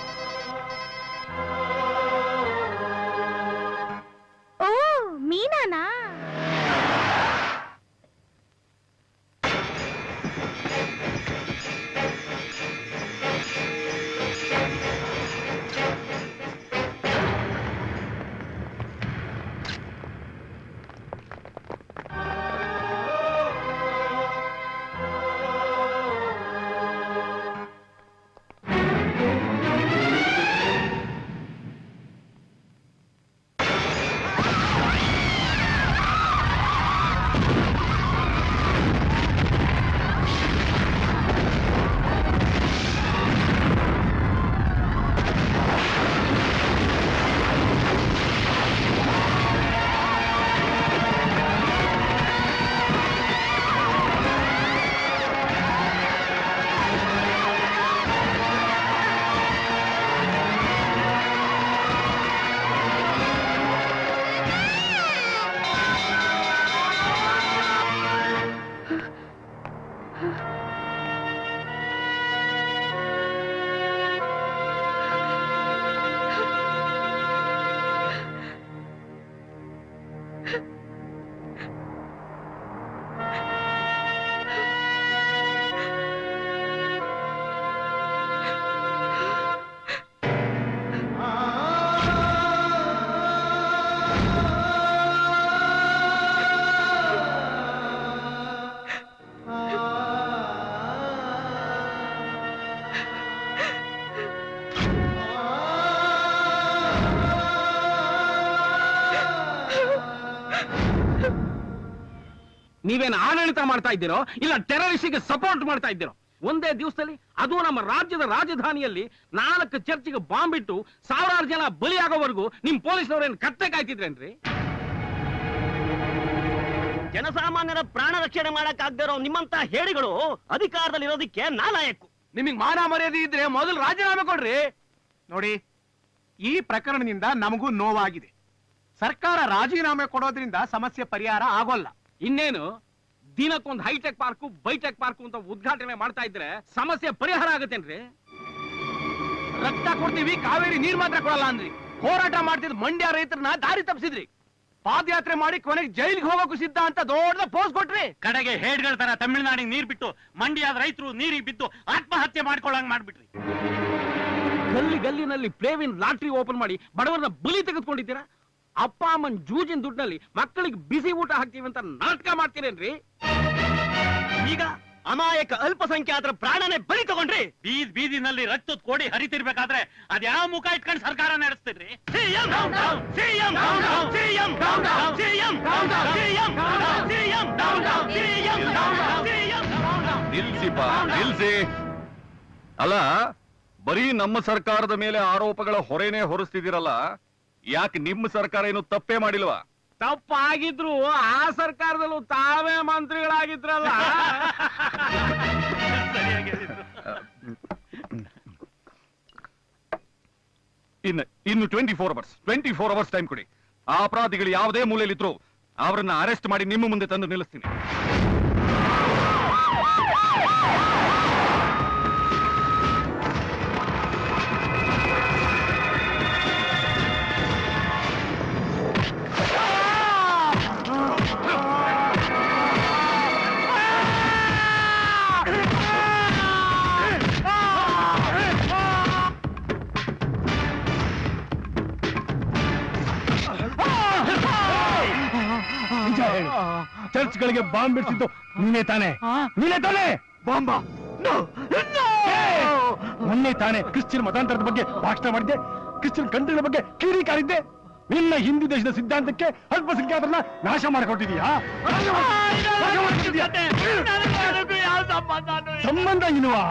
ಓ ಮೀನಾನಾ ನೀವೇನು ಆಡಳಿತ ಮಾಡ್ತಾ ಇದ್ದೀರೋ ಇಲ್ಲ ಟೆರರಿಸ್ಟ್ಗೆ ಸಪೋರ್ಟ್ ಮಾಡ್ತಾ ಇದ್ದೀರೋ ಒಂದೇ ದಿವಸದಲ್ಲಿ ಅದು ನಮ್ಮ ರಾಜ್ಯದ ರಾಜಧಾನಿಯಲ್ಲಿ ನಾಲ್ಕು ಚರ್ಚಿಗೆ ಬಾಂಬ್ ಇಟ್ಟು ಸಾವಿರಾರು ಜನ ಬಲಿಯಾಗೋವರೆಗೂ ನಿಮ್ ಪೊಲೀಸ್ನವ್ರೇನು ಕತ್ತೆ ಕಾಯ್ತಿದ್ರೇನ್ರಿ ಜನಸಾಮಾನ್ಯರ ಪ್ರಾಣ ರಕ್ಷಣೆ ಮಾಡಕ್ಕಾಗ್ದಿರೋ ನಿಮ್ಮಂತ ಹೇಡಿಗಳು ಅಧಿಕಾರದಲ್ಲಿರೋದಕ್ಕೆ ನಾಲಾಯಕ್ಕು ನಿಮಗ್ ಮಾನ ಮರ್ಯಾದೆ ಇದ್ರೆ ಮೊದಲು ರಾಜೀನಾಮೆ ಕೊಡ್ರಿ ನೋಡಿ ಈ ಪ್ರಕರಣದಿಂದ ನಮಗೂ ನೋವಾಗಿದೆ ಸರ್ಕಾರ ರಾಜೀನಾಮೆ ಕೊಡೋದ್ರಿಂದ ಸಮಸ್ಯೆ ಪರಿಹಾರ ಆಗೋಲ್ಲ ಇನ್ನೇನು ದಿನಕ್ಕೊಂದು ಹೈಟೆಕ್ ಪಾರ್ಕು ಬೈಟೆಕ್ ಪಾರ್ಕು ಅಂತ ಉದ್ಘಾಟನೆ ಮಾಡ್ತಾ ಇದ್ರೆ ಸಮಸ್ಯೆ ಪರಿಹಾರ ಆಗತ್ತೇನ್ರಿ ರಕ್ತ ಕೊಡ್ತೀವಿ ಕಾವೇರಿ ನೀರ್ ಮಾತ್ರ ಕೊಡಲ್ಲ ಅಂದ್ರಿ ಹೋರಾಟ ಮಾಡ್ತಿದ್ ಮಂಡ್ಯ ರೈತರನ್ನ ದಾರಿ ತಪ್ಪಿಸಿದ್ರಿ ಪಾದಯಾತ್ರೆ ಮಾಡಿ ಕೊನೆಗೆ ಜೈಲಿಗೆ ಹೋಗೋಕು ಸಿದ್ಧ ಅಂತ ದೊಡ್ಡ ಪೋಸ್ ಕೊಟ್ರಿ ಕಡೆಗೆ ಹೇಡ್ಗಳ ತರ ತಮಿಳುನಾಡಿಗೆ ನೀರ್ ಬಿಟ್ಟು ಮಂಡ್ಯದ ರೈತರು ನೀರಿಗೆ ಬಿದ್ದು ಆತ್ಮಹತ್ಯೆ ಮಾಡ್ಕೊಳ್ಳಂಗ್ ಮಾಡ್ಬಿಟ್ರಿ ಗಲ್ಲಿ ಗಲ್ಲಿನಲ್ಲಿ ಪ್ಲೇವಿನ್ ಲಾಟ್ರಿ ಓಪನ್ ಮಾಡಿ ಬಡವರನ್ನ ಬಲಿ ತೆಗೆದುಕೊಂಡಿದ್ದೀರಾ ಅಪ್ಪ ಅಮ್ಮನ್ ಜೂಜಿನ ದುಡ್ಡಿನಲ್ಲಿ ಮಕ್ಕಳಿಗೆ ಬಿಸಿ ಊಟ ಹಾಕ್ತೀವಿ ಅಂತ ನಾಟಕ ಮಾಡ್ತೀರೇನ್ರಿ ಈಗ ಅಮಾಯಕ ಅಲ್ಪಸಂಖ್ಯಾತರ ಪ್ರಾಣನೇ ಬಲಿ ತಗೊಂಡ್ರಿ ಬೀದ್ ಬೀದಿನಲ್ಲಿ ರಕ್ತದ ಕೋಡಿ ಹರಿತಿರ್ಬೇಕಾದ್ರೆ ಅದ್ ಯಾವ ಮುಖ ಇಟ್ಕೊಂಡು ಸರ್ಕಾರ ನಡೆಸ್ತಿದ್ರಿ CM CM CM CM CM CM ನಿಲ್ಸಿಪ್ಪ ನಿಲ್ಸಿ ಅಲ್ಲ ಬರೀ ನಮ್ಮ ಸರ್ಕಾರದ ಮೇಲೆ ಆರೋಪಗಳ ಹೊರೆನೇ ಹೊರಿಸ್ತಿದ್ದೀರಲ್ಲ ಯಾಕೆ ನಿಮ್ಮ ಸರ್ಕಾರ ಏನು ತಪ್ಪೇ ಮಾಡಿಲ್ವಾ ತಪ್ಪಾಗಿದ್ರು ಆ ಸರ್ಕಾರದಲ್ಲೂ ತಾವೇ ಮಂತ್ರಿಗಳಾಗಿದ್ರಲ್ಲ ಇನ್ನು ಇನ್ನು twenty four hours twenty four hours time ಕೊಡಿ ಆ ಅಪರಾಧಿಗಳು ಯಾವುದೇ ಮೂಲೆಯಲ್ಲಿದ್ರು ಅವರನ್ನ ಅರೆಸ್ಟ್ ಮಾಡಿ ನಿಮ್ಮ ಮುಂದೆ ತಂದು ನಿಲ್ಲಿಸ್ತೀನಿ ನಿಜ ಹೇಳು ಚರ್ಚ್ಗಳಿಗೆ ಬಾಂಬ್ ಬಿಡಿಸಿದ್ದು ನೀನೇ ತಾನೆ ನೀನೇ ತಾನೆ ಬಾಂಬ ಮೊನ್ನೆ ತಾನೆ ಕ್ರಿಶ್ಚಿಯನ್ ಮತಾಂತರದ ಬಗ್ಗೆ ಭಾಷಣ ಮಾಡಿದ್ದೆ ಕ್ರಿಶ್ಚಿಯನ್ ಕಂಟ್ರಿಗಳ ಬಗ್ಗೆ ಕಿರಿ ಕಾರಿದ್ದೆ ನಿನ್ನ ಹಿಂದೂ ದೇಶದ ಸಿದ್ಧಾಂತಕ್ಕೆ ಅಲ್ಪಸಂಖ್ಯಾತರನ್ನ ನಾಶ ಮಾಡಿಕೊಟ್ಟಿದೀಯಾ ನಾಶ ಮಾಡ್ಕೊಟ್ಟಿದ್ಯಾ? ಸಂಬಂಧ ಇಲ್ವಾ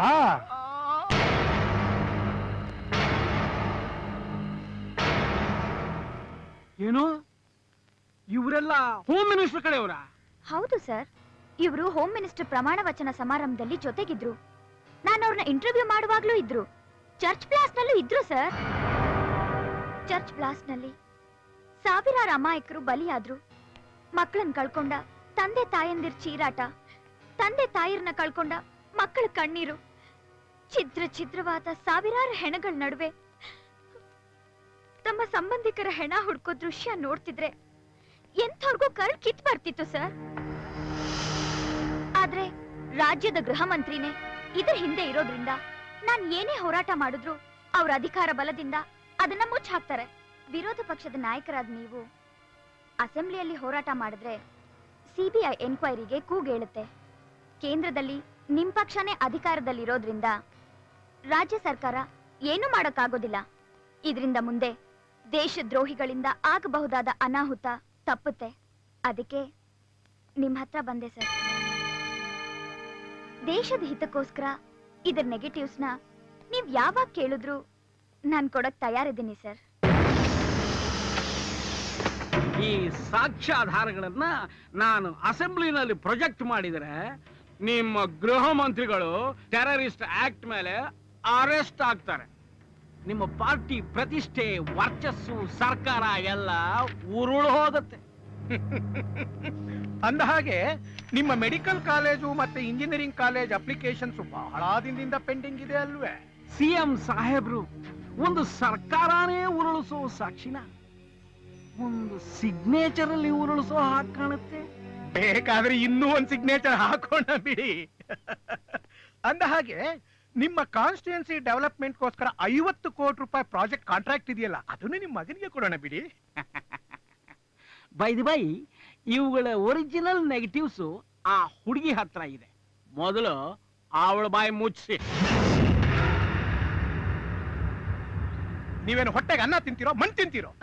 ಏನು ಇವರೆಲ್ಲ ಹೋಮ್ ಮಿನಿಸ್ಟರ್ ಕಡೆಯವರ ಹೌದು ಸರ್ ಇವರು ಹೋಮ್ ಮಿನಿಸ್ಟರ್ ಪ್ರಮಾಣ ವಚನ ಸಮಾರಂಭದಲ್ಲಿ ಜೊತೆಗಿದ್ರು ನಾನು ಅವ್ರನ್ನ ಇಂಟರ್ವ್ಯೂ ಮಾಡುವಾಗ್ಲೂ ಇದ್ರು ಚರ್ಚ್ ಪ್ಲಾಸ್ ನಲ್ಲೂ ಇದ್ರು ಸರ್ ಚರ್ಚ್ ಪ್ಲಾಸ್ ನಲ್ಲಿ ಸಾವಿರಾರು ಅಮಾಯಕರು ಬಲಿಯಾದ್ರು ಮಕ್ಕಳನ್ನ ಕಳ್ಕೊಂಡ ತಂದೆ ತಾಯಂದಿರ್ ಚೀರಾಟ ತಂದೆ ತಾಯಿರ್ನ ಕಳ್ಕೊಂಡ ಮಕ್ಕಳ ಕಣ್ಣೀರು ಛಿದ್ರ ಛಿದ್ರವಾದ ಸಾವಿರಾರು ಹೆಣಗಳ ನಡುವೆ ತಮ್ಮ ಸಂಬಂಧಿಕರ ಹೆಣ ಹುಡ್ಕೋ ದೃಶ್ಯ ನೋಡ್ತಿದ್ರೆ ಎಂಥವ್ರಿಗೂ ಕಳ್ ಕಿತ್ ಬರ್ತಿತ್ತು ಸರ್ ಆದ್ರೆ ರಾಜ್ಯದ ಗೃಹ ಮಂತ್ರಿನೇ ಇದ್ರ ಹಿಂದೆ ಇರೋದ್ರಿಂದ ನಾನ್ ಏನೇ ಹೋರಾಟ ಮಾಡಿದ್ರು ಅವ್ರ ಅಧಿಕಾರ ಬಲದಿಂದ ಅದನ್ನ ಮುಚ್ಚ ಹಾಕ್ತಾರೆ ವಿರೋಧ ಪಕ್ಷದ ನಾಯಕರಾದ ನೀವು ಅಸೆಂಬ್ಲಿಯಲ್ಲಿ ಹೋರಾಟ ಮಾಡಿದ್ರೆ ಸಿಬಿಐ ಎನ್ಕ್ವೈರಿಗೆ ಕೂಗೇಳುತ್ತೆ ಕೇಂದ್ರದಲ್ಲಿ ನಿಮ್ ಪಕ್ಷನೇ ಅಧಿಕಾರದಲ್ಲಿರೋದ್ರಿಂದ ರಾಜ್ಯ ಸರ್ಕಾರ ಏನು ಮಾಡಕ್ಕಾಗೋದಿಲ್ಲ ಇದರಿಂದ ಮುಂದೆ ದೇಶದ್ರೋಹಿಗಳಿಂದ ಆಗಬಹುದಾದ ಅನಾಹುತ ತಪ್ಪುತ್ತೆ ಅದಕ್ಕೆ ನಿಮ್ ಹತ್ರ ಬಂದೆ ಸರ್ ದೇಶದ ಹಿತಕ್ಕೋಸ್ಕರ ಇದ್ರ ನೆಗೆಟಿವ್ಸ್ನ ನೀವ್ ಯಾವಾಗ ಕೇಳಿದ್ರು ನಾನ್ ಕೊಡಕ್ ತಯಾರಿದ್ದೀನಿ ಸರ್ ಈ ಸಾಕ್ಷ್ಯಾಧಾರಗಳನ್ನ ನಾನು ಅಸೆಂಬ್ಲಿನಲ್ಲಿ ಪ್ರೊಜೆಕ್ಟ್ ಮಾಡಿದರೆ ನಿಮ್ಮ ಗೃಹ ಮಂತ್ರಿಗಳು ಟೆರರಿಸ್ಟ್ ಆಕ್ಟ್ ಮೇಲೆ ಅರೆಸ್ಟ್ ಆಗ್ತಾರೆ ನಿಮ್ಮ ಪಾರ್ಟಿ ಪ್ರತಿಷ್ಠೆ ವರ್ಚಸ್ಸು ಸರ್ಕಾರ ಎಲ್ಲ ಉರುಳು ಹೋದತ್ತೆ ಅಂದ ಹಾಗೆ ನಿಮ್ಮ ಮೆಡಿಕಲ್ ಕಾಲೇಜು ಮತ್ತೆ ಇಂಜಿನಿಯರಿಂಗ್ ಕಾಲೇಜ್ ಅಪ್ಲಿಕೇಶನ್ಸ್ ಬಹಳ ದಿನದಿಂದ ಪೆಂಡಿಂಗ್ ಇದೆ ಅಲ್ವೇ ಸಿಎಂ ಸಾಹೇಬ್ರು ಒಂದು ಸರ್ಕಾರನೇ ಉರುಳಿಸೋ ಸಾಕ್ಷಿನ ಒಂದು ಸಿಗ್ನೇಚರ್ ಅಲ್ಲಿ ಉರುಳಿಸೋ ಹಾಗೆ ಕಾಣುತ್ತೆ ಬೇಕಾದ್ರೆ ಇನ್ನೂ ಒಂದ್ ಸಿಗ್ನೇಚರ್ ಹಾಕೋಣ ಬಿಡಿ ಅಂದ ಹಾಗೆ ನಿಮ್ಮ ಕಾನ್ಸ್ಟಿಟ್ಯೂನ್ಸಿ ಡೆವಲಪ್ಮೆಂಟ್ಗೋಸ್ಕರ ಐವತ್ತು ಕೋಟಿ ರೂಪಾಯಿ ಪ್ರಾಜೆಕ್ಟ್ ಕಾಂಟ್ರಾಕ್ಟ್ ಇದೆಯಲ್ಲ ಅದನ್ನು ನಿಮ್ಮ ಮಗನಿಗೆ ಕೊಡೋಣ ಬಿಡಿ ಬೈ ಬೈ ಇವುಗಳ ಒರಿಜಿನಲ್ ನೆಗೆಟಿವ್ಸ್ ಆ ಹುಡುಗಿ ಹತ್ರ ಇದೆ ಮೊದಲು ಅವಳ ಬಾಯಿ ಮುಚ್ಚಿಸಿ ನೀವೇನು ಹೊಟ್ಟೆಗೆ ಅನ್ನ ತಿಂತೀರೋ ಮಣ್ ತಿಂತೀರೋ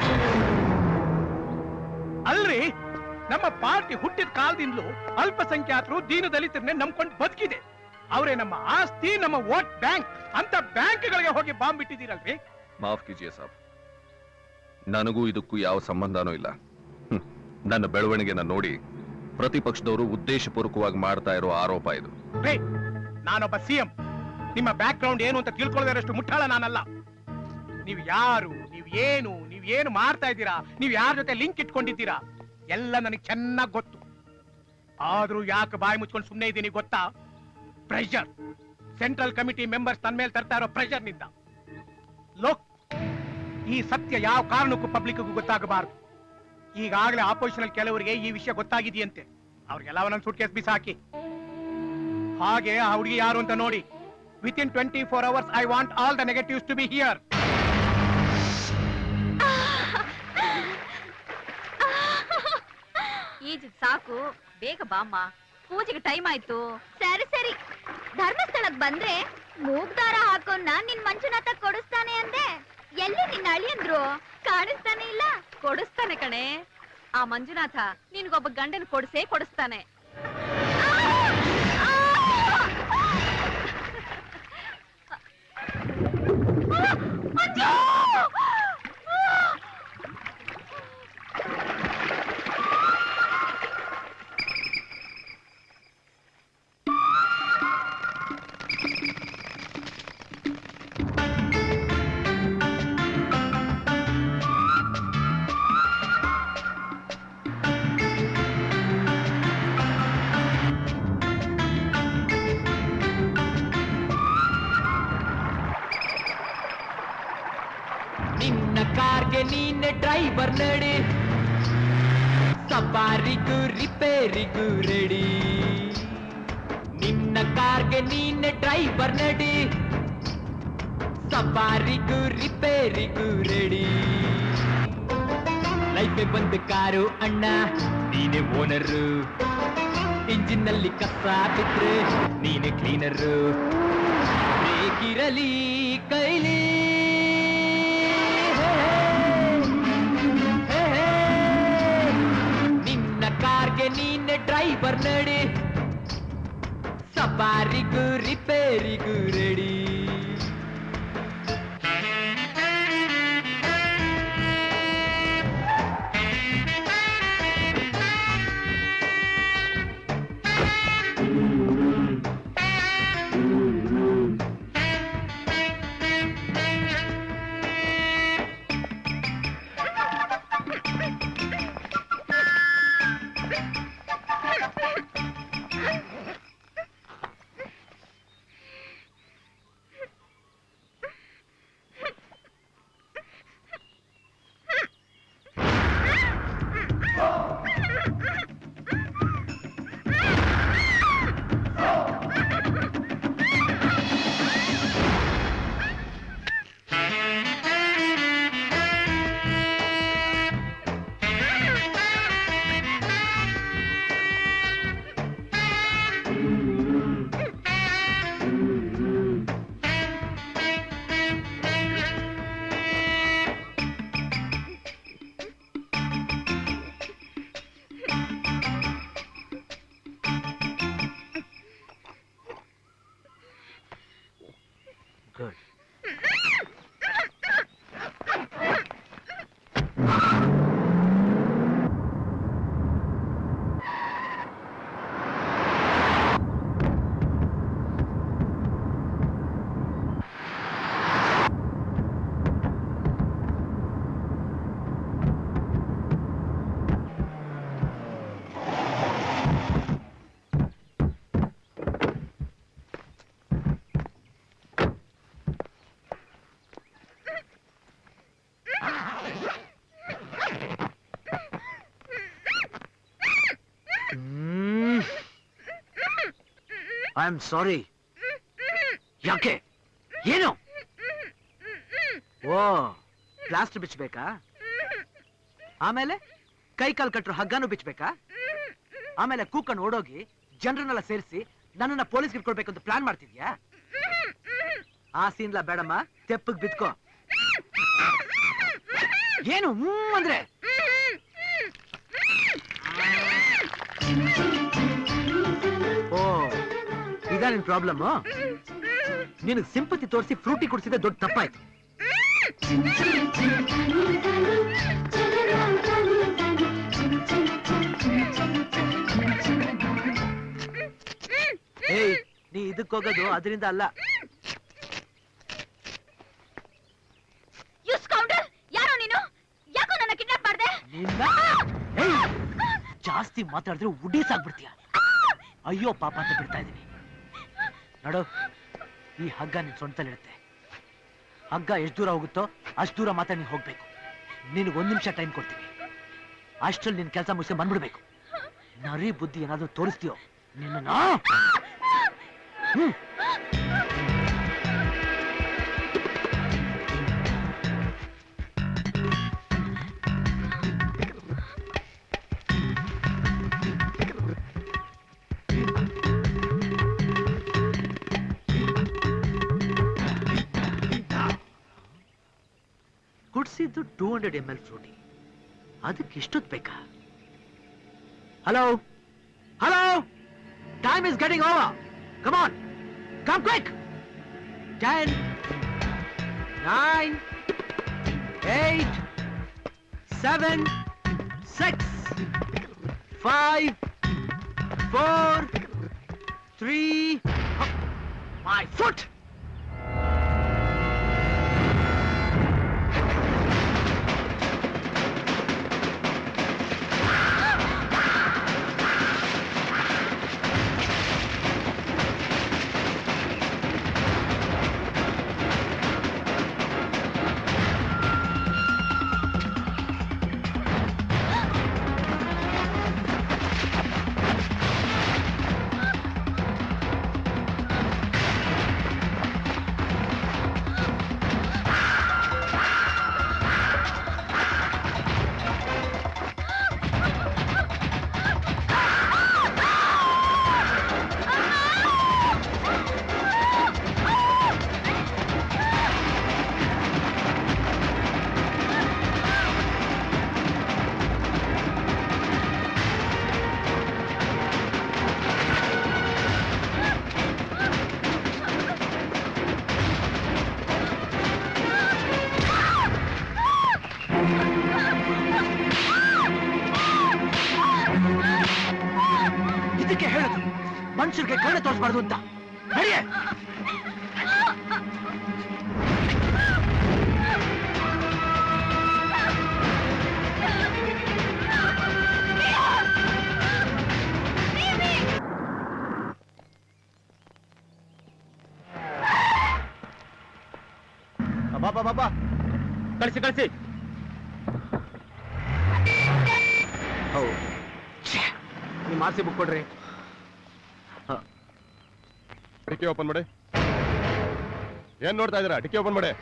ಅಲ್ರಿ ನಮ್ಮ ಪಾರ್ಟಿ ಹುಟ್ಟಿದ ಕಾಲದಿಂದಲೂ ಅಲ್ಪಸಂಖ್ಯಾತರು ದೀನ ದಲಿತರನ್ನೇ ನಂಬ್ಕೊಂಡು ಬದುಕಿದೆ ಅವರೇ ನಮ್ಮ ಆಸ್ತಿ ನಮ್ಮ ವೋಟ್ ಬ್ಯಾಂಕ್ ಅಂತ ಬ್ಯಾಂಕ್ಗಳಿಗೆ ಹೋಗಿ ಬಾಂಬ್ ಬಿಟ್ಟಿದ್ದೀರಲ್ರಿ ಮಾಫ್ ಕಿಜಿಯ ಸಾಬ್ ನನಗೂ ಇದಕ್ಕೂ ಯಾವ ಸಂಬಂಧನೂ ಇಲ್ಲ ಹ್ಮ್. ನನ್ನ ಬೆಳವಣಿಗೆನ ನೋಡಿ ಪ್ರತಿಪಕ್ಷದವರು ಉದ್ದೇಶಪೂರ್ವಕವಾಗಿ ಮಾಡ್ತಾ ಇರೋ ಆರೋಪ ಇದು ರೇ ನಾನೊಬ್ಬ ಸಿಎಂ ನಿಮ್ಮ ಬ್ಯಾಕ್ ಗ್ರೌಂಡ್ ಏನು ಅಂತ ತಿಳ್ಕೊಳ್ಳೋದರಷ್ಟು ಮುಟ್ಟಾಳ ನಾನಲ್ಲ ನೀವು ಯಾರು ನೀವು ಏನು ನೀವು ಏನು ಮಾಡ್ತಾ ಇದ್ದೀರಾ ನೀವು ಯಾರ ಜೊತೆ ಲಿಂಕ್ ಇಟ್ಕೊಂಡಿದ್ದೀರಾ ಎಲ್ಲ ನನಗೆ ಚೆನ್ನಾಗಿ ಗೊತ್ತು ಆದ್ರೂ ಯಾಕೆ ಬಾಯಿ ಮುಚ್ಕೊಂಡು ಸುಮ್ಮನೆ ಇದ್ದೀನಿ ಗೊತ್ತಾ ಪ್ರೆಷರ್ ಸೆಂಟ್ರಲ್ ಕಮಿಟಿ ಮೆಂಬರ್ಸ್ ತನ್ನ ಮೇಲೆ ತರ್ತಾ ಇರೋ ಪ್ರೆಷರ್ ನಿಂದ ಲೋಕ್ ಈ ಸತ್ಯ ಯಾವ ಕಾರಣಕ್ಕೂ ಪಬ್ಲಿಕ್ಗೂ ಗೊತ್ತಾಗಬಾರದು ಈಗಾಗಲೇ ಆಪೋಸಿಷನ್ ಕೆಲವರಿಗೆ ಈ ವಿಷಯ ಗೊತ್ತಾಗಿದೆಯಂತೆ ಅವ್ರಿಗೆಲ್ಲ ಒಂದೊಂದು ಸೂಟ್ ಕೇಸ್ ಬಿಸಾಕಿ ಹಾಗೆ ಆ ಹುಡುಗಿ ಯಾರು ಅಂತ ನೋಡಿ within twenty four hours I want all the negatives to be here ಈಜ್ ಸಾಕು ಬೇಗ ಬಾಮ್ಮ ಪೂಜೆಗೆ ಟೈಮ್ ಆಯ್ತು ಸರಿ ಸರಿ ಧರ್ಮಸ್ಥಳಕ್ ಬಂದ್ರೆ ಮೂಗ್ದಾರ ಹಾಕೊಂಡ್ ನಿನ್ ಮಂಜುನಾಥ ಕೊಡಿಸ್ತಾನೆ ಅಂದೆ ಎಲ್ಲಿ ನಿನ್ನ ಅಳಿಯಂದ್ರು ಕಾಣಿಸ್ತಾನೆ ಇಲ್ಲ ಕೊಡಿಸ್ತಾನೆ ಕಣೆ ಆ ಮಂಜುನಾಥ ನಿನ್ಗೊಬ್ಬ ಗಂಡನ ಕೊಡಿಸೇ ಕೊಡಿಸ್ತಾನೆ ನೀನೆ ಡ್ರೈವರ್ ನಡಿ ಸಫಾರಿಗೂ ರಿಪೇರಿಗೂ ರೆಡಿ ನಿನ್ನ ಕಾರ್ಗೆ ನೀನೆ ಡ್ರೈವರ್ ನಡಿ ಸಫಾರಿಗೂ ರಿಪೇರಿಗೂ ರೆಡಿ ಲೈಫೆ ಬಂದು ಕಾರು ಅಣ್ಣ ನೀನೆ ಓನರು ಇಂಜಿನ್ ನಲ್ಲಿ ಕಸ ಬಿದ್ರೆ ನೀನೆ ಕ್ಲೀನರು ಬೇಕಿರಲಿ ಕೈಲಿ ಹೇ, ಹೇ, ನಿನ್ನ ಕಾರ್ಗೆ ನೀನೆ ಡ್ರೈವರ್ ನಡಿ ಸಫಾರಿಗೂ ರಿಪೇರಿಗೂ ready good I am sorry ಯಾಕೆ ಏನು ಓ ಪ್ಲಾಸ್ಟರ್ ಬಿಚ್ಚಬೇಕಾ ಆಮೇಲೆ ಕೈ ಕಾಲು ಕಟ್ಟರು ಹಗ್ಗನೂ ಬಿಚ್ಚಬೇಕಾ ಆಮೇಲೆ ಕೂಕೊಂಡು ಓಡೋಗಿ ಜನರನ್ನೆಲ್ಲ ಸೇರಿಸಿ ನನ್ನನ್ನ ಪೊಲೀಸ್ ಇಟ್ಕೊಳ್ಬೇಕು ಅಂತ ಪ್ಲಾನ್ ಮಾಡ್ತಿದ್ಯಾ ಆ ಸೀನ್ಲ ಬೇಡಮ್ಮ ತೆಪ್ಪಗ್ ಬಿದ್ಕೋ ಏನು ಹ್ಮ್ ಅಂದ್ರೆ ಓ ಇದಾ ನಿನ್ ಪ್ರಾಬ್ಲಮ್ ನಿನಗ್ ಸಿಂಪತಿ ತೋರಿಸಿ ಫ್ರೂಟಿ ಕುಡಿಸಿದ್ರೆ ದೊಡ್ಡ ತಪ್ಪಾಯ್ತು ಏಯ್ ನೀ ಇದಕ್ ಹೋಗೋದು ಅದರಿಂದ ಅಲ್ಲ ಯು ಸ್ಕೌಂಡರ್ ಯಾರೋ ನೀನು ಯಾಕೋ ನನ್ನ ಕಿಡ್ನಾಪ್ ಮಾಡ್ದೆ ನಿನ್ನ ಏಯ್ ಜಾಸ್ತಿ ಮಾತಾಡಿದ್ರೆ ಉಡೀಸಾಗ್ಬಿಡ್ತೀಯ ಅಯ್ಯೋ ಪಾಪ ಅಂತ ಬಿಡ್ತಾ ಇದೀನಿ ನೋಡು ಈ ಹಗ್ಗ ನಿನ್ ಸೊಂಟದಲ್ಲಿರುತ್ತೆ ಹಗ್ಗ ಎಷ್ಟು ದೂರ ಹೋಗುತ್ತೋ ಅಷ್ಟು ದೂರ ಮಾತ್ರ ನೀನ್ ಹೋಗ್ಬೇಕು ನಿನಗೆ ಒಂದ್ ನಿಮಿಷ ಟೈಮ್ ಕೊಡ್ತೀನಿ ಅಷ್ಟ್ರಲ್ಲಿ ನಿನ್ ಕೆಲಸ ಮುಗಿಸಿ ಬಂದ್ಬಿಡ್ಬೇಕು ನರಿ ಬುದ್ಧಿ ಏನಾದ್ರೂ ತೋರಿಸ್ತೀಯೋ ನಿನ್ನ ಹ್ಮ್ ಕುಡ್ಸಿದ್ದು two hundred M L Frooti ಅದಕ್ಕೆ ಇಷ್ಟೊತ್ತು ಬೇಕಾ hello hello time is getting over come on come quick ten nine eight seven six five four three my foot ಇದಕ್ಕೆ ಹೇಳುದು ಮನುಷ್ಯರಿಗೆ ಕಣ್ಣು ತೋರಿಸಬಾರ್ದು ಅಂತ ನಡಿಯೇ ಬಾಬಾ ಬಾಬಾ ಕಳಿಸಿ ಕಳಿಸಿ ನಿಮ್ಮ ಆರ್ಸಿ ಬುಕ್ ಕೊಡ್ರಿ ಡಿಕ್ಕಿ ಓಪನ್ ಮಾಡಿ ಏನ್ ನೋಡ್ತಾ ಇದೀರಾ ಡಿಕ್ಕಿ ಓಪನ್ ಮಾಡಿ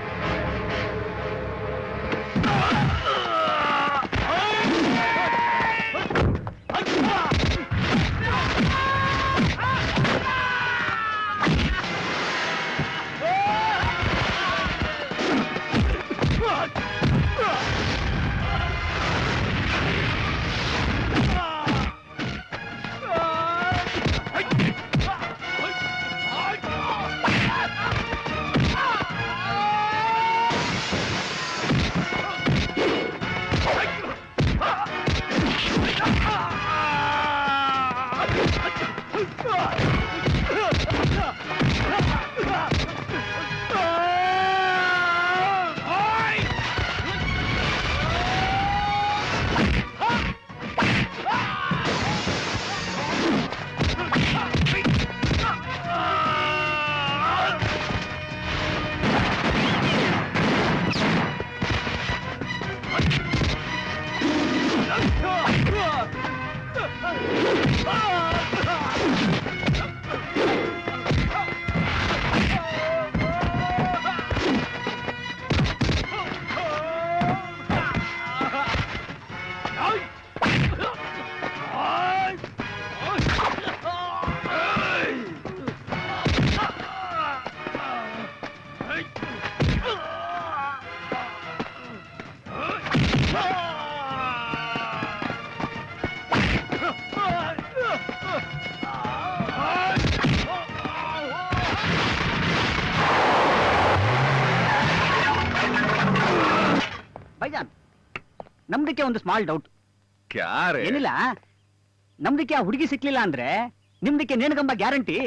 ಬೈಜಾನ್ ನಮ್ದಕ್ಕೆ ಒಂದು ಸ್ಮಾಲ್ ಡೌಟ್ ಕ್ಯಾರೆ ಏನಿಲ್ಲ ನಮ್ದಕ್ಕೆ ಆ ಹುಡುಗಿ ಸಿಕ್ಲಿಲ್ಲ ಅಂದ್ರೆ ನಿಮ್ದಕ್ಕೆ ನೇಣಗಂಬ ಗ್ಯಾರಂಟಿ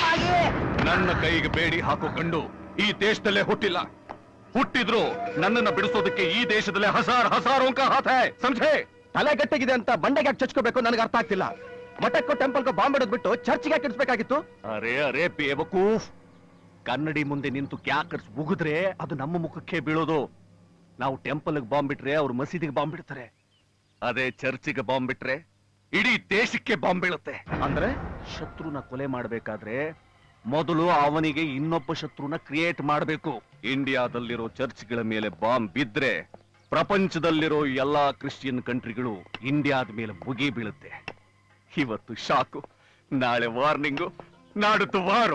ನನ್ನ ಕೈಗೆ ಬೇಡಿ ಹಾಕೋ ಗಂಡು ಈ ದೇಶದಲ್ಲೇ ಹುಟ್ಟಿಲ್ಲ ಹುಟ್ಟಿದ್ರು ನನ್ನನ್ನ ಬಿಡಿಸೋದಕ್ಕೆ ಈ ದೇಶದಲ್ಲೇ ಹಸಾರ್ ಹಸಾರ್ ಅಂಕ ಹಾತ್ ಹೈ ಸಮझे ತಲೆ ಗಟ್ಟಿಗಿದೆ ಅಂತ ಬಂಡೆಗೆ ಯಾಕೆ ಚಚ್ಕೋಬೇಕು ನನಗೆ ಅರ್ಥ ಆಗ್ತಿಲ್ಲ ಮಠಕ್ಕೋ ಟೆಂಪಲ್ಗೋ ಬಾಂಬ್ ಇಡೋದ್ ಬಿಟ್ಟು ಚರ್ಚ್ಗೆ ಯಾಕೆ ಇಡಿಸ್ಬೇಕಾಗಿತ್ತು ಅರೆ ಅರೆ ಬೇವಕೂಫ್ ಕನ್ನಡಿ ಮುಂದೆ ನಿಂತು ಕ್ಯಾಕರ್ಸ್ ಮುಗಿದ್ರೆ ಅದು ನಮ್ಮ ಮುಖಕ್ಕೆ ಬೀಳೋದು ನಾವು ಟೆಂಪಲ್ಗೆ ಬಾಂಬ್ ಬಿಟ್ರೆ ಅವ್ರು ಮಸೀದಿಗೆ ಬಾಂಬ್ ಬಿಡ್ತಾರೆ ಅದೇ ಚರ್ಚಿಗೆ ಬಾಂಬ್ ಬಿಟ್ರೆ ಇಡೀ ದೇಶಕ್ಕೆ ಬಾಂಬ್ ಬೀಳುತ್ತೆ ಅಂದ್ರೆ ಶತ್ರುನ ಕೊಲೆ ಮಾಡ್ಬೇಕಾದ್ರೆ ಮೊದಲು ಅವನಿಗೆ ಇನ್ನೊಬ್ಬ ಶತ್ರುನ ಕ್ರಿಯೇಟ್ ಮಾಡಬೇಕು ಇಂಡಿಯಾದಲ್ಲಿರೋ ಚರ್ಚ್ಗಳ ಮೇಲೆ ಬಾಂಬ್ ಬಿದ್ರೆ ಪ್ರಪಂಚದಲ್ಲಿರೋ ಎಲ್ಲಾ ಕ್ರಿಶ್ಚಿಯನ್ ಕಂಟ್ರಿಗಳು ಇಂಡಿಯಾದ ಮೇಲೆ ಮುಗಿ ಬೀಳುತ್ತೆ ಇವತ್ತು ಶಾಕು ನಾಳೆ ವಾರ್ನಿಂಗು ನಾಡುತ್ತು ವಾರು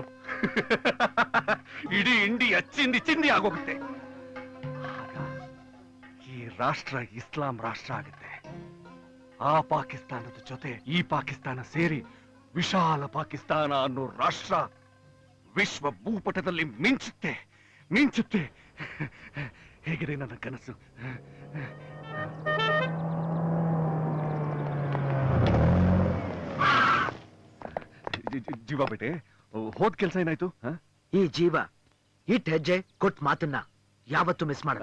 ಇಡೀ ಇಂಡಿಯಾ ಚಿಂದಿ ಚಿಂದಿ ಆಗೋಗುತ್ತೆ ಆಗ ಈ ರಾಷ್ಟ್ರ ಇಸ್ಲಾಂ ರಾಷ್ಟ್ರ ಆಗುತ್ತೆ ಆ ಪಾಕಿಸ್ತಾನದ ಜೊತೆ ಈ ಪಾಕಿಸ್ತಾನ ಸೇರಿ ವಿಶಾಲ ಪಾಕಿಸ್ತಾನ ಅನ್ನೋ ರಾಷ್ಟ್ರ ವಿಶ್ವ ಭೂಪಟದಲ್ಲಿ ಮಿಂಚುತ್ತೆ ಮಿಂಚುತ್ತೆ ಹೇಗಿದೆ ನನ್ನ ಕನಸು ಜಿ- ಜಿ- ಜೀವ ಬೇಟೆ ಹೋದ್ ಕೆಲ್ಸ ಏನಾಯ್ತು ಹ? ಈ ಜೀವ ಇಟ್ ಹೆಜ್ಜೆ ಕೊಟ್ ಮಾತನ್ನ ಯಾವತ್ತೂ ಮಿಸ್ ಮಾಡ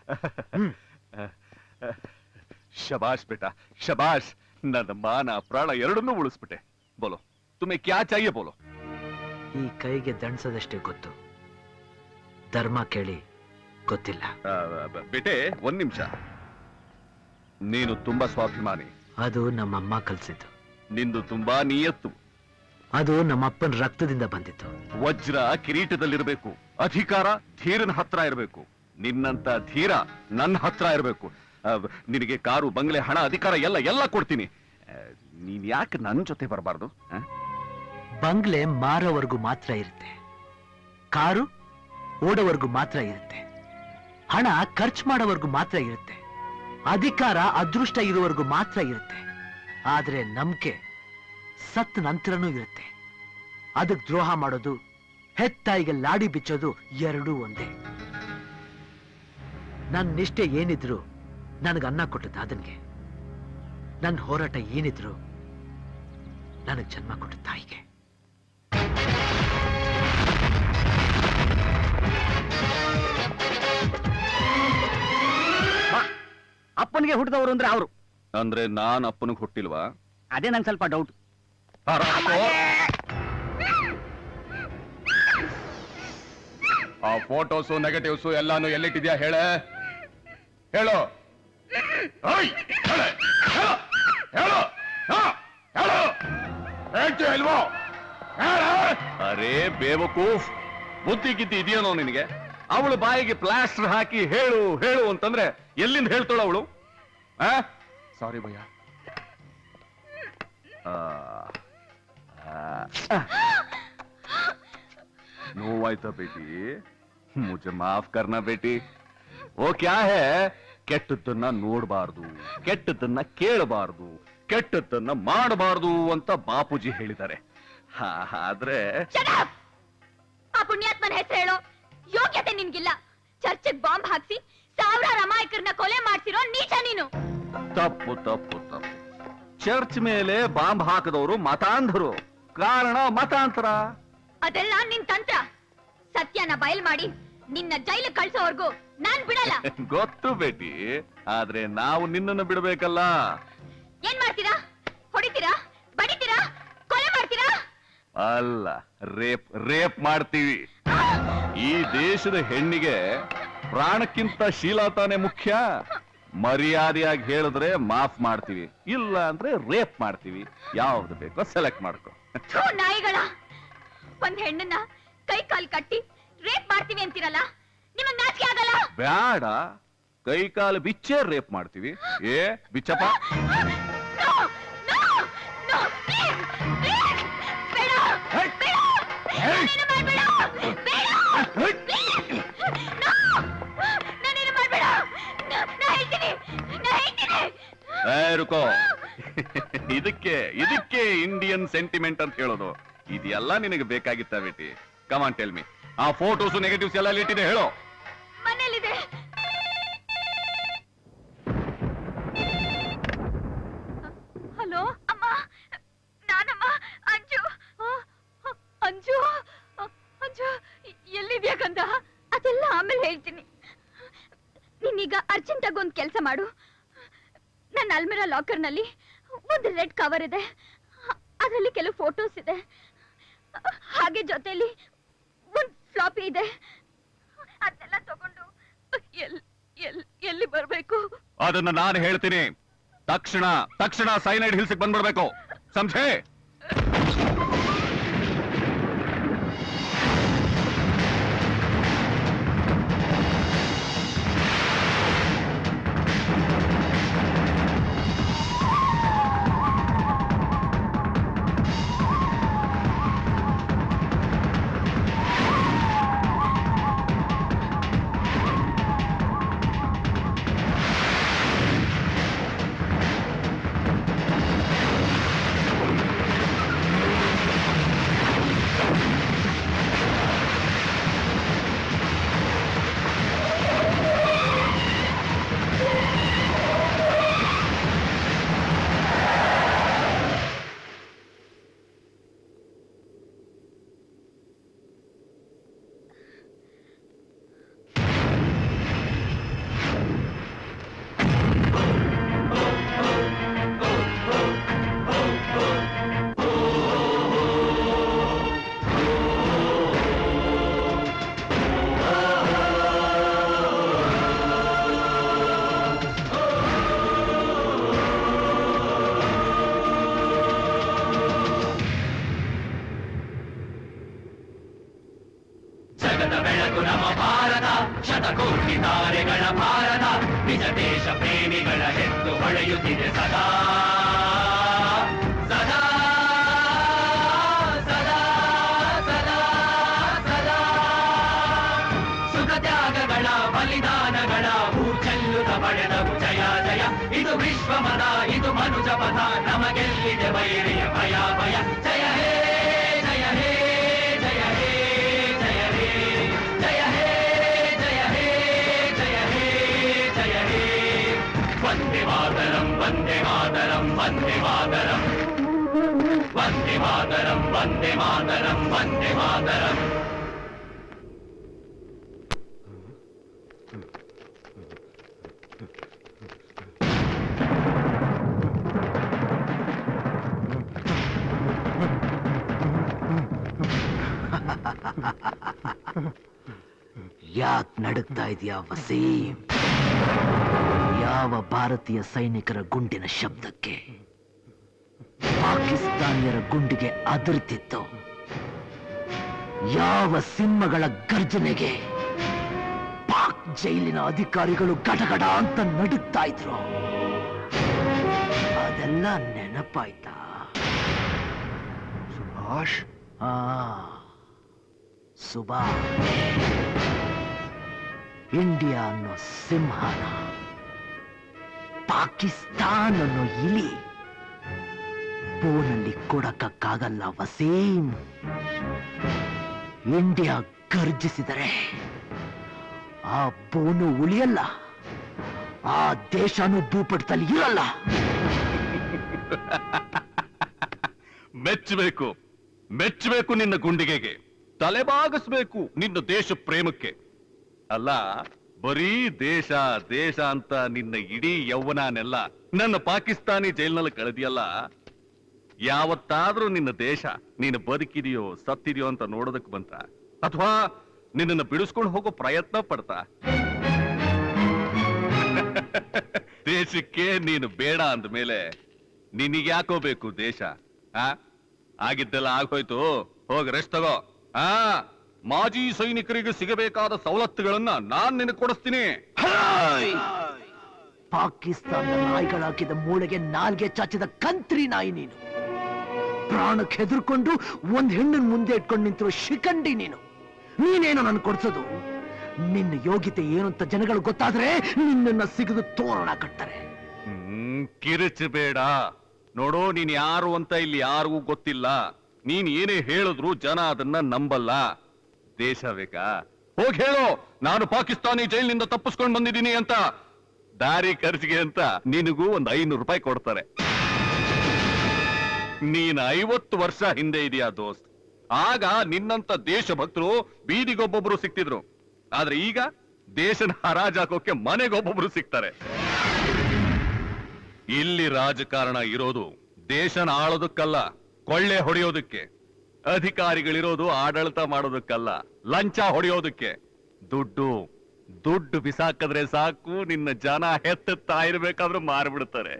ಶಬಾಷ್ ಬೇಟ ಶಬಾಷ್ ನನ್ನ ಮಾನ ಪ್ರಾಣ ಎರಡನ್ನೂ ಉಳಿಸ್ಬಿಟ್ಟೆ ಬೋಲೋ ತುಮೆ ಕ್ಯಾ ಚಾಹಿಯೆ ಬೋಲೋ ಈ ಕೈಗೆ ದಂಡ್ಸದಷ್ಟೇ ಗೊತ್ತು ಧರ್ಮ ಕೇಳಿ ಗೊತ್ತಿಲ್ಲ ಆ, ಬ- ಬೇಟೆ ಒಂದ್ ನಿಮಿಷ ನೀನು ತುಂಬಾ ಸ್ವಾಭಿಮಾನಿ ಅದು ನಮ್ಮಮ್ಮ ಕಲ್ಸಿದ್ದು ನಿಂದು ತುಂಬಾ ನಿಯತ್ತು ಅದು ನಮ್ಮಪ್ಪನ ರಕ್ತದಿಂದ ಬಂದಿತ್ತು ವಜ್ರ ಕಿರೀಟದಲ್ಲಿರ್ಬೇಕು ಅಧಿಕಾರ ಧೀರನ ಹತ್ರ ಇರಬೇಕು ನಿನ್ನಂತ ಧೀರ ನನ್ನ ಹತ್ರ ಇರಬೇಕು ನಿನಗೆ ಕಾರು ಬಂಗ್ಲೆ ಹಣ ಅಧಿಕಾರ ಎಲ್ಲ ಎಲ್ಲ ಕೊಡ್ತೀನಿ ಆ, ನೀನ್ ಯಾಕೆ ನನ್ನ ಜೊತೆ ಬರಬಾರ್ದು ಬಂಗ್ಲೆ ಮಾರೋವರೆಗೂ ಮಾತ್ರ ಇರುತ್ತೆ ಕಾರು ಓಡೋವರೆಗೂ ಮಾತ್ರ ಇರುತ್ತೆ ಹಣ ಖರ್ಚು ಮಾಡೋವರೆಗೂ ಮಾತ್ರ ಇರುತ್ತೆ ಅಧಿಕಾರ ಅದೃಷ್ಟ ಇರುವವರೆಗೂ ಮಾತ್ರ ಇರುತ್ತೆ ಆದ್ರೆ ನಂಬಿಕೆ ಸತ್ ನಂತರನೂ ಇರುತ್ತೆ ಅದಕ್ಕೆ ದ್ರೋಹ ಮಾಡೋದು ಹೆತ್ತಾಯಿಗೆ ಲಾಡಿ ಬಿಚ್ಚೋದು ಎರಡೂ ಒಂದೇ ನನ್ನ ನಿಷ್ಠೆ ಏನಿದ್ರು ನನಗೆ ಅನ್ನ ಕೊಟ್ಟದ್ದು ಅದನ್ಗೆ ನನ್ನ ಹೋರಾಟ ಏನಿದ್ರು ನನಗೆ ಜನ್ಮ ಕೊಟ್ಟ ತಾಯಿಗೆ ಅಪ್ಪನಿಗೆ ಹುಟ್ಟಿದವರು ಅಂದ್ರೆ ಅವರು ಅಂದ್ರೆ ನಾನ್ ಅಪ್ಪನಿಗೆ ಹುಟ್ಟಿಲ್ವಾ ಅದೇ ನಂಗೆ ಸ್ವಲ್ಪ ಡೌಟ್ ಆ ಫೋಟೋಸು ನೆಗೆಟಿವ್ಸು ಎಲ್ಲಾನು ಎಲ್ಲಿಟ್ಟಿದ್ಯಾ ಹೇಳೆ ಹೇಳು ಓಯ್, ಹೇಳೆ, ಹೇಳು, ಹೇಳು, ಹಾ, ಹೇಳು. ಹೇಳ್ತೀಯ ಇಲ್ವೋ ಹೇಳು. ಅರೇ ಬೇವಕೂಫ್ ಬುದ್ಧಿ ಗಿದ್ದಿ ಇದೆಯೇನೋ ನಿನಗೆ ಅವಳು ಬಾಯಿಗೆ ಪ್ಲಾಸ್ಟರ್ ಹಾಕಿ ಹೇಳು ಹೇಳು ಅಂತಂದ್ರೆ ಎಲ್ಲಿಂದ ಹೇಳ್ತಾಳ ಅವಳು ಸಾರಿ ಭಯ್ಯ ಆ, ಆ, ನೋವಾಯ್ತಾ ಬೇಟಿ ಮುझे ಮಾಫ್ ಕರ್ನಾ ಬೇಟಿ ಓ ಕ್ಯಾ ಹೇ ಕೆಟ್ಟದ್ದನ್ನ ನೋಡಬಾರ್ದು ಕೆಟ್ಟದ್ದನ್ನ ಕೇಳಬಾರ್ದು ಕೆಟ್ಟದ್ದನ್ನ ಮಾಡಬಾರ್ದು ಅಂತ ಬಾಪೂಜಿ ಹೇಳಿದ್ದಾರೆ ಹಾ, ಆದ್ರೆ ಆ ಪುಣ್ಯಾತ್ಮನ ಹೆಸರು ಹೇಳೋ ಯೋಗ್ಯತೆ ನಿನ್ಗಿಲ್ಲ ಚರ್ಚಿಗ್ ಬಾಂಬ್ ಹಾಕ್ಸಿ ಸಾವಿರಾರು ಅಮಾಯಕರನ್ನ ಕೊಲೆ ಮಾಡ್ಸಿರೋ ನೀಚ ನೀನು ತಪ್ಪು ತಪ್ಪು ತಪ್ಪು ಚರ್ಚ್ ಮೇಲೆ ಬಾಂಬ್ ಹಾಕದವರು ಮತಾಂಧರು ಕಾರಣ ಮತಾಂತರ ಅದೆಲ್ಲ ನಿನ್ ತಂತ್ರ ಸತ್ಯನ ಬಯಲ್ ಮಾಡಿ ನಿನ್ನ ಜೈಲು ಕಳ್ಸೋವರ್ಗು ನಾನ್ ಬಿಡಲ್ಲ ಗೊತ್ತು ಬೇಟಿ ಆದ್ರೆ ನಾವು ನಿನ್ನನ್ನು ಬಿಡಬೇಕಲ್ಲ ಏನ್ ಮಾಡ್ತೀರಾ ಹೊಡಿತೀರಾ ಬಡಿತೀರಾ ಕೊಲೆ ಮಾಡ್ತೀರಾ ಅಲ್ಲ ರೇಪ್ ರೇಪ್ ಮಾಡ್ತೀವಿ ಈ ದೇಶದ ಹೆಣ್ಣಿಗೆ ಪ್ರಾಣಕ್ಕಿಂತ ಶೀಲತಾನೆ ಮುಖ್ಯ ಮರ್ಯಾದೆಯಾಗಿ ಹೇಳಿದ್ರೆ ಮಾಫ್ ಮಾಡ್ತೀವಿ ಇಲ್ಲ ಅಂದ್ರೆ ರೇಪ್ ಮಾಡ್ತೀವಿ ಯಾವ್ದು ಬೇಕೋ ಸೆಲೆಕ್ಟ್ ಮಾಡ್ಕೊ ಥು, ನಾಯಿಗಳ ಒಂದ್ ಹೆಣ್ಣನ್ನ ಕೈ ಕಾಲ್ ಕಟ್ಟಿ ರೇಪ್ ಮಾಡ್ತೀವಿ ಅಂತೀರಲ್ಲ ನಿಮಗ್ ನಾಚಿಕೆ ಆಗಲ್ಲ ಬ್ಯಾಡ ಕೈ ಕಾಲು ಬಿಚ್ಚೇ ರೇಪ್ ಮಾಡ್ತೀವಿ ಏ ಬಿಚ್ಚಪ್ಪ No, no, no, please, please, ಬೇಡ, ಬೇಡ, ನಾನೇನು ಮಾಡ್ಬೇಡ, ಬೇಡ, please, no, ನಾನೇನು ಮಾಡ್ಬೇಡ, ನಾ- ನಾ ಹೇಳ್ತೀನಿ, ನಾ ಹೇಳ್ತೀನಿ. ಏ ರುಕೋ ಇದಕ್ಕೆ ಇದಕ್ಕೆ ಇಂಡಿಯನ್ ಸೆಂಟಿಮೆಂಟ್ ಅಂತ ಹೇಳೋದು ಇದೆಲ್ಲ ನಿನಗೆ ಬೇಕಾಗಿತ್ತ ಬೇಟಿ ಕಮಾನ್ ಟೆಲ್ ಮಿ ಆ ಫೋಟೋಸ್ ನೆಗೆಟಿವ್ಸ್ ಎಲ್ಲ ಇಟ್ಟಿದೆ ಹೇಳೋ ಮನೇಲಿದೆ ಹಲೋ ಅಮ್ಮ ನಾನಮ್ಮ ಅಂಜು ಆ, ಆ, ಅಂಜು ಆ, ಅಂಜು ಎ- ಎಲ್ಲಿದ್ಯಾ ಕಂದ ಅದೆಲ್ಲ ಆಮೇಲೆ ಹೇಳ್ತೀನಿ ನೀನೀಗ ಅರ್ಜೆಂಟ್ ಆಗಿ ಒಂದು ಕೆಲಸ ಮಾಡು ನನ್ನ ಅಲ್ಮಿರಾ ಲಾಕರ್ನಲ್ಲಿ ಒಂದು ರೆಡ್ ಕವರ್ ಇದೆ ಅದರಲ್ಲಿ ಕೆಲವು ಫೋಟೋಸ್ ಇದೆ ಹಾಗೆ ಜೊತೆಲಿ ಒಂದು ಫ್ಲಾಪಿ ಇದೆ ಅದನ್ನೆಲ್ಲ ತಗೊಂಡು ಎಲ್ ಎಲ್ ಎಲ್ಲಿ ಬರ್ಬೇಕು ಅದನ್ನ ನಾನು ಹೇಳ್ತೀನಿ ತಕ್ಷಣ ತಕ್ಷಣ ಸೈನೈಡ್ ಹಿಲ್ಸ್ ಬಂದ್ಬಿಡ್ಬೇಕು ಸಂಶಯ ಜಗದ ಬೆಳಕು ನಮ್ಮ ಭಾರತ ಶತಕೋಟಿ ತಾರೆಗಳ ಭಾರತ ನಿಜ ದೇಶ ಪ್ರೇಮಿಗಳ ಹೆತ್ತು ಹೊಳೆಯುತ್ತಿದೆ ಸದಾ ಸದಾ ಸದಾ ಸದಾ ಸದಾ ಸುಖ ತ್ಯಾಗಗಳ ಬಲಿದಾನಗಳ ಭೂ ಚೆಲ್ಲುತ್ತ ಪಡೆದವು ಜಯ ಜಯ ಇದು ವಿಶ್ವ ಮತ ಇದು ಮನುಜ ಪಥ ನಮಗೆಲ್ಲಿದೆ ವೈರಿಯ ಭಯ ಭಯ ಜಯ ಹೇ ಜಯ ಹೇ ಜಯ ಹೇ ಜಯ ಹೇ ಜಯ ಹೇ ಜಯ ಹೇ ಜಯ ಹೇ ಜಯ ಹೇ ವಂದೇ ಮಾತರಂ ವಂದೇ ಮಾತರಂ ವಂದೇ ಮಾತರಂ ವಂದೇ ಮಾತರಂ ವಂದೇ ಮಾತರಂ ವಂದೇ ಮಾತರಂ ಯಾಕ್ ನಡುಗ್ತಾ ಇದೆಯಾ ವಸೀಂ ಯಾವ ಭಾರತೀಯ ಸೈನಿಕರ ಗುಂಡಿನ ಶಬ್ದಕ್ಕೆ ಪಾಕಿಸ್ತಾನಿಯರ ಗುಂಡಿಗೆ ಅದರ್ತಿತ್ತು ಯಾವ ಸಿಂಹಗಳ ಗರ್ಜನೆಗೆ ಪಾಕ್ ಜೈಲಿನ ಅಧಿಕಾರಿಗಳು ಗಡಗಡ ಅಂತ ನಡುಗ್ತಾ ಇದ್ರು ಅದೆಲ್ಲ ನೆನಪಾಯ್ತಾ ಸುಭಾಷ್ ಆ ಸುಭಾಷ್ ಇಂಡಿಯಾ ಅನ್ನೋ ಸಿಂಹನ ಪಾಕಿಸ್ತಾನ್ ಅನ್ನೋ ಇಲಿ ಬೋನಲ್ಲಿ ಕೊಡಕ್ಕಾಗಲ್ಲ ವಸೀಂ ಇಂಡಿಯಾ ಗರ್ಜಿಸಿದರೆ ಆ ಬೋನು ಉಳಿಯಲ್ಲ ಆ ದೇಶನೂ ಭೂಪಟದಲ್ಲಿ ಇರಲ್ಲ ಮೆಚ್ಚಬೇಕು ಮೆಚ್ಚಬೇಕು ನಿನ್ನ ಗುಂಡಿಗೆಗೆ ತಲೆಬಾಗಿಸ್ಬೇಕು ನಿನ್ನ ದೇಶ ಪ್ರೇಮಕ್ಕೆ ಅಲ್ಲ ಬರೀ ದೇಶ ದೇಶ ಅಂತ ನಿನ್ನ ಇಡೀ ಯೌವನನೆಲ್ಲ ನನ್ನ ಪಾಕಿಸ್ತಾನಿ ಜೈಲ್ನಲ್ಲಿ ಕಳೆದಿಯಲ್ಲ ಯಾವತ್ತಾದ್ರೂ ನಿನ್ನ ದೇಶ ನೀನು ಬದುಕಿದೆಯೋ ಸತ್ತಿದೆಯೋ ಅಂತ ನೋಡೋದಕ್ ಬಂತ ಅಥವಾ ನಿನ್ನನ್ನು ಬಿಡಿಸ್ಕೊಂಡು ಹೋಗೋ ಪ್ರಯತ್ನ ಪಡ್ತಾ ದೇಶಕ್ಕೆ ನೀನು ಬೇಡ ಅಂದ ಮೇಲೆ ನಿನಗ್ಯಾಕೋ ಬೇಕು ದೇಶ ಆ ಆಗಿದ್ದೆಲ್ಲ ಆಗೋಯ್ತು ಹೋಗಿ ರೆಸ್ಟ್ ತಗೋ ಆ ಮಾಜಿ ಸೈನಿಕರಿಗೆ ಸಿಗಬೇಕಾದ ಸವಲತ್ತುಗಳನ್ನ ನಾನ್ ನಿನಗೆ ಕೊಡಿಸ್ತೀನಿ ಪಾಕಿಸ್ತಾನದ ನಾಯಿಗಳು ಹಾಕಿದ ಮೂಳೆಗೆ ನಾಲ್ಗೆ ಚಾಚಿದ ಕಂತ್ರಿ ನಾಯಿ ನೀನು ಪ್ರಾಣಕ್ಕೆ ಹೆದರ್ಕೊಂಡು ಒಂದ್ ಹೆಣ್ಣನ್ ಮುಂದೆ ಇಟ್ಕೊಂಡು ನಿಂತಿರೋ ಶಿಖಂಡಿ ನೀನು ನೀನೇನು ನನ್ ಕೊಡ್ಸೋದು ನಿನ್ನ ಯೋಗ್ಯತೆ ಏನು ಅಂತ ಜನಗಳು ಗೊತ್ತಾದ್ರೆ ನಿನ್ನನ್ನ ಸಿಗದು ತೋರಣ ಕಟ್ತಾರೆ ಹ್ಮ್ ಕಿರಿಚಬೇಡ ನೋಡೋ ನೀನ್ ಯಾರು ಅಂತ ಇಲ್ಲಿ ಯಾರಿಗೂ ಗೊತ್ತಿಲ್ಲ ನೀನ್ ಏನೇ ಹೇಳಿದ್ರು ಜನ ಅದನ್ನ ನಂಬಲ್ಲ ದೇಶ ಬೇಕಾ ಹೋಗಿ ಹೇಳು ನಾನು ಪಾಕಿಸ್ತಾನಿ ಜೈಲಿನಿಂದ ತಪ್ಪಿಸ್ಕೊಂಡು ಬಂದಿದ್ದೀನಿ ಅಂತ ದಾರಿ ಖರ್ಚಿಗೆ ಅಂತ ನಿನಗೂ ಒಂದ್ ಐನೂರು ರೂಪಾಯಿ ಕೊಡ್ತಾರೆ ನೀನ್ ಐವತ್ತು ವರ್ಷ ಹಿಂದೆ ಇದೆಯಾ ದೋಸ್ತ್ ಆಗ ನಿನ್ನಂತ ದೇಶಭಕ್ತರು ಬೀದಿಗೊಬ್ಬೊಬ್ರು ಸಿಕ್ತಿದ್ರು ಆದ್ರೆ ಈಗ ದೇಶನ ಹರಾಜಾಕೋಕೆ ಮನೆಗೊಬ್ಬೊಬ್ರು ಸಿಗ್ತಾರೆ ಇಲ್ಲಿ ರಾಜಕಾರಣ ಇರೋದು ದೇಶನ ಆಳೋದಕ್ಕಲ್ಲ ಕೊಳ್ಳೆ ಹೊಡೆಯೋದಕ್ಕೆ ಅಧಿಕಾರಿಗಳಿರೋದು ಆಡಳಿತ ಮಾಡೋದಕ್ಕಲ್ಲ ಲಂಚ ಹೊಡೆಯೋದಕ್ಕೆ ದುಡ್ಡು ದುಡ್ಡು ಬಿಸಾಕಿದ್ರೆ ಸಾಕು ನಿನ್ನ ಜನ ಹೆತ್ತುತ್ತಾ ಇರ್ಬೇಕಾದ್ರೂ ಮಾರ್ಬಿಡ್ತಾರೆ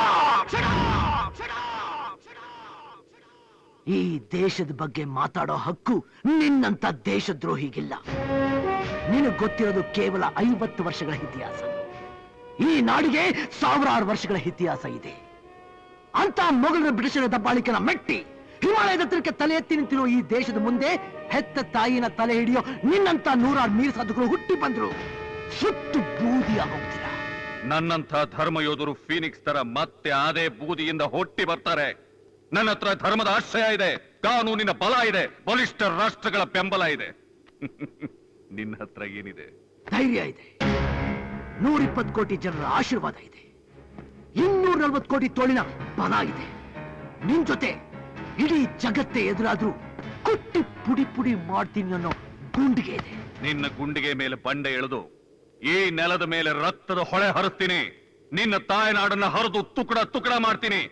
ಈ ದೇಶದ ಬಗ್ಗೆ ಮಾತಾಡೋ ಹಕ್ಕು ನಿನ್ನಂತ ದೇಶದ್ರೋಹಿಗಿಲ್ಲ ನಿನಗ್ ಗೊತ್ತಿರೋದು ಕೇವಲ ಐವತ್ತು ವರ್ಷಗಳ ಇತಿಹಾಸ ಈ ನಾಡಿಗೆ ಸಾವಿರಾರು ವರ್ಷಗಳ ಇತಿಹಾಸ ಇದೆ ಅಂತ ಮೊಘಲರ ಬ್ರಿಟಿಷರ ದಬ್ಬಾಳಿಕೆನ ಮೆಟ್ಟಿ ಹಿಮಾಲಯದ ಹತ್ರಕ್ಕೆ ತಲೆ ಎತ್ತಿ ನಿಂತಿರೋ ಈ ದೇಶದ ಮುಂದೆ ಹೆತ್ತ ತಾಯಿನ ತಲೆ ಹಿಡಿಯೋ ನಿನ್ನಂತ ನೂರಾರು ಮೀರ್ ಸಾಧುಗಳು ಹುಟ್ಟಿ ಬಂದ್ರು ಸುಟ್ಟು ಬೂದಿಯ ಹೋಗ್ತೀರಾ ನನ್ನಂಥ ಧರ್ಮ ಯೋಧರು ಫೀನಿಕ್ಸ್ ತರ ಮತ್ತೆ ಅದೇ ಬೂದಿಯಿಂದ ಹೊಟ್ಟಿ ಬರ್ತಾರೆ ನನ್ನ ಹತ್ರ ಧರ್ಮದ ಆಶ್ರಯ ಇದೆ ಕಾನೂನಿನ ಬಲ ಇದೆ ಬಲಿಷ್ಠ ರಾಷ್ಟ್ರಗಳ ಬೆಂಬಲ ಇದೆ ನಿನ್ನ ಹತ್ರ ಏನಿದೆ ಧೈರ್ಯ ಇದೆ ನೂರಿಪ್ಪತ್ತು ಕೋಟಿ ಜನರ ಆಶೀರ್ವಾದ ಇದೆ ಇನ್ನೂರ ನಲ್ವತ್ತು ಕೋಟಿ ತೋಳಿನ ಬಲ ಇದೆ ನಿನ್ ಜೊತೆ ಇಡೀ ಜಗತ್ತೇ ಎದುರಾದ್ರೂ ಕುಟ್ಟಿ ಪುಡಿ ಪುಡಿ ಮಾಡ್ತೀನಿ ಅನ್ನೋ ಗುಂಡಿಗೆ ಇದೆ ನಿನ್ನ ಗುಂಡಿಗೆ ಮೇಲೆ ಬಂಡೆ ಎಳೆದು ಈ ನೆಲದ ಮೇಲೆ ರಕ್ತದ ಹೊಳೆ ಹರಿಸ್ತೀನಿ ನಿನ್ನ ತಾಯ್ನಾಡನ್ನ ಹರಿದು ತುಕಡ ತುಕಡ ಮಾಡ್ತೀನಿ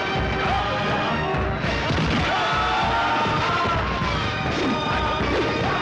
ಆ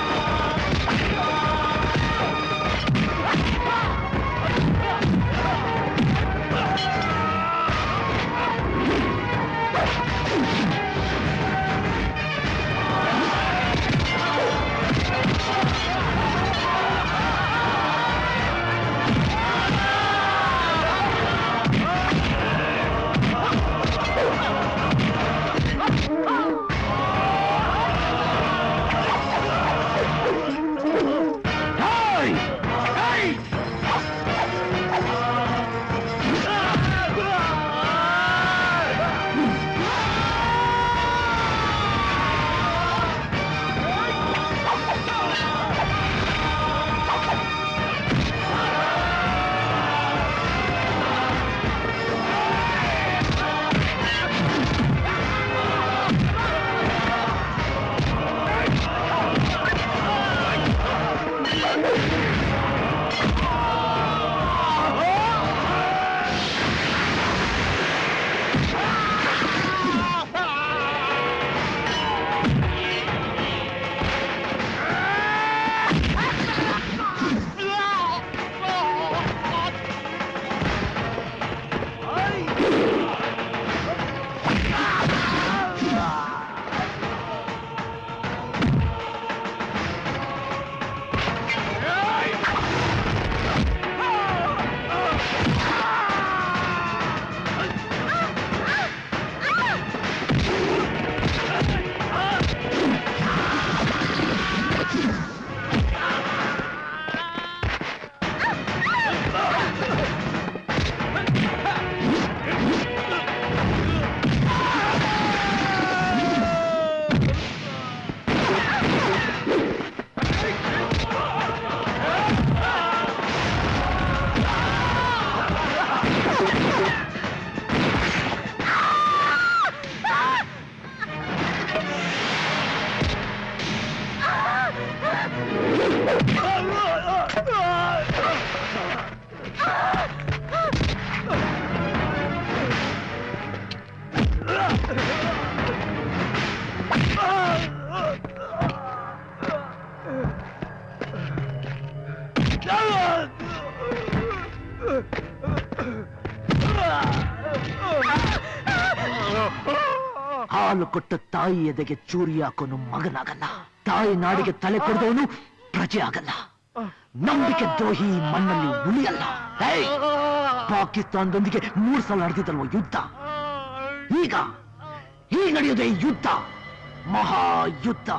ಹಾಲು ಕೊಟ್ಟ ತಾಯಿ ಎದೆಗೆ ಚೂರಿ ಹಾಕೋನು ಮಗನಾಗಲ್ಲ ತಾಯಿ ನಾಡಿಗೆ ತಲೆ ಕೊಡದವನು ಪ್ರಜೆ ಆಗಲ್ಲ ನಂಬಿಕೆ ದ್ರೋಹಿ ಈ ಮಣ್ಣಲ್ಲಿ ಉಳಿಯಲ್ಲ ಏಯ್! ಪಾಕಿಸ್ತಾನದೊಂದಿಗೆ ಮೂರ್ ಸಲ ನಡೆದಿದ್ದಲ್ವ ಯುದ್ಧ ಈಗ ಈಗ ನಡೆಯೋದೇ ಈ ಯುದ್ಧ ಮಹಾಯುದ್ಧ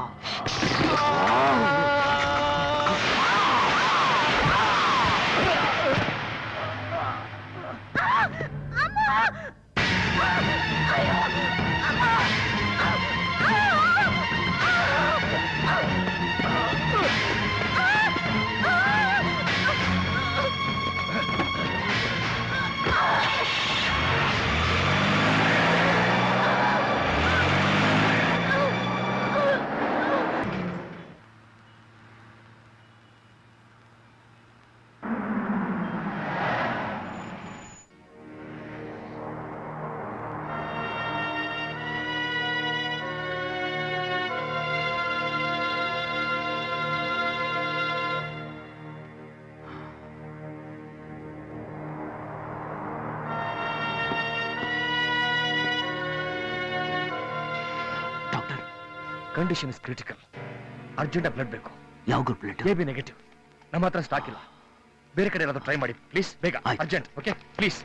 condition is critical urgent blood ಬೇಕು ಯಾವ group blood A B negative ನಮ್ಮ ಹತ್ರ ಸ್ಟಾಕ್ ಇಲ್ಲ ಬೇರೆ ಕಡೆ ಏನಾದ್ರು ಟ್ರೈ ಮಾಡಿ ಪ್ಲೀಸ್ ಬೇಗ ಅರ್ಜೆಂಟ್ ಓಕೆ ಪ್ಲೀಸ್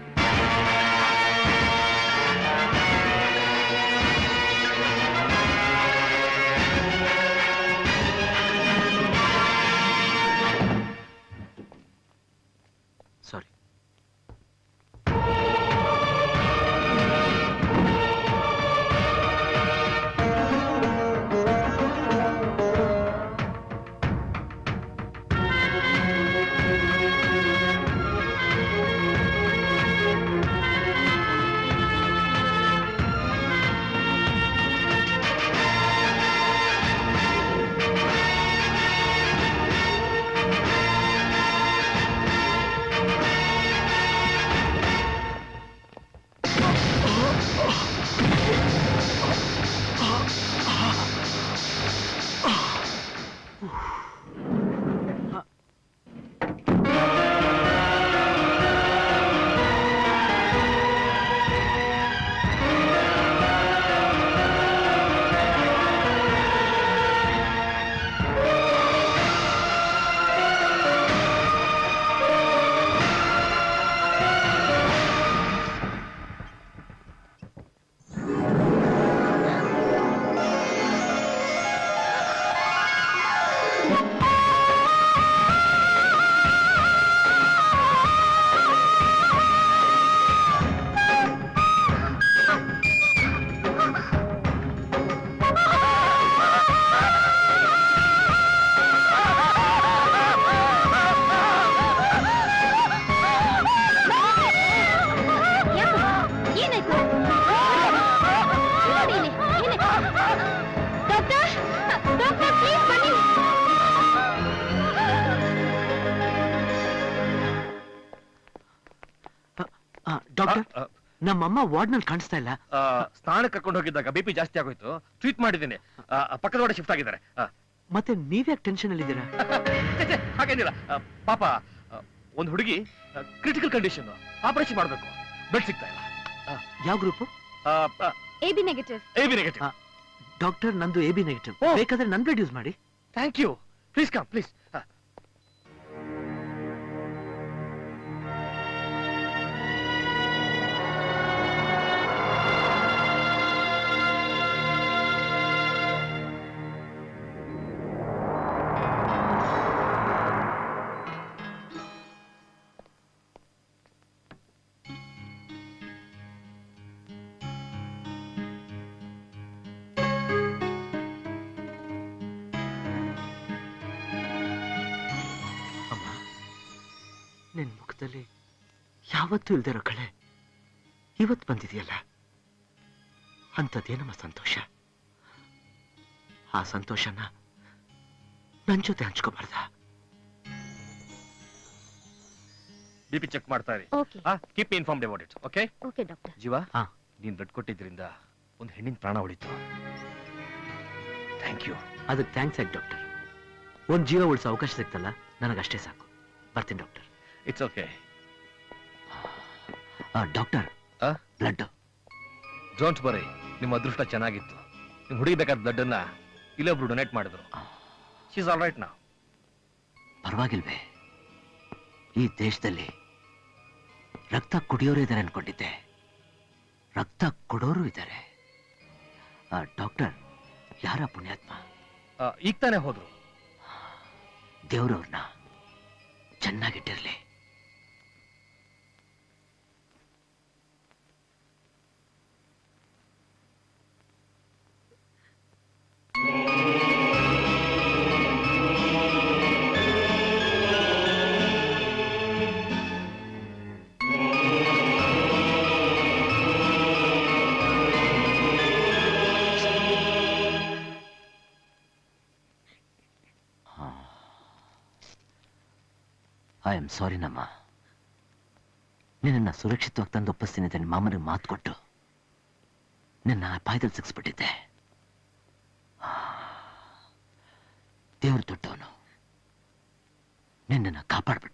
ಸಾರಿ ಏನಾಯ್ತು ನೋಡಿ ಇಲ್ಲಿ, ಇಲ್ಲಿ. ಡಾಕ್ಟರ್ ಡಾಕ್ಟರ್ ಪ್ಲೀಸ್ ಬನ್ನಿ ಡಾಕ್ಟರ್ ನಮ್ಮಮ್ಮ ವಾರ್ಡ್ನಲ್ಲಿ ಕಾಣಿಸ್ತಾ ಇಲ್ಲ ಆ, ಸ್ನಾನಕ್ಕೆ ಕರ್ಕೊಂಡು ಹೋಗಿದ್ದಾಗ ಬಿ ಪಿ ಜಾಸ್ತಿ ಆಗೋಯ್ತು ಟ್ರೀಟ್ ಮಾಡಿದ್ದೀನಿ ಆ, ಪಕ್ಕದ ವಾರ್ಡ್ ಶಿಫ್ಟ್ ಆಗಿದ್ದಾರೆ ಆ, ಮತ್ತೆ ನೀವ್ಯಾಕೆ ಟೆನ್ಷನ್ ಅಲ್ಲಿ ಇದ್ದೀರಾ ಛೆ, ಛೆ, ಹಾಗೇನಿಲ್ಲ ಆ, ಪಾಪ ಆ, ಒಂದು ಹುಡುಗಿ ಕ್ರಿಟಿಕಲ್ ಕಂಡೀಷನ್ ಆಪರೇಷನ್ ಮಾಡಬೇಕು ಬೆಡ್ ಸಿಗ್ತಾ ಇಲ್ಲ ಯಾವ group A B negative A B negative doctor ನಂದು ಎ ಬಿ ನೆಗೆಟಿವ್ ಬೇಕಾದ್ರೆ ನನ್ ಬ್ಲಡ್ ಯೂಸ್ ಮಾಡಿ thank you please come please ಅಮ್ಮ ನಿನ್ ಮುಖದಲ್ಲಿ ಯಾವತ್ತೂ ಇಲ್ದಿರೋ ಕಳೆ ಇವತ್ತು ಬಂದಿದೆಯಲ್ಲ ಅಂಥದ್ದೇನಮ್ಮ ಸಂತೋಷ ಆ ಸಂತೋಷನ ನನ್ ಜೊತೆ ಹಂಚ್ಕೋಬಾರ್ದ ಬಿ ಪಿ ಚೆಕ್ ಮಾಡ್ತಾ ಇರಿ okay keep informed about it okay okay doctor ಜೀವ ನೀನ್ ಬ್ಲಡ್ ಕೊಟ್ಟಿದ್ರಿಂದ ಒಂದು ಹೆಣ್ಣಿನ ಪ್ರಾಣ ಉಳಿತು ಥ್ಯಾಂಕ್ ಯು ಅದಕ್ಕೆ ಥ್ಯಾಂಕ್ಸ್ ಆಗಿ ಡಾಕ್ಟರ್ ಒಂದ್ ಜೀವ ಉಳಿಸೋ ಅವಕಾಶ ಸಿಗ್ತಲ್ಲ ನನಗಷ್ಟೇ ಸಾಕು ಬರ್ತೀನಿ doctor it's okay doctor blood don't ಬರಿ ನಿಮ್ಮ ಅದೃಷ್ಟ ಚೆನ್ನಾಗಿತ್ತು ನಿಮ್ ಹುಡುಗಿ ಬೇಕಾದ ಬ್ಲಡ್ ಅನ್ನ ಇಲ್ಲೊಬ್ರು ಡೊನೇಟ್ ಮಾಡಿದ್ರು ಶೀಸ್ ಆಲ್ ರೈಟ್ ನಾ ಪರವಾಗಿಲ್ವೇ ಈ ದೇಶದಲ್ಲಿ ರಕ್ತ ಕುಡಿಯೋರು ಇದ್ದಾರೆ ಅನ್ಕೊಂಡಿದ್ದೆ ರಕ್ತ ಕೊಡೋರು ಇದ್ದಾರೆ ಡಾಕ್ಟರ್ ಯಾರ ಪುಣ್ಯಾತ್ಮ ಈಗ ತಾನೇ ಹೋದ್ರು ದೇವ್ರವ್ರನ್ನ ಚೆನ್ನಾಗಿಟ್ಟಿರ್ಲಿ ಐ ಆಮ್ ಸಾರಿ ನಮ್ಮ ನಿನ್ನ ಸುರಕ್ಷಿತವಾಗಿ ತಂದು ಒಪ್ಪಿಸ್ತೀನಿ ಅಂತ ನಿನ್ನ ಮಾಮನಿಗೆ ಮಾತು ಕೊಟ್ಟು ನಿನ್ನ ಅಪಾಯದಲ್ಲಿ ಸಿಕ್ಸ್ಬಿಟ್ಟಿದ್ದೆ ದೇವ್ರ ದೊಡ್ಡವನು ನಿನ್ನನ್ನು ಕಾಪಾಡ್ಬಿಟ್ಟ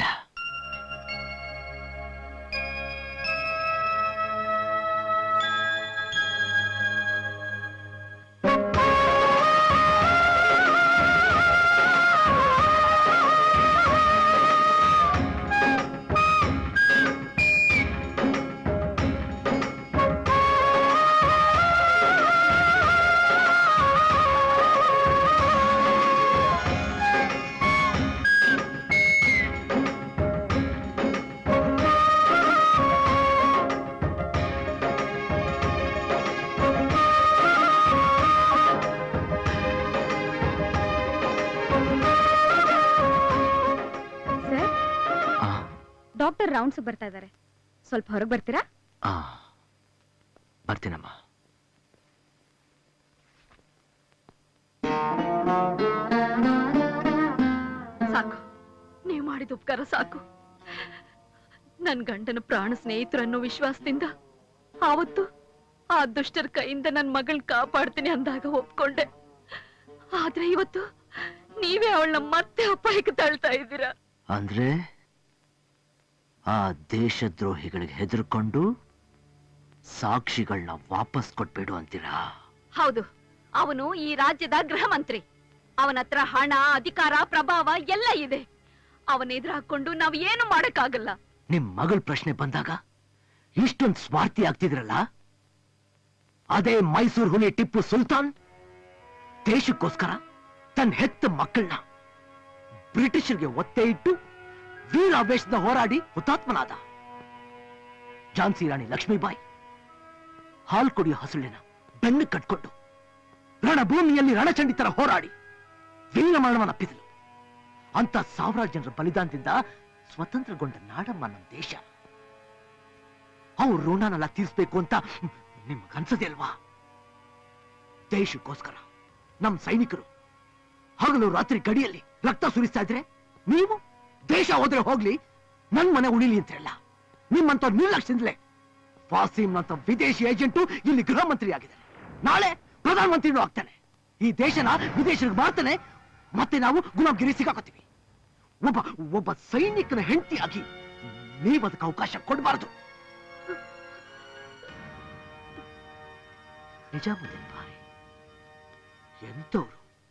ಸರ್ ಡಾಕ್ಟರ್ ರೌಂಡ್ಸ್ ಬರ್ತಾ ಇದ್ದಾರೆ ಸ್ವಲ್ಪ ಹೊರಗೆ ಬರ್ತೀರಾ ಆ ಬರ್ತೀನಮ್ಮ ಸಾಕು ನೀವು ಮಾಡಿದ ಉಪಕಾರ ಸಾಕು ನನ್ ಗಂಡನ ಪ್ರಾಣ ಸ್ನೇಹಿತರು ಅನ್ನೋ ವಿಶ್ವಾಸದಿಂದ ಆವತ್ತು ಆ ದುಷ್ಟರ ಕೈಯಿಂದ ನನ್ ಮಗಳ್ ಕಾಪಾಡ್ತೀನಿ ಅಂದಾಗ ಒಪ್ಕೊಂಡೆ ಆದ್ರೆ ಇವತ್ತು ನೀವೇ ಅವಳನ್ನ ಮತ್ತೆ ಅಪಾಯಕ್ಕೆ ತಳ್ತಾ ಇದ್ದೀರಾ ಅಂದ್ರೆ ಆ ದೇಶದ್ರೋಹಿಗಳಿಗೆ ಹೆದರ್ಕೊಂಡು ಸಾಕ್ಷಿಗಳನ್ನ ವಾಪಸ್ ಕೊಟ್ಬಿಡು ಅಂತೀರಾ ಹೌದು ಅವನು ಈ ರಾಜ್ಯದ ಗೃಹ ಮಂತ್ರಿ ಅವನ ಹತ್ರ ಹಣ ಅಧಿಕಾರ ಪ್ರಭಾವ ಎಲ್ಲ ಇದೆ ಅವನ ಎದುರು ಹಾಕೊಂಡು ನಾವ್ ಏನು ಮಾಡಕ್ಕಾಗಲ್ಲ ನಿಮ್ ಮಗಳ ಪ್ರಶ್ನೆ ಬಂದಾಗ ಇಷ್ಟೊಂದು ಸ್ವಾರ್ಥಿ ಆಗ್ತಿದ್ರಲ್ಲ ಅದೇ ಮೈಸೂರು ಹುಲಿ ಟಿಪ್ಪು ಸುಲ್ತಾನ್ ದೇಶಕ್ಕೋಸ್ಕರ ತನ್ನ ಹೆತ್ತ ಮಕ್ಕಳನ್ನ ಬ್ರಿಟಿಷರಿಗೆ ಒತ್ತೆ ಇಟ್ಟು ವೀರಾವೇಶದ ಹೋರಾಡಿ ಹುತಾತ್ಮನಾದ ಝಾನ್ಸಿ ರಾಣಿ ಲಕ್ಷ್ಮೀಬಾಯಿ ಹಾಲ್ ಕುಡಿಯೋ ಹಸುಳಿನ ಬೆನ್ನು ಕಟ್ಕೊಂಡು ರಣಭೂಮಿಯಲ್ಲಿ ರಣಚಂಡಿತರ ಹೋರಾಡಿ ವೀರಮರಣವನ್ನಪ್ಪಿದಳು ಅಂತ ಸಾವಿರಾರು ಜನರ ಬಲಿದಾನದಿಂದ ಸ್ವತಂತ್ರಗೊಂಡ ನಾಡಮ್ಮ ನಮ್ಮ ದೇಶ ಅವ್ರ ಋಣನೆಲ್ಲ ತೀರಿಸ್ಬೇಕು ಅಂತ ನಿಮ್ಗನ್ಸದೆ ಅಲ್ವಾ ದೇಶಕ್ಕೋಸ್ಕರ ನಮ್ ಸೈನಿಕರು ಹಗಲು ರಾತ್ರಿ ಗಡಿಯಲ್ಲಿ ರಕ್ತ ಸುರಿಸ್ತಾ ಇದ್ರೆ ನೀವು ದೇಶ ಹೋದ್ರೆ ಹೋಗ್ಲಿ ನನ್ ಮನೆ ಉಳಿಲಿ ಅಂತ ಹೇಳ ನಿಮ್ಮಂತ ನಿರ್ಲಕ್ಷ್ಯದಿಂದಲೇ ಫಾಸಿಂ ಅಂತ ವಿದೇಶಿ ಏಜೆಂಟು ಇಲ್ಲಿ ಗೃಹ ಮಂತ್ರಿ ಆಗಿದ್ದಾರೆ ನಾಳೆ ಪ್ರಧಾನಮಂತ್ರಿನೂ ಆಗ್ತಾನೆ ಈ ದೇಶನ ವಿದೇಶಕ್ಕೆ ಮಾಡ್ತಾನೆ ಮತ್ತೆ ನಾವು ಗುಲಾಮ್ಗಿರಿ ಸಿಕ್ಕಾಕೋತೀವಿ ಒಬ್ಬ ಒಬ್ಬ ಸೈನಿಕನ ಹೆಂಡತಿಯಾಗಿ ನೀವು ಅದಕ್ಕೆ ಅವಕಾಶ ಕೊಡಬಾರದು ನಿಜಾಮುದ್ದೀನ್ ಭಾರಿ ಎಂತವ್ರು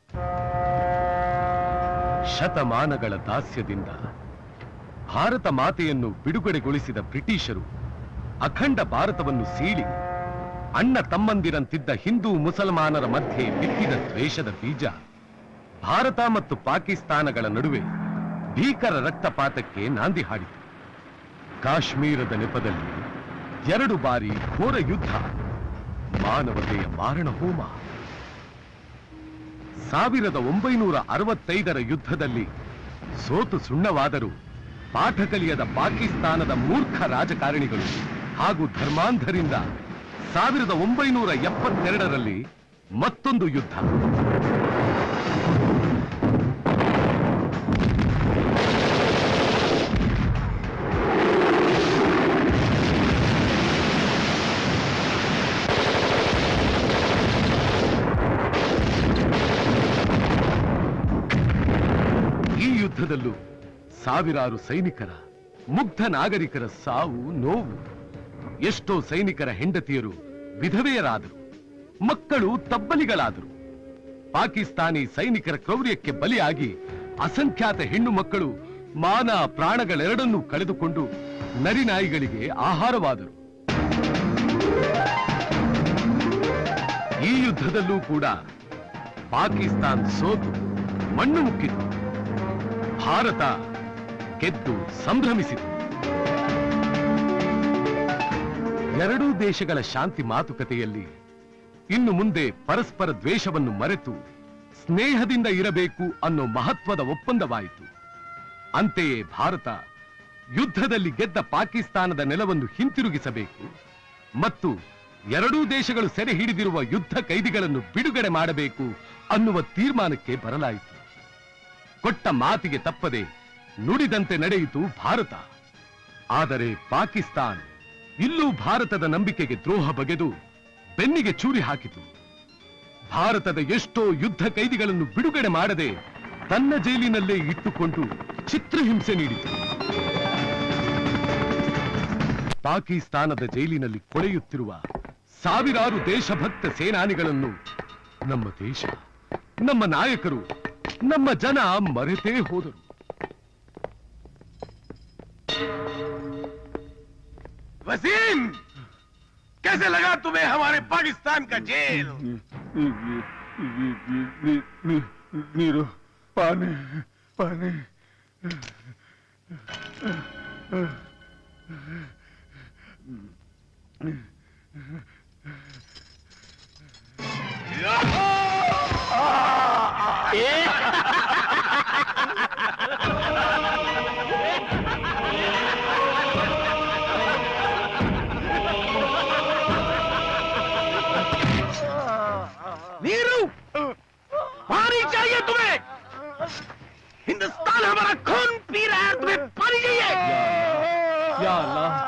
ಶತಮಾನಗಳ ದಾಸ್ಯದಿಂದ ಭಾರತ ಮಾತೆಯನ್ನು ಬಿಡುಗಡೆಗೊಳಿಸಿದ ಬ್ರಿಟಿಷರು ಅಖಂಡ ಭಾರತವನ್ನು ಸೀಳಿ ಅಣ್ಣ ತಮ್ಮಂದಿರಂತಿದ್ದ ಹಿಂದೂ ಮುಸಲ್ಮಾನರ ಮಧ್ಯೆ ಬಿತ್ತಿದ ದ್ವೇಷದ ಬೀಜ ಭಾರತ ಮತ್ತು ಪಾಕಿಸ್ತಾನಗಳ ನಡುವೆ ಭೀಕರ ರಕ್ತಪಾತಕ್ಕೆ ನಾಂದಿ ಹಾಡಿತು ಕಾಶ್ಮೀರದ ನೆಪದಲ್ಲಿ ಎರಡು ಬಾರಿ ಘೋರ ಯುದ್ಧ ಮಾನವತೆಯ ಮಾರಣ ಹೋಮ ಸಾವಿರದ ಒಂಬೈನೂರ ಅರವತ್ತೈದರ ಯುದ್ಧದಲ್ಲಿ ಸೋತು ಸುಣ್ಣವಾದರೂ ಪಾಠ ಕಲಿಯದ ಪಾಕಿಸ್ತಾನದ ಮೂರ್ಖ ರಾಜಕಾರಣಿಗಳು ಹಾಗೂ ಧರ್ಮಾಂಧರಿಂದ ಸಾವಿರದ ಒಂಬೈನೂರ ಎಪ್ಪತ್ತೆರಡರಲ್ಲಿ ಮತ್ತೊಂದು ಯುದ್ಧ ಯುದ್ಧದಲ್ಲೂ ಸಾವಿರಾರು ಸೈನಿಕರ ಮುಗ್ಧ ನಾಗರಿಕರ ಸಾವು ನೋವು ಎಷ್ಟೋ ಸೈನಿಕರ ಹೆಂಡತಿಯರು ವಿಧವೆಯರಾದರು ಮಕ್ಕಳು ತಬ್ಬಲಿಗಳಾದರು ಪಾಕಿಸ್ತಾನಿ ಸೈನಿಕರ ಕ್ರೌರ್ಯಕ್ಕೆ ಬಲಿಯಾಗಿ ಅಸಂಖ್ಯಾತ ಹೆಣ್ಣು ಮಕ್ಕಳು ಮಾನ ಪ್ರಾಣಗಳೆರಡನ್ನೂ ಕಳೆದುಕೊಂಡು ನರಿನಾಯಿಗಳಿಗೆ ಆಹಾರವಾದರು ಈ ಯುದ್ಧದಲ್ಲೂ ಕೂಡ ಪಾಕಿಸ್ತಾನ್ ಸೋತು ಮಣ್ಣು ಮುಕ್ಕಿತು ಭಾರತ ಗೆದ್ದು ಸಂಭ್ರಮಿಸಿತು ಎರಡೂ ದೇಶಗಳ ಶಾಂತಿ ಮಾತುಕತೆಯಲ್ಲಿ ಇನ್ನು ಮುಂದೆ ಪರಸ್ಪರ ದ್ವೇಷವನ್ನು ಮರೆತು ಸ್ನೇಹದಿಂದ ಇರಬೇಕು ಅನ್ನೋ ಮಹತ್ವದ ಒಪ್ಪಂದವಾಯಿತು ಅಂತೆಯೇ ಭಾರತ ಯುದ್ಧದಲ್ಲಿ ಗೆದ್ದ ಪಾಕಿಸ್ತಾನದ ನೆಲವನ್ನು ಹಿಂತಿರುಗಿಸಬೇಕು ಮತ್ತು ಎರಡೂ ದೇಶಗಳು ಸೆರೆ ಹಿಡಿದಿರುವ ಯುದ್ಧ ಕೈದಿಗಳನ್ನು ಬಿಡುಗಡೆ ಮಾಡಬೇಕು ಅನ್ನುವ ತೀರ್ಮಾನಕ್ಕೆ ಬರಲಾಯಿತು ಕೊಟ್ಟ ಮಾತಿಗೆ ತಪ್ಪದೆ ನುಡಿದಂತೆ ನಡೆಯಿತು ಭಾರತ ಆದರೆ ಪಾಕಿಸ್ತಾನ್ ಇಲ್ಲೂ ಭಾರತದ ನಂಬಿಕೆಗೆ ದ್ರೋಹ ಬಗೆದು ಬೆನ್ನಿಗೆ ಚೂರಿ ಹಾಕಿತು ಭಾರತದ ಎಷ್ಟೋ ಯುದ್ಧ ಕೈದಿಗಳನ್ನು ಬಿಡುಗಡೆ ಮಾಡದೆ ತನ್ನ ಜೈಲಿನಲ್ಲೇ ಇಟ್ಟುಕೊಂಡು ಚಿತ್ರಹಿಂಸೆ ನೀಡಿತು ಪಾಕಿಸ್ತಾನದ ಜೈಲಿನಲ್ಲಿ ಕೊಳೆಯುತ್ತಿರುವ ಸಾವಿರಾರು ದೇಶಭಕ್ತ ಸೇನಾನಿಗಳನ್ನು ನಮ್ಮ ದೇಶ ನಮ್ಮ ನಾಯಕರು ನಮ್ಮ ಜನ ಮರೆತೇ ಹೋದರು वसीम कैसे लगा तुम्हें हमारे पाकिस्तान का जेल ನೀರು ಪಾನಿ ಪಾನಿ नीरू पानी चाहिए तुम्हें हिंदुस्तान हमारा खून पी रहा है तुम्हें पानी चाहिए या अल्लाह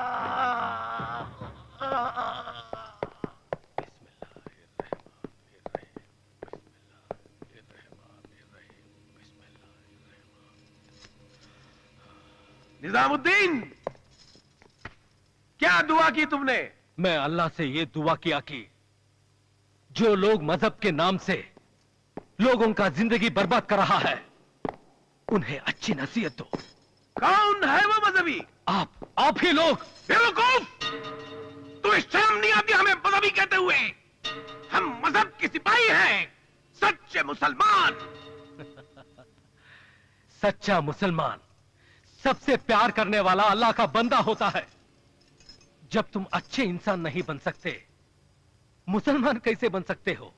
निजामुद्दीन क्या दुआ की तुमने मैं अल्लाह से ये दुआ किया कि जो लोग मजहब के नाम से लोगों का जिंदगी बर्बाद कर रहा है उन्हें अच्छी नसीहत दो कौन है वो मजहबी आप आप ही लोग बेवकूफ तुम्हें शर्म नहीं आती हमें मजहबी कहते हुए हम मजहब के सिपाही हैं सच्चे मुसलमान सच्चा मुसलमान सबसे प्यार करने वाला अल्लाह का बंदा होता है जब तुम अच्छे इंसान नहीं बन सकते मुसलमान कैसे बन सकते हो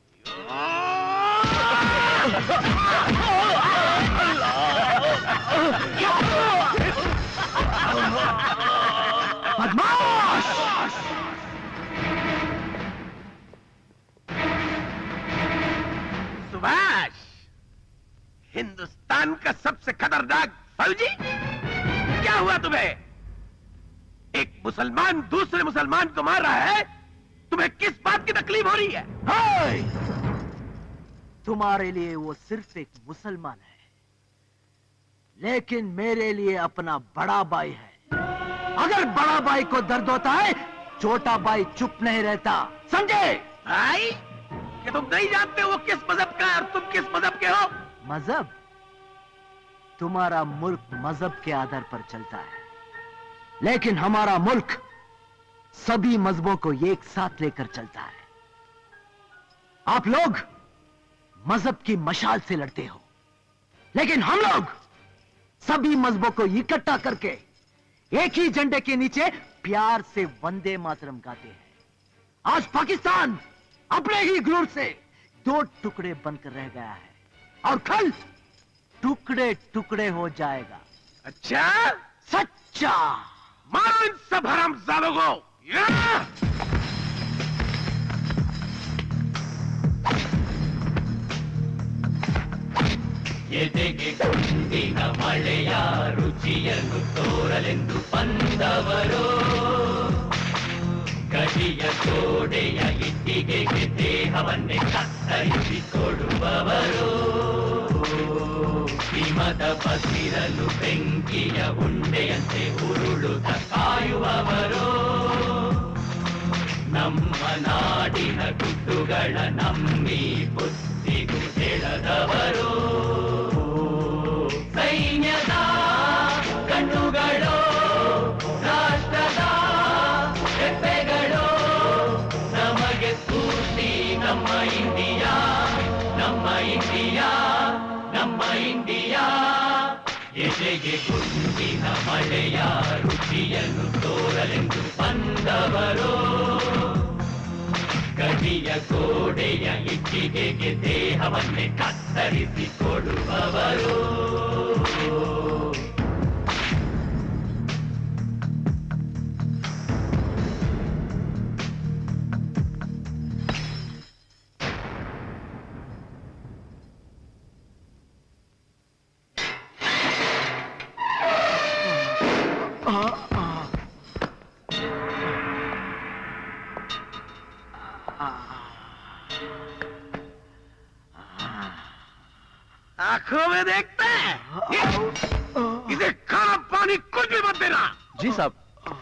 सुभाष हिंदुस्तान का सबसे खतरनाक फौजी क्या हुआ तुम्हें एक मुसलमान दूसरे मुसलमान को मार रहा है तुम्हें किस बात की तकलीफ हो रही है हाय! तुम्हारे लिए वो सिर्फ एक मुसलमान है लेकिन मेरे लिए अपना बड़ा भाई है अगर बड़ा भाई को दर्द होता है छोटा भाई चुप नहीं रहता समझे भाई कि तुम नहीं जानते वो किस मजहब का है और तुम किस मजहब के हो मजहब तुम्हारा मुल्क मजहब के आधार पर चलता है लेकिन हमारा मुल्क सभी मजहबों को एक साथ लेकर चलता है आप लोग मजहब की मशाल से लड़ते हो लेकिन हम लोग सभी मजहबों को इकट्ठा करके एक ही झंडे के नीचे प्यार से वंदे मातरम गाते हैं आज पाकिस्तान अपने ही गुरूर से दो टुकड़े बनकर रह गया है और कल टुकड़े टुकड़े हो जाएगा अच्छा सच्चा मारो इन सब हरामजादों को या! ಎದೆಗೆ ಗುಂಡಿನ ಮಳೆಯ ರುಚಿಯನ್ನು ತೋರಲೆಂದು ಬಂದವರು ಗಡಿಯ ಗೋಡೆಯ ಇಟ್ಟಿಗೆಗೆ ದೇಹವನ್ನೇ ಕತ್ತರಿಸಿ ಕೊಡುವವರು ಹಿಮದ ಆಟ ಬಸಿರಲು ಬೆಂಕಿಯ ಉಂಡೆಯಂತೆ ಉರುಳುತ್ತ ಕಾಯುವವರು ನಮ್ಮ ನಾಡಿನ ಗುಟ್ಟುಗಳ ನಂಬಿ ಬುದ್ಧಿಗೂ ಹೇಳದವರು ಸೈನ್ಯದ ಕಣ್ಣುಗಳು ರಾಷ್ಟ್ರದ ಹೆಪ್ಪೆಗಳು ನಮಗೆ ಸ್ಫೂರ್ತಿ ನಮ್ಮ ಇಂಡಿಯಾ ನಮ್ಮ ಇಂಡಿಯಾ ನಮ್ಮ ಇಂಡಿಯಾ ಎದೆಗೆ ಗುಂಡಿನ ಮಳೆಯ ರುಚಿಯನ್ನು ತೋರಲೆಂದು ಬಂದವರು ಗಡಿಯ ಗೋಡೆಯ ಇಟ್ಟಿಗೆಗೆ ದೇಹವನ್ನೇ ಕತ್ತರಿಸಿ ಕೊಡುವವರು आंखों में देखते हैं इसे खाना पानी कुछ भी मत देना जी साहब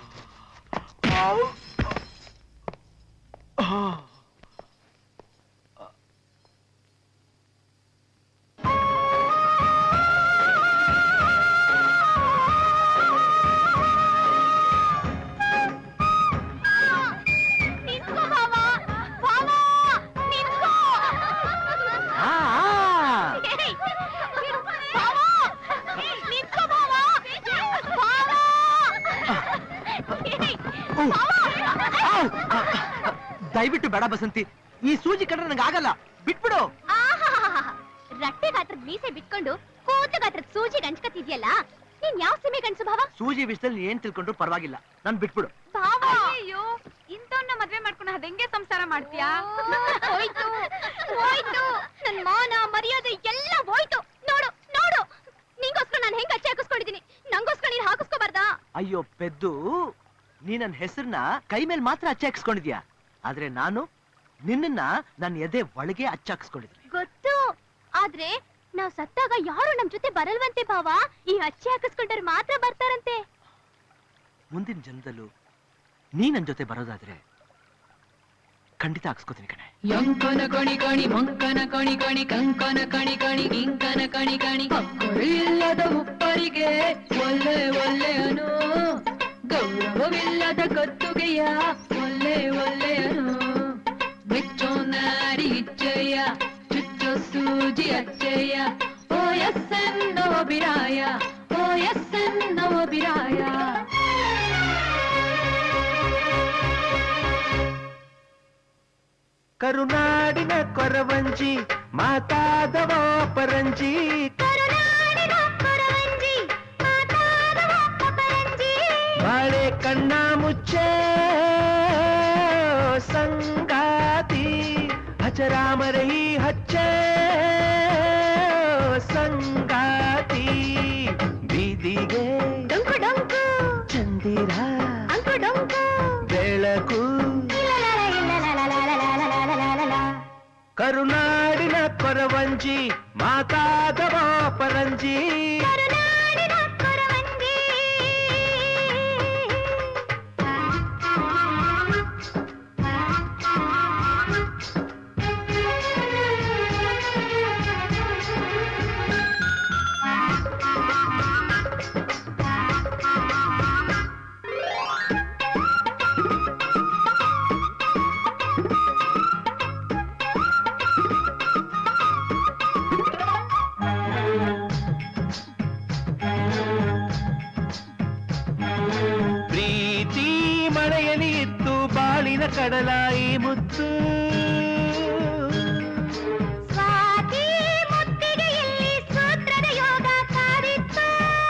ನಿಂತ್ಕೋ ಭಾವ ಭಾವ ನಿಂತ್ಕೋ ಏಯ್, ಭಾವ ನಿಂತ್ಕೋ ಭಾವ ಭಾವ ಏಯ್, ದಯವಿಟ್ಟು ಬೇಡ ಬಸಂತಿ ಈ ಸೂಜಿ ಕಂಡ್ರೆ ನಂಗೆ ಆಗಲ್ಲ ಬಿಟ್ಬಿಡು ಆಹಾಹಾಹಾ. ರಟ್ಟೆ ಗಾತ್ರದ ಮೀಸೆ ಬಿಟ್ಕೊಂಡು ಕೂತ ಗಾತ್ರದ ಸೂಜಿ ಗಂಚ್ಕತಿದ್ಯಲ್ಲ ನೀನ್ ಯಾವ ಸೀಮೆ ಗಂಡ್ಸು ಭಾವ ಸೂಜಿ ವಿಷಯದಲ್ಲಿ ಏನ್ ತಿಳ್ಕೊಂಡ್ರು ಪರವಾಗಿಲ್ಲ ನಾನ್ ಬಿಟ್ಬಿಡು ಭಾವ ಅಯ್ಯೋ ಇಂಥವ್ನ ಮದ್ವೆ ಮಾಡ್ಕೊಂಡು ಅದ್ ಹೆಂಗೆ ಸಂಸಾರ ಮಾಡ್ತೀಯಾ ಹೋಯ್ತು ಹೋಯ್ತು ನನ್ ಮಾನ ಮರ್ಯಾದೆ ಎಲ್ಲ ಹೋಯ್ತು ನೋಡು ನೋಡು ನಿಂಗೋಸ್ಕರ ನಾನು ಹೆಂಗ್ ಅಚ್ಚೆ ಹಾಕಿಸ್ಕೊಂಡಿದೀನಿ ನಂಗೋಸ್ಕರ ನೀನ್ ಹಾಕಿಸ್ಕೋಬಾರ್ದಾ ಅಯ್ಯೋ ಪೆದ್ದು ನೀ ನನ್ನ ಹೆಸರನ್ನ ಕೈ ಮೇಲೆ ಮಾತ್ರ ಅಚ್ಚಾಕ್ಸ್ಕೊಂಡಿದ್ಯಾ ಆದ್ರೆ ನಾನು ನಿನ್ನನ್ನ ನನ್ನ ಎದೆ ಒಳಗೆ ಅಚ್ಚಾಕ್ಸ್ಕೊಂಡಿದ್ದೀನಿ ಗೊತ್ತು ಆದ್ರೆ ನಾವ್ ಸತ್ತಾಗ ಯಾರು ನಮ್ ಜೊತೆ ಬರಲ್ವಂತೆ ಭಾವ ಈ ಅಚ್ಚೆ ಹಾಕಿಸ್ಕೊಂಡ್ರೆ ಮಾತ್ರ ಬರ್ತಾರಂತೆ ಮುಂದಿನ ಜನ್ಮದಲ್ಲೂ ನೀ ನನ್ ಜೊತೆ ಬರೋದಾದ್ರೆ ಖಂಡಿತ ಹಾಕ್ಸ್ಕೊತೀನಿ ಕಣೆ ಯಂಕನ ಕಣಿ ಕಣಿ ಮಂಕನ ಕಣಿ ಕಣಿ ಕಂಕನ ಕಣಿ ಕಣಿ ಇಂಕನ ಕಣಿ ಕಣಿ ಹಕ್ಕರು ಇಲ್ಲದ ಉಪ್ಪರಿಗೆ ಒಲ್ಲೆ ಒಲ್ಲೆಯನು ಗೌರವವಿಲ್ಲದ ಕತ್ತುಗೆಯ ಒಲ್ಲೆ ಒಲ್ಲೆಯನು ಮೆಚ್ಚೋ ನಾರಿ ಇಚ್ಚಯ್ಯ ಚುಚ್ಚೋ ಸೂಜಿ ಅಚ್ಚಯ್ಯ ಓ ಎಸ್ ಎನ್ನೋ ಬಿರಾಯ ಓ ಎಸ್ ಎನ್ನೋ ಬಿರಾಯ ಕರುನಾಡಿನ ಕೊರವಂಜಿ ಮಾತಾದವ ಪರಂಜಿ ಬಾಳೆ ಕಣ್ಣ ಮುಚ್ಚೆ ಸಂಗಾತಿ ಹಚರಾಮರೈ ಹಚ್ಚೆ ಸಂಗಾತಿ ಬೀದಿಗೆ ಚಂದಿರ ಬೆಳಕು ಕರುನಾಡಿನ ಕೊರವಂಜಿ ಮಾತಾದವ ಪರಂಜಿ ಪ್ರೀತಿ ಮಳೆಯಲ್ಲಿ ಇತ್ತು ಬಾಳಿನ ಕಡಲಾಯಿ ಮುತ್ತು ಸ್ವಾತಿ ಮುತ್ತಿಗೆಯಲ್ಲಿ ಸೂತ್ರದ ಯೋಗ ಕಾದಿತ್ತು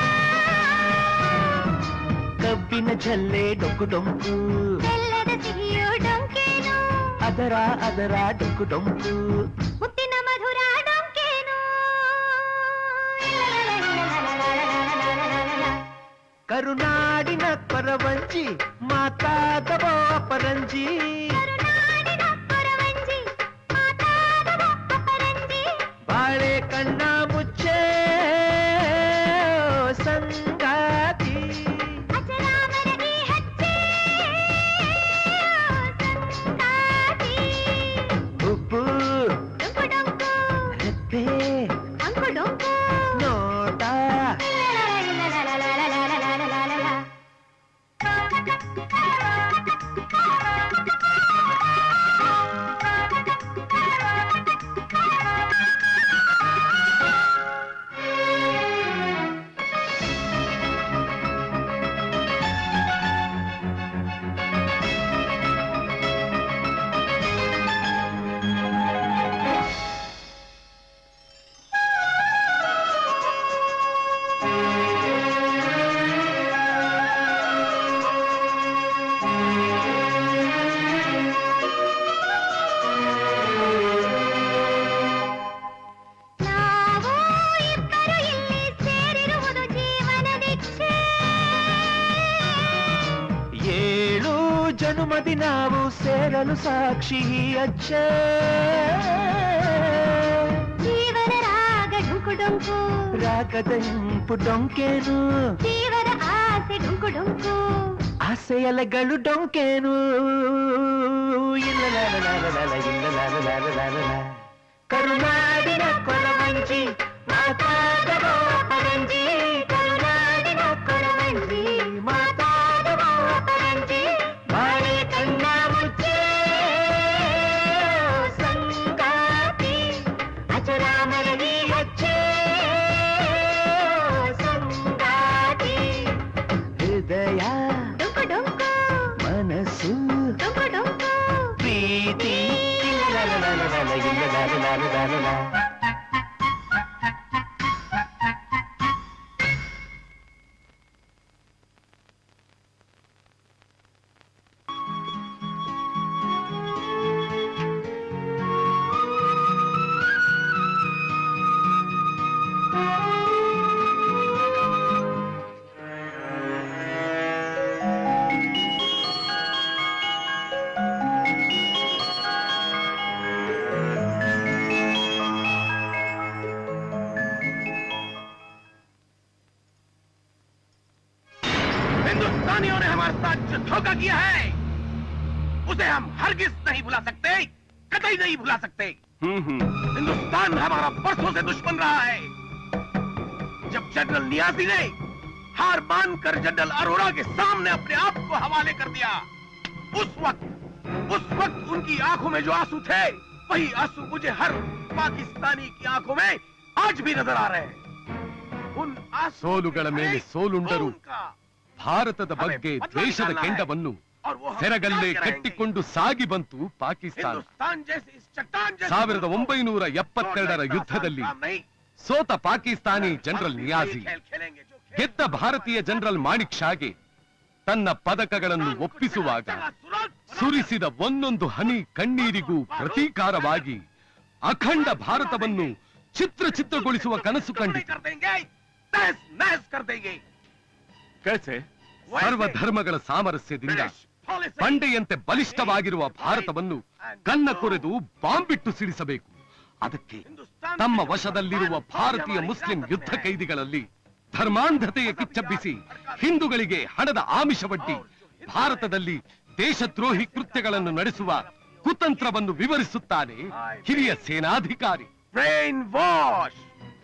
ಕಬ್ಬಿನ ಜಲ್ಲೆ ಡೊಂಕು ಡೊಂಕು ಬೆಲ್ಲದ ಸಿಹಿಯು ಡೊಂಕೇನು ಅದರ ಅದರ ಡೊಂಕು ಡೊಂಕು ಮುತ್ತಿನ ಮಧುರ ಡೊಂಕೇನು ಕರುನಾಡಿನ ಕೊರವಂಜಿ ಮಾತಾದವ ಪರಂಜಿ ಬಾಳೆ ಕಣ್ಣ ಮುಚ್ಚೆ ಅನುಮತಿ ನಾವು ಸೇರಲು ಸಾಕ್ಷಿ ಅಚ್ಚ ಜೀವನ ರಾಗ ಡುಂಕು ಡುಂಕು ರಾಗದ ಇಂಪು ಡೊಂಕೇನು ಜೀವನ ಆಸೆ ಡುಂಕು ಡುಂಕು ಆಸೆಯಲೆಗಳು ಡೊಂಕೇನು ಇಲ್ಲ ಲಾಲ ಲಾಲ ಲಾಲ ಇಲ್ಲ ಲಾಲ ಲಾಲ ಲಾಲ ಲಾ. ಕರುನಾಡಿನ ಕೊರವಂಜಿ ಮಾತಾಡವ ಪರಂಜಿ ಕರುನಾಡಿನ ಕೊರವಂಜಿ ಮಾತಾಡವ ಪರಂಜಿ ಬಾಳೆ ಕಣ್ಣ ಮುಚ್ಚೆ ಸಂಗಾತಿ ಅಚರಾಮರವಿ ಅಚ್ಚೆ ಸಂಗಾತಿ ಹೃದಯ ಡುಂಕು ಡುಂಕು ಮನಸ್ಸು ಡುಂಕು ಡುಂಕು ಪ್ರೀತಿ ಇಲ್ಲ ಲಾಲ ಲಾಲ ಲಾಲ ಇಲ್ಲ ಲಾಲ ಲಾಲ ಲಾಲ ಲಾ. हिंदुस्तानियों ने हमारे साथ जो धोखा किया है उसे हम हरगिज नहीं भुला सकते कतई नहीं भुला सकते हिंदुस्तान हमारा बरसों से दुश्मन रहा है जब जनरल नियाजी ने हार मानकर जनरल अरोड़ा के सामने अपने आप को हवाले कर दिया उस वक्त उस वक्त उनकी आंखों में जो आंसू थे वही आंसू मुझे हर पाकिस्तानी की आंखों में आज भी नजर आ रहे हैं उन आंसू ಸೋಲುಗಳ ಮೇಲೆ ಸೋಲುಂಡರು ಭಾರತದ ಬಗ್ಗೆ ದ್ವೇಷದ ಕೆಂಡವನ್ನು ಸೆರಗಲ್ಲೇ ಕಟ್ಟಿಕೊಂಡು ಸಾಗಿ ಬಂತು ಪಾಕಿಸ್ತಾನ हिंदुस्तान जैसे इस चट्टान जैसे ಸಾವಿರದ ಒಂಬೈನೂರ ಎಪ್ಪತ್ತೆರಡರ ಯುದ್ಧದಲ್ಲಿ ಸೋತ ಪಾಕಿಸ್ತಾನಿ ಜನರಲ್ ನಿಯಾಜಿ ಗೆದ್ದ ಭಾರತೀಯ ಜನರಲ್ ಮಾಣಿಕ್ ಶಾಗೆ ತನ್ನ ಪದಕಗಳನ್ನು ಒಪ್ಪಿಸುವಾಗ ಸುರಿಸಿದ ಒಂದೊಂದು ಹನಿ ಕಣ್ಣೀರಿಗೂ ಪ್ರತೀಕಾರವಾಗಿ ಅಖಂಡ ಭಾರತವನ್ನು ಚಿತ್ರ ಚಿತ್ರಗೊಳಿಸುವ ಕನಸು ಕಂಡಿತು कर देंगे तहस नहस कर देंगे ಸರ್ವ ಧರ್ಮಗಳ ಸಾಮರಸ್ಯದಿಂದ ಬಂಡೆಯಂತೆ ಬಲಿಷ್ಠವಾಗಿರುವ ಭಾರತವನ್ನು ಕನ್ನ ಕೊರೆದು ಬಾಂಬಿಟ್ಟು ಸಿಡಿಸಬೇಕು ಅದಕ್ಕೆ ತಮ್ಮ ವಶದಲ್ಲಿರುವ ಭಾರತೀಯ ಮುಸ್ಲಿಂ ಯುದ್ಧ ಕೈದಿಗಳಲ್ಲಿ ಧರ್ಮಾಂಧತೆಯ ಕಿಚ್ಚಬ್ಬಿಸಿ ಹಿಂದೂಗಳಿಗೆ ಹಣದ ಆಮಿಷವಡ್ಡಿ ಭಾರತದಲ್ಲಿ ದೇಶದ್ರೋಹಿ ಕೃತ್ಯಗಳನ್ನು ನಡೆಸುವ ಕುತಂತ್ರವನ್ನು ವಿವರಿಸುತ್ತಾನೆ ಹಿರಿಯ ಸೇನಾಧಿಕಾರಿ ಬ್ರೈನ್ ವಾಶ್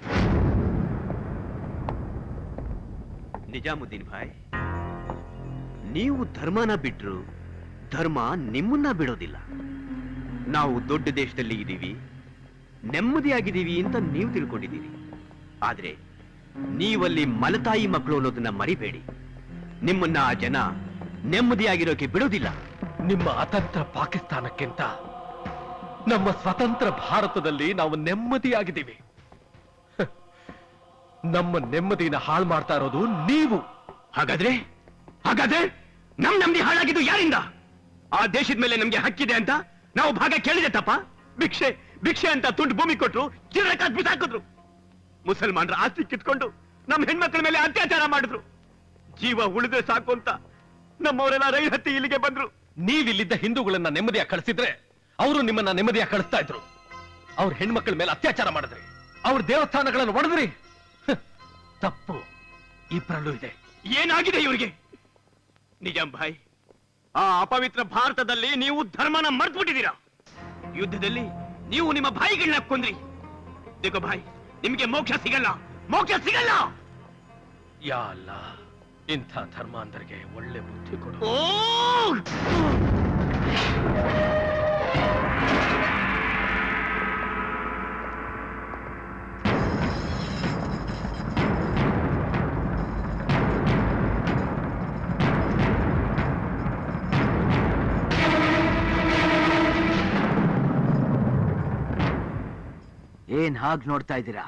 ನಿಜಾಮುದ್ದೀನ್ ಭಾಯ್ ನೀವು ಧರ್ಮನ ಬಿಟ್ರು ಧರ್ಮ ನಿಮ್ಮನ್ನ ಬಿಡೋದಿಲ್ಲ ನಾವು ದೊಡ್ಡ ದೇಶದಲ್ಲಿ ಇದ್ದೀವಿ ನೆಮ್ಮದಿಯಾಗಿದ್ದೀವಿ ಅಂತ ನೀವು ತಿಳ್ಕೊಂಡಿದ್ದೀರಿ ಆದ್ರೆ ನೀವಲ್ಲಿ ಮಲತಾಯಿ ಮಕ್ಕಳು ಅನ್ನೋದನ್ನ ಮರಿಬೇಡಿ ನಿಮ್ಮನ್ನ ಆ ಜನ ನೆಮ್ಮದಿಯಾಗಿರೋಕೆ ಬಿಡೋದಿಲ್ಲ ನಿಮ್ಮ ಅತಂತ್ರ ಪಾಕಿಸ್ತಾನಕ್ಕಿಂತ ನಮ್ಮ ಸ್ವತಂತ್ರ ಭಾರತದಲ್ಲಿ ನಾವು ನೆಮ್ಮದಿಯಾಗಿದ್ದೀವಿ ಹ. ನಮ್ಮ ನೆಮ್ಮದಿನ ಹಾಳು ಮಾಡ್ತಾ ಇರೋದು ನೀವು ಹಾಗಾದ್ರೆ ಹಾಗಾದ್ರೆ ನಮ್ ನಮ್ದಿ ಹಾಳಾಗಿದ್ದು ಯಾರಿಂದ ಆ ದೇಶದ ಮೇಲೆ ನಮ್ಗೆ ಹಕ್ಕಿದೆ ಅಂತ ನಾವು ಭಾಗ ಕೇಳಿದೆ ತಪ್ಪ ಭಿಕ್ಷೆ ಭಿಕ್ಷೆ ಅಂತ ತುಂಡು ಭೂಮಿ ಕೊಟ್ರು ಚಿರಕ ಬಿಸಾಕಿದ್ರು ಮುಸಲ್ಮಾನರ ಆಸ್ತಿ ಕಿತ್ಕೊಂಡು ನಮ್ಮ ಹೆಣ್ಮಕ್ಳ ಮೇಲೆ ಅತ್ಯಾಚಾರ ಮಾಡಿದ್ರು ಜೀವ ಉಳಿದ್ರೆ ಸಾಕು ಅಂತ ನಮ್ಮವರೆಲ್ಲ ರೈಲ್ ಹತ್ತಿ ಇಲ್ಲಿಗೆ ಬಂದ್ರು ನೀವಿಲ್ಲಿದ್ದ ಹಿಂದೂಗಳನ್ನ ನೆಮ್ಮದಿಯಾಗಿ ಕಳಿಸಿದ್ರೆ ಅವರು ನಿಮ್ಮನ್ನ ನೆಮ್ಮದಿಯಾಗಿ ಕಳಿಸ್ತಾ ಇದ್ರು ಅವ್ರ ಹೆಣ್ಮಕ್ಳ ಮೇಲೆ ಅತ್ಯಾಚಾರ ಮಾಡಿದ್ರಿ ಅವ್ರ ದೇವಸ್ಥಾನಗಳನ್ನು ಒಡೆದ್ರಿ ಹ. ತಪ್ಪು ಇಬ್ಬರಲ್ಲೂ ಇದೆ ಏನಾಗಿದೆ ಇವರಿಗೆ ನಿಜಾಂ ಭಾಯ್ ಆ ಅಪವಿತ್ರ ಭಾರತದಲ್ಲಿ ನೀವು ಧರ್ಮನ ಮರ್ತ್ಬಿಟ್ಟಿದ್ದೀರಾ ಯುದ್ಧದಲ್ಲಿ ನೀವು ನಿಮ್ಮ ಭಾಯಿಗಳನ್ನ ಕೊಂದ್ರಿ ದೇಖೋ ಭಾಯ್ ನಿಮಗೆ ಮೋಕ್ಷ ಸಿಗಲ್ಲ ಮೋಕ್ಷ ಸಿಗಲ್ಲ ಯಾ ಅಲ್ಲ ಇಂಥ ಧರ್ಮಾಂಧರಿಗೆ ಒಳ್ಳೆ ಬುದ್ಧಿ ಕೊಡು ಓ ಏನ್ ಹಾಗ್ ನೋಡ್ತಾ ಇದ್ದೀರಾ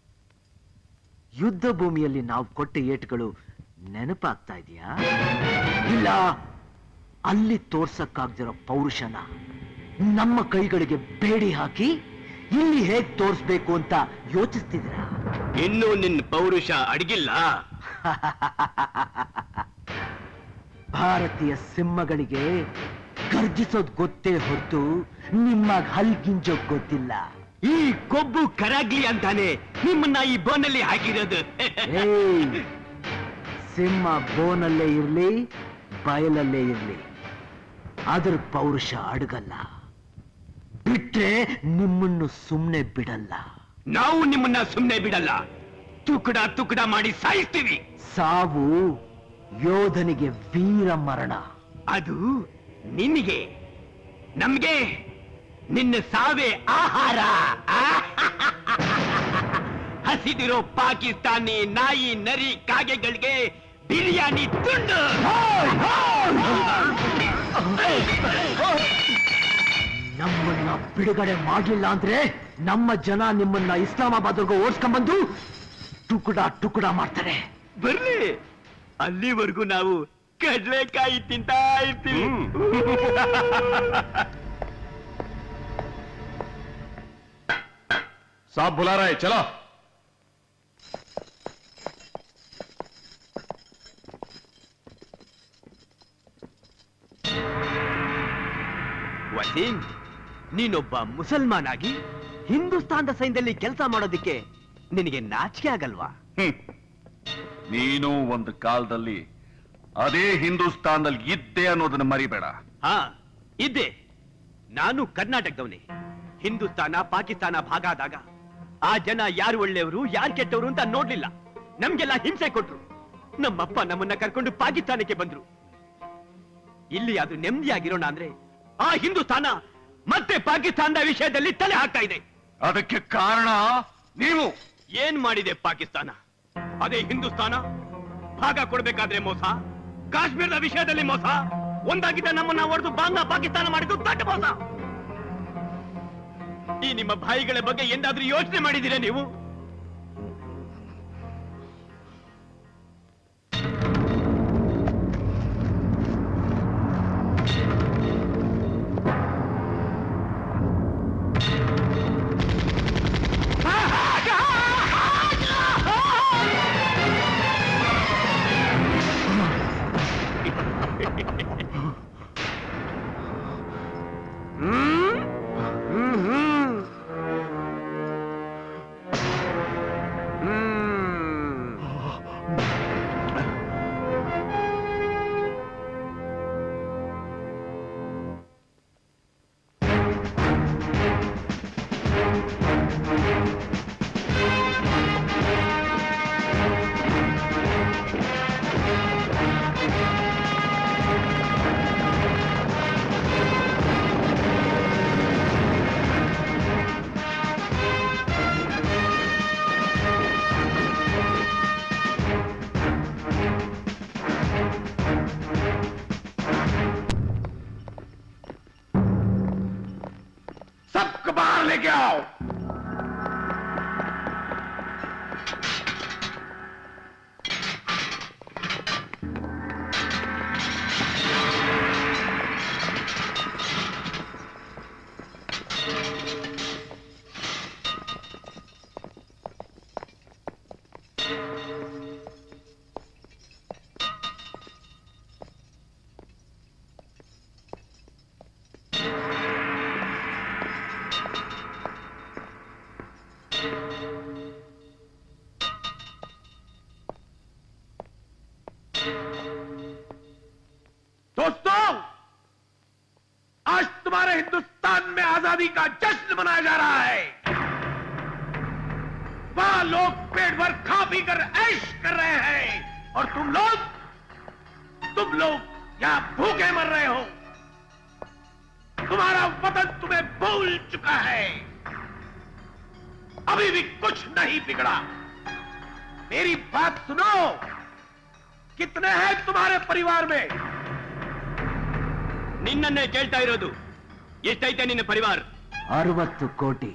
ಯುದ್ಧ ಭೂಮಿಯಲ್ಲಿ ನಾವು ಕೊಟ್ಟ ಏಟುಗಳು ನೆನಪಾಗ್ತಾ ಇದೆಯಾ ಇಲ್ಲ ಅಲ್ಲಿ ತೋರ್ಸಕ್ಕಾಗ್ದಿರೋ ಪೌರುಷನ ನಮ್ಮ ಕೈಗಳಿಗೆ ಬೇಡಿ ಹಾಕಿ ಇಲ್ಲಿ ಹೇಗ್ ತೋರಿಸ್ಬೇಕು ಅಂತ ಯೋಚಿಸ್ತಿದ್ದೀರಾ ಇನ್ನೂ ನಿನ್ನ ಪೌರುಷ ಅಡಗಿಲ್ಲ ಭಾರತೀಯ ಸಿಂಹಗಳಿಗೆ ಗರ್ಜಿಸೋದ್ ಗೊತ್ತೇ ಹೊರತು ನಿಮ್ಮ ಹಲ್ಗಿಂಜೋಗ್ ಗೊತ್ತಿಲ್ಲ ಈ ಕೊಬ್ಬು ಕರಾಗ್ಲಿ ಅಂತಾನೆ ನಿಮ್ಮನ್ನ ಈ ಬೋನಲ್ಲಿ ಹಾಕಿರೋದು ಏಯ್, ಸಿಂಹ ಬೋನಲ್ಲೇ ಇರ್ಲಿ ಬಯಲಲ್ಲೇ ಇರ್ಲಿ ಅದ್ರ ಪೌರುಷ ಅಡಗಲ್ಲ ಬಿಟ್ರೆ ನಿಮ್ಮನ್ನು ಸುಮ್ನೆ ಬಿಡಲ್ಲ ನಾವು ನಿಮ್ಮನ್ನ ಸುಮ್ನೆ ಬಿಡಲ್ಲ ತುಕಡ ತುಕಡ ಮಾಡಿ ಸಾಯಿಸ್ತೀವಿ ಸಾವು ಯೋಧನಿಗೆ ವೀರ ಮರಣ ಅದು ನಿನಗೆ ನಮ್ಗೆ ನಿನ್ನ ಸಾವೇ ಆಹಾರ ಆ? ಹಸಿದಿರೋ ಪಾಕಿಸ್ತಾನಿ ನಾಯಿ ನರಿ ಕಾಗೆಗಳಿಗೆ ಬಿರಿಯಾನಿ ತುಂಡು ನಮ್ಮನ್ನ ಬಿಡುಗಡೆ ಮಾಡ್ಲಿಲ್ಲ ಅಂದ್ರೆ ನಮ್ಮ ಜನ ನಿಮ್ಮನ್ನ ಇಸ್ಲಾಮಾಬಾದ್ವರೆಗೂ ಓಡಿಸ್ಕೊಂಡ್ಬಂದು ಟುಕುಡ ಟುಕುಡ ಮಾಡ್ತಾರೆ ಬರ್ಲಿ ಅಲ್ಲಿವರೆಗೂ ನಾವು ಕಡ್ಲೆಕಾಯಿ ತಿಂತಾ ಇರ್ತೀವಿ साहब बुला रहा है चलो ವಸೀಂ ನೀನೊಬ್ಬ ಮುಸಲ್ಮಾನ್ ಆಗಿ ಹಿಂದೂಸ್ತಾನದ ಸೈನ್ಯದಲ್ಲಿ ಕೆಲಸ ಮಾಡೋದಿಕ್ಕೆ ನಿನಗೆ ನಾಚಿಕೆ ಆಗಲ್ವಾ ನೀನು ಒಂದು ಕಾಲದಲ್ಲಿ ಅದೇ ಹಿಂದೂಸ್ತಾನದಲ್ಲಿ ಇದ್ದೆ ಅನ್ನೋದನ್ನ ಮರಿಬೇಡ ಹಾ ಇದ್ದೆ ನಾನು ಕರ್ನಾಟಕದವನೇ ಹಿಂದೂಸ್ತಾನ ಪಾಕಿಸ್ತಾನ ಭಾಗ ಆದಾಗ ಆ ಜನ ಯಾರು ಒಳ್ಳೆಯವರು ಯಾರು ಕೆಟ್ಟವರು ಅಂತ ನೋಡ್ಲಿಲ್ಲ ನಮ್ಗೆಲ್ಲ ಹಿಂಸೆ ಕೊಟ್ರು ನಮ್ಮಪ್ಪ ನಮ್ಮನ್ನ ಕರ್ಕೊಂಡು ಪಾಕಿಸ್ತಾನಕ್ಕೆ ಬಂದ್ರು ಇಲ್ಲಿ ಅದು ನೆಮ್ಮದಿಯಾಗಿರೋಣ ಅಂದ್ರೆ ಆ ಹಿಂದೂಸ್ತಾನ ಮತ್ತೆ ಪಾಕಿಸ್ತಾನದ ವಿಷಯದಲ್ಲಿ ತಲೆ ಹಾಕ್ತಾ ಇದೆ ಅದಕ್ಕೆ ಕಾರಣ ನೀವು ಏನ್ ಮಾಡಿದೆ ಪಾಕಿಸ್ತಾನ ಅದೇ ಹಿಂದೂಸ್ತಾನ ಭಾಗ ಕೊಡ್ಬೇಕಾದ್ರೆ ಮೋಸ ಕಾಶ್ಮೀರದ ವಿಷಯದಲ್ಲಿ ಮೋಸ ಒಂದಾಗಿದ್ದ ನಮ್ಮನ್ನ ಹೊಡೆದು ಬಾಂಗ್ಲಾ ಪಾಕಿಸ್ತಾನ ಮಾಡಿದ್ದು ದೊಡ್ಡ ಮೋಸ ಈ ನಿಮ್ಮ ಭಾಯಿಗಳ ಬಗ್ಗೆ ಎಂದಾದ್ರೂ ಯೋಚನೆ ಮಾಡಿದ್ದೀರಾ ನೀವು सबको बाहर लेके आओ दोस्तों आज तुम्हारे हिंदुस्तान में आजादी का जश्न मनाया जा रहा है वहां लोग पेट भर खा पी कर ऐश कर रहे हैं और तुम लोग तुम लोग यहां भूखे मर रहे हो तुम्हारा वतन तुम्हें भूल चुका है अभी भी कुछ नहीं बिगड़ा मेरी बात सुनो कितने हैं तुम्हारे परिवार में ನಿನ್ನನ್ನೇ ಕೇಳ್ತಾ ಇರೋದು ಎಷ್ಟೈತೆ ನಿನ್ನ ಪರಿವಾರ ಅರವತ್ತು ಕೋಟಿ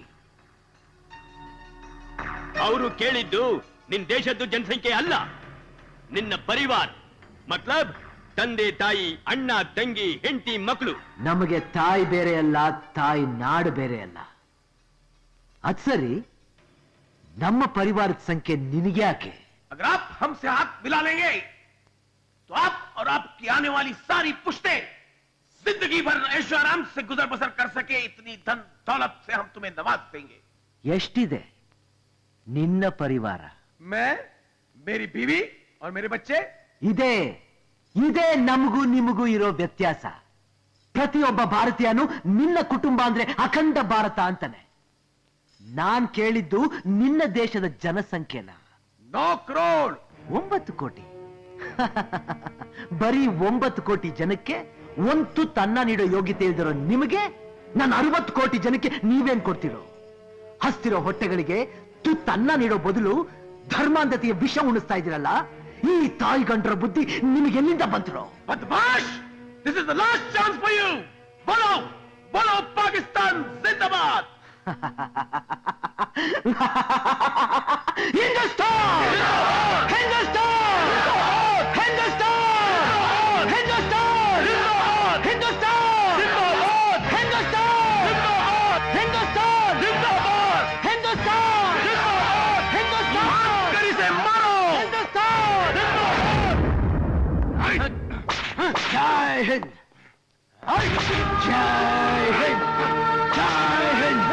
ಅವರು ಕೇಳಿದ್ದು ನಿನ್ ದೇಶದ್ದು ಜನಸಂಖ್ಯೆ ಅಲ್ಲ ನಿನ್ನ ಪರಿವಾರ ಮತ್ಲಬ್ ತಂದೆ ತಾಯಿ ಅಣ್ಣ ತಂಗಿ ಹೆಂಡತಿ ಮಕ್ಕಳು ನಮಗೆ ತಾಯಿ ಬೇರೆ ಅಲ್ಲ ತಾಯಿ ನಾಡು ಬೇರೆ ಅಲ್ಲ ಅದ್ ಸರಿ ನಮ್ಮ ಪರಿವಾರದ ಸಂಖ್ಯೆ ನಿನಗೆ ಯಾಕೆ अगर आप हमसे हाथ मिला लेंगे तो आप और आपकी आने वाली सारी पुश्ते जिंदगी भर ऐशो आराम से गुजर बसर कर सके इतनी धन दौलत से हम तुम्हें नवाज देंगे ಎಷ್ಟಿದೆ ನಿನ್ನ ಪರಿವಾರ मैं मेरी बीवी और मेरे बच्चे ಇದೇ ಇದೇ ನಮಗೂ ನಿಮಗೂ ಇರೋ ವ್ಯತ್ಯಾಸ ಪ್ರತಿಯೊಬ್ಬ ಭಾರತೀಯನು ನಿನ್ನ ಕುಟುಂಬ ಅಂದ್ರೆ ಅಖಂಡ ಭಾರತ ಅಂತಾನೆ ನಾನ್ ಕೇಳಿದ್ದು ನಿನ್ನ ದೇಶದ ಜನಸಂಖ್ಯೆನ नौ करोड़ ಒಂಬತ್ತು ಕೋಟಿ ಬರೀ ಒಂಬತ್ತು ಕೋಟಿ ಜನಕ್ಕೆ ಒಂದು ತನ್ನ ನೀಡೋ ಯೋಗ್ಯತೆ ಇಲ್ದಿರೋ ನಿಮಗೆ ನಾನು ಅರವತ್ತು ಕೋಟಿ ಜನಕ್ಕೆ ನೀವೇನ್ ಕೊಡ್ತಿರೋ ಹಸ್ತಿರೋ ಹೊಟ್ಟೆಗಳಿಗೆ ತುತ್ತನ್ನ ನೀಡೋ ಬದಲು ಧರ್ಮಾಂಧತೆಯ ವಿಷ ಉಣಿಸ್ತಾ ಇದ್ದೀರಲ್ಲ ಈ ತಾಯಿ ಗಂಡ್ರ ಬುದ್ಧಿ ನಿಮಗೆ ಎಲ್ಲಿಂದ ಬಂತಿರೋ बदमाश this is the last chance for you बोलो बोलो पाकिस्तान जिंदाबाद ಹಿಂದೂಸ್ತಾನ್ ಹಿಂದೂಸ್ತಾನ್ ಹಿಂದೂಸ್ತಾನ್ ಹಿಂದೂಸ್ತಾನ್ ಹಿಂದೂಸ್ತಾನ್ ಹಿಂದೂಸ್ತಾನ್ ಹಿಂದೂಸ್ತಾನ್ ಹಿಂದೂಸ್ತಾನ್ ಹಿಂದೂಸ್ತಾನ್ करी से मारो ಹಿಂದೂಸ್ತಾನ್ ಜೈ ಹಿಂದ್ ಜೈ ಹಿಂದ್ ಜೈ ಹಿಂದ್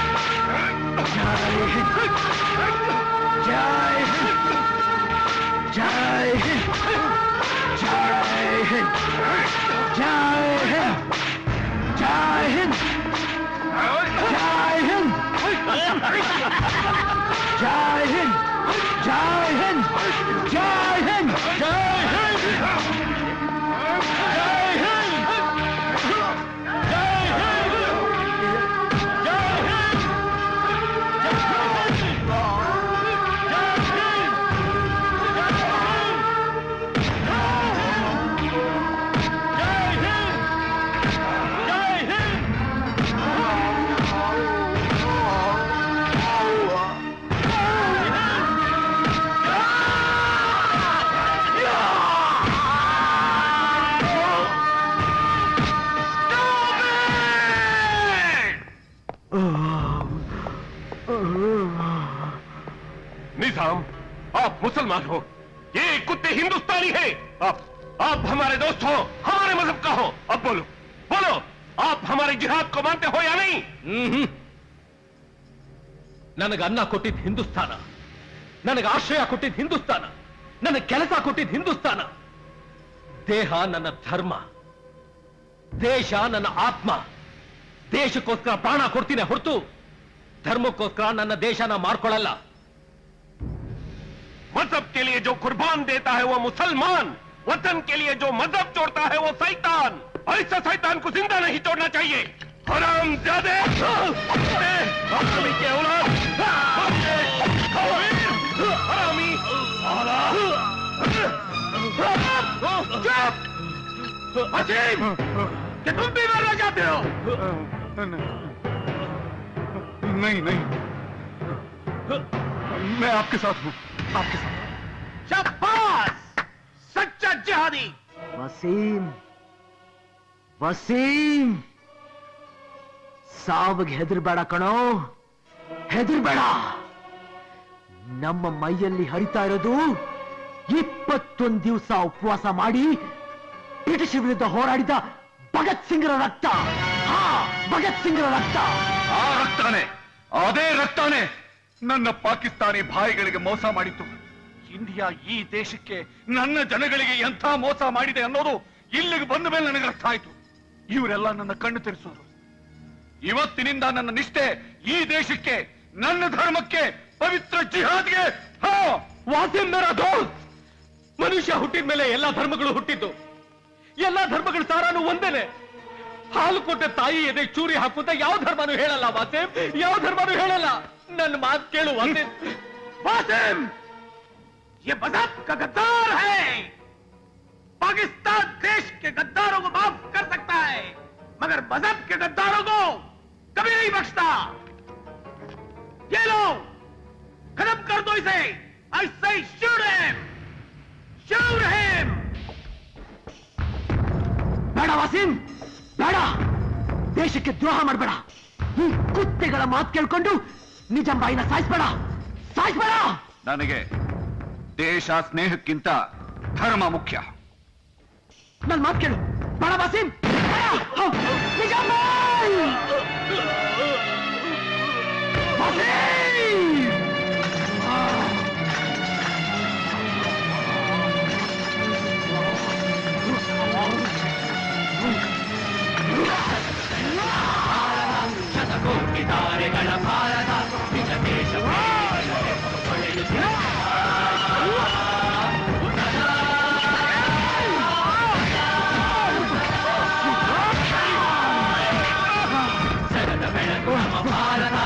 ಜೈ ಹಿಂದ್ ಜೈ ಹಿಂದ್ ಜೈ ಹಿಂದ್ ಜೈ ಹಿಂದ್ ಜೈ ಹಿಂದ್ ಜೈ ಹಿಂದ್ ಜೈ ಹಿಂದ್ ಜೈ ಹಿಂದ್ ಜೈ ಹಿಂದ್ ಜೈ ಹಿಂದ್ निजाम आप मुसलमान हो ये कुत्ते हिंदुस्तानी हैं आप आप हमारे दोस्त हो हमारे मजहब का हो अब बोलो बोलो आप हमारे जिहाद को मानते हो या नहीं ಹ್ಮ್ ನನಗೆ ಅನ್ನ ಕೊಟ್ಟಿದ್ದು ಹಿಂದೂಸ್ತಾನ ನನಗೆ ಆಶ್ರಯ ಕೊಟ್ಟಿದ್ದು ಹಿಂದೂಸ್ತಾನ ನನಗೆ ಕೆಲಸ ಕೊಟ್ಟಿದ್ದು ಹಿಂದೂಸ್ತಾನ ದೇಹ ನನ್ನ ಧರ್ಮ ದೇಶ ನನ್ನ ಆತ್ಮ ದೇಶಕ್ಕೋಸ್ಕರ ಪ್ರಾಣ ಕೊಡ್ತೀನಿ ಹೊರತು ಧರ್ಮಕ್ಕೋಸ್ಕರ ನನ್ನ ದೇಶನ ಮಾರ್ಕೊಳ್ಳಲ್ಲ मजहब के लिए जो कुर्बान देता है वो मुसलमान वतन के लिए जो मजहब जोड़ता है वो शैतान ऐसा शैतान को जिंदा नहीं छोड़ना चाहिए हराम ज्यादा हरामी के औलाद हरामी चुप अजीब कि तुम भी मरना चाहते हो नहीं नहीं मैं आपके साथ हूँ आपके साथ शाबाश सच्चा जिहादी ವಸೀಂ ವಸೀಂ ಸಾವಿಗೆ ಹೆದರ್ಬೇಡ ಕಣೋ ಹೆದರ್ಬೇಡ ನಮ್ಮ ಮೈಯಲ್ಲಿ ಹರಿತಾ ಇರೋದು ಇಪ್ಪತ್ತೊಂದು ದಿವಸ ಉಪವಾಸ ಮಾಡಿ ಬ್ರಿಟಿಷ್ ವಿರುದ್ಧ ಹೋರಾಡಿದ ಭಗತ್ ಸಿಂಗ್ರ ರಕ್ತ ಹಾ ಭಗತ್ ಸಿಂಗ್ರ ರಕ್ತ ಆ ರಕ್ತಾನೆ ಅದೇ ರಕ್ತಾನೆ ನನ್ನ ಪಾಕಿಸ್ತಾನಿ ಭಾಯಿಗಳಿಗೆ ಮೋಸ ಮಾಡಿತ್ತು ಇಂಡಿಯಾ ಈ ದೇಶಕ್ಕೆ ನನ್ನ ಜನಗಳಿಗೆ ಎಂಥ ಮೋಸ ಮಾಡಿದೆ ಅನ್ನೋದು ಇಲ್ಲಿಗೆ ಬಂದ ಮೇಲೆ ನನಗೆ ಅರ್ಥ ಆಯ್ತು ಇವರೆಲ್ಲ ನನ್ನ ಕಣ್ಣು ತೆರೆಸೋರು ಇವತ್ತಿನಿಂದ ನನ್ನ ನಿಷ್ಠೆ ಈ ದೇಶಕ್ಕೆ ನನ್ನ ಧರ್ಮಕ್ಕೆ ಪವಿತ್ರ ಜಿಹಾದ್ಗೆ ಹಾ ವಾಸಿಂ ಮೇರಾ ದೋಸ್ತ್ ಮನುಷ್ಯ ಹುಟ್ಟಿದ ಮೇಲೆ ಎಲ್ಲಾ ಧರ್ಮಗಳು ಹುಟ್ಟಿದ್ದು ಎಲ್ಲಾ ಧರ್ಮಗಳ ಸಾರಾನು ಒಂದೇನೆ ಹಾಲು ಕೊಟ್ಟ ತಾಯಿ ಎದೆ ಚೂರಿ ಹಾಕುತ್ತ ಯಾವ ಧರ್ಮನೂ ಹೇಳಲ್ಲ ವಾಸಿಂ ಯಾವ ಧರ್ಮನೂ ಹೇಳಲ್ಲ ನನ್ನ ಮಾತು ಕೇಳು ವಾಸಿಂ वासिम ये मजहब का गद्दार है पाकिस्तान देश के गद्दारों को माफ कर सकता है मगर मजहब के गद्दारों को कभी नहीं बख्शता ये लो खत्म कर दो इसे ऐसे ही shoot him shoot him ಬೇಡ ವಾಸಿಂ ಬೇಡ ದೇಶಕ್ಕೆ ದ್ರೋಹ ಮಾಡಬೇಡ ಈ ಕುತ್ತೆಗಳ ಮಾತು ಕೇಳ್ಕೊಂಡು ನಿಜಾಂಬಾಯಿನ ಸಾಯಿಸ್ಬೇಡ ಸಾಯಿಸ್ಬೇಡ ನನಗೆ ದೇಶ ಸ್ನೇಹಕ್ಕಿಂತ ಧರ್ಮ ಮುಖ್ಯ ನನ್ ಮಾತು ಕೇಳು ಬೇಡ ವಾಸಿಂ ಬೇಡ! ಶತಕೋಟಿ ತಾರೆಗಳ ಭಾರತ ನಿಜ ದೇಶ ಜಗದ ಬೆಳಕು ನಮ್ಮ ಭಾರತ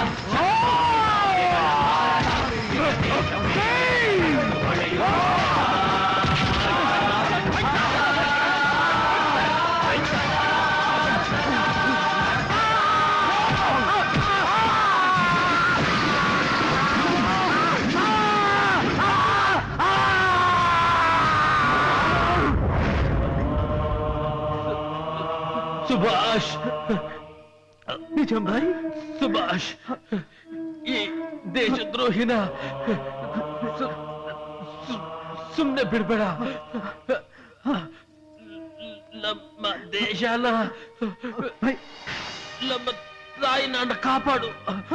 ಸುಭಾಷ್ ನಿಜಾಂಬಾಯಿ ಸುಭಾಷ್ ಈ ದೇಶದ್ರೋಹಿನ ಸು- ಸು- ಸುಮ್ನೆ ಬಿಡ್ಬೇಡ ನಮ್ಮ ದೇಶನ ನಮ್ಮ ತಾಯಿನ ಕಾಪಾಡು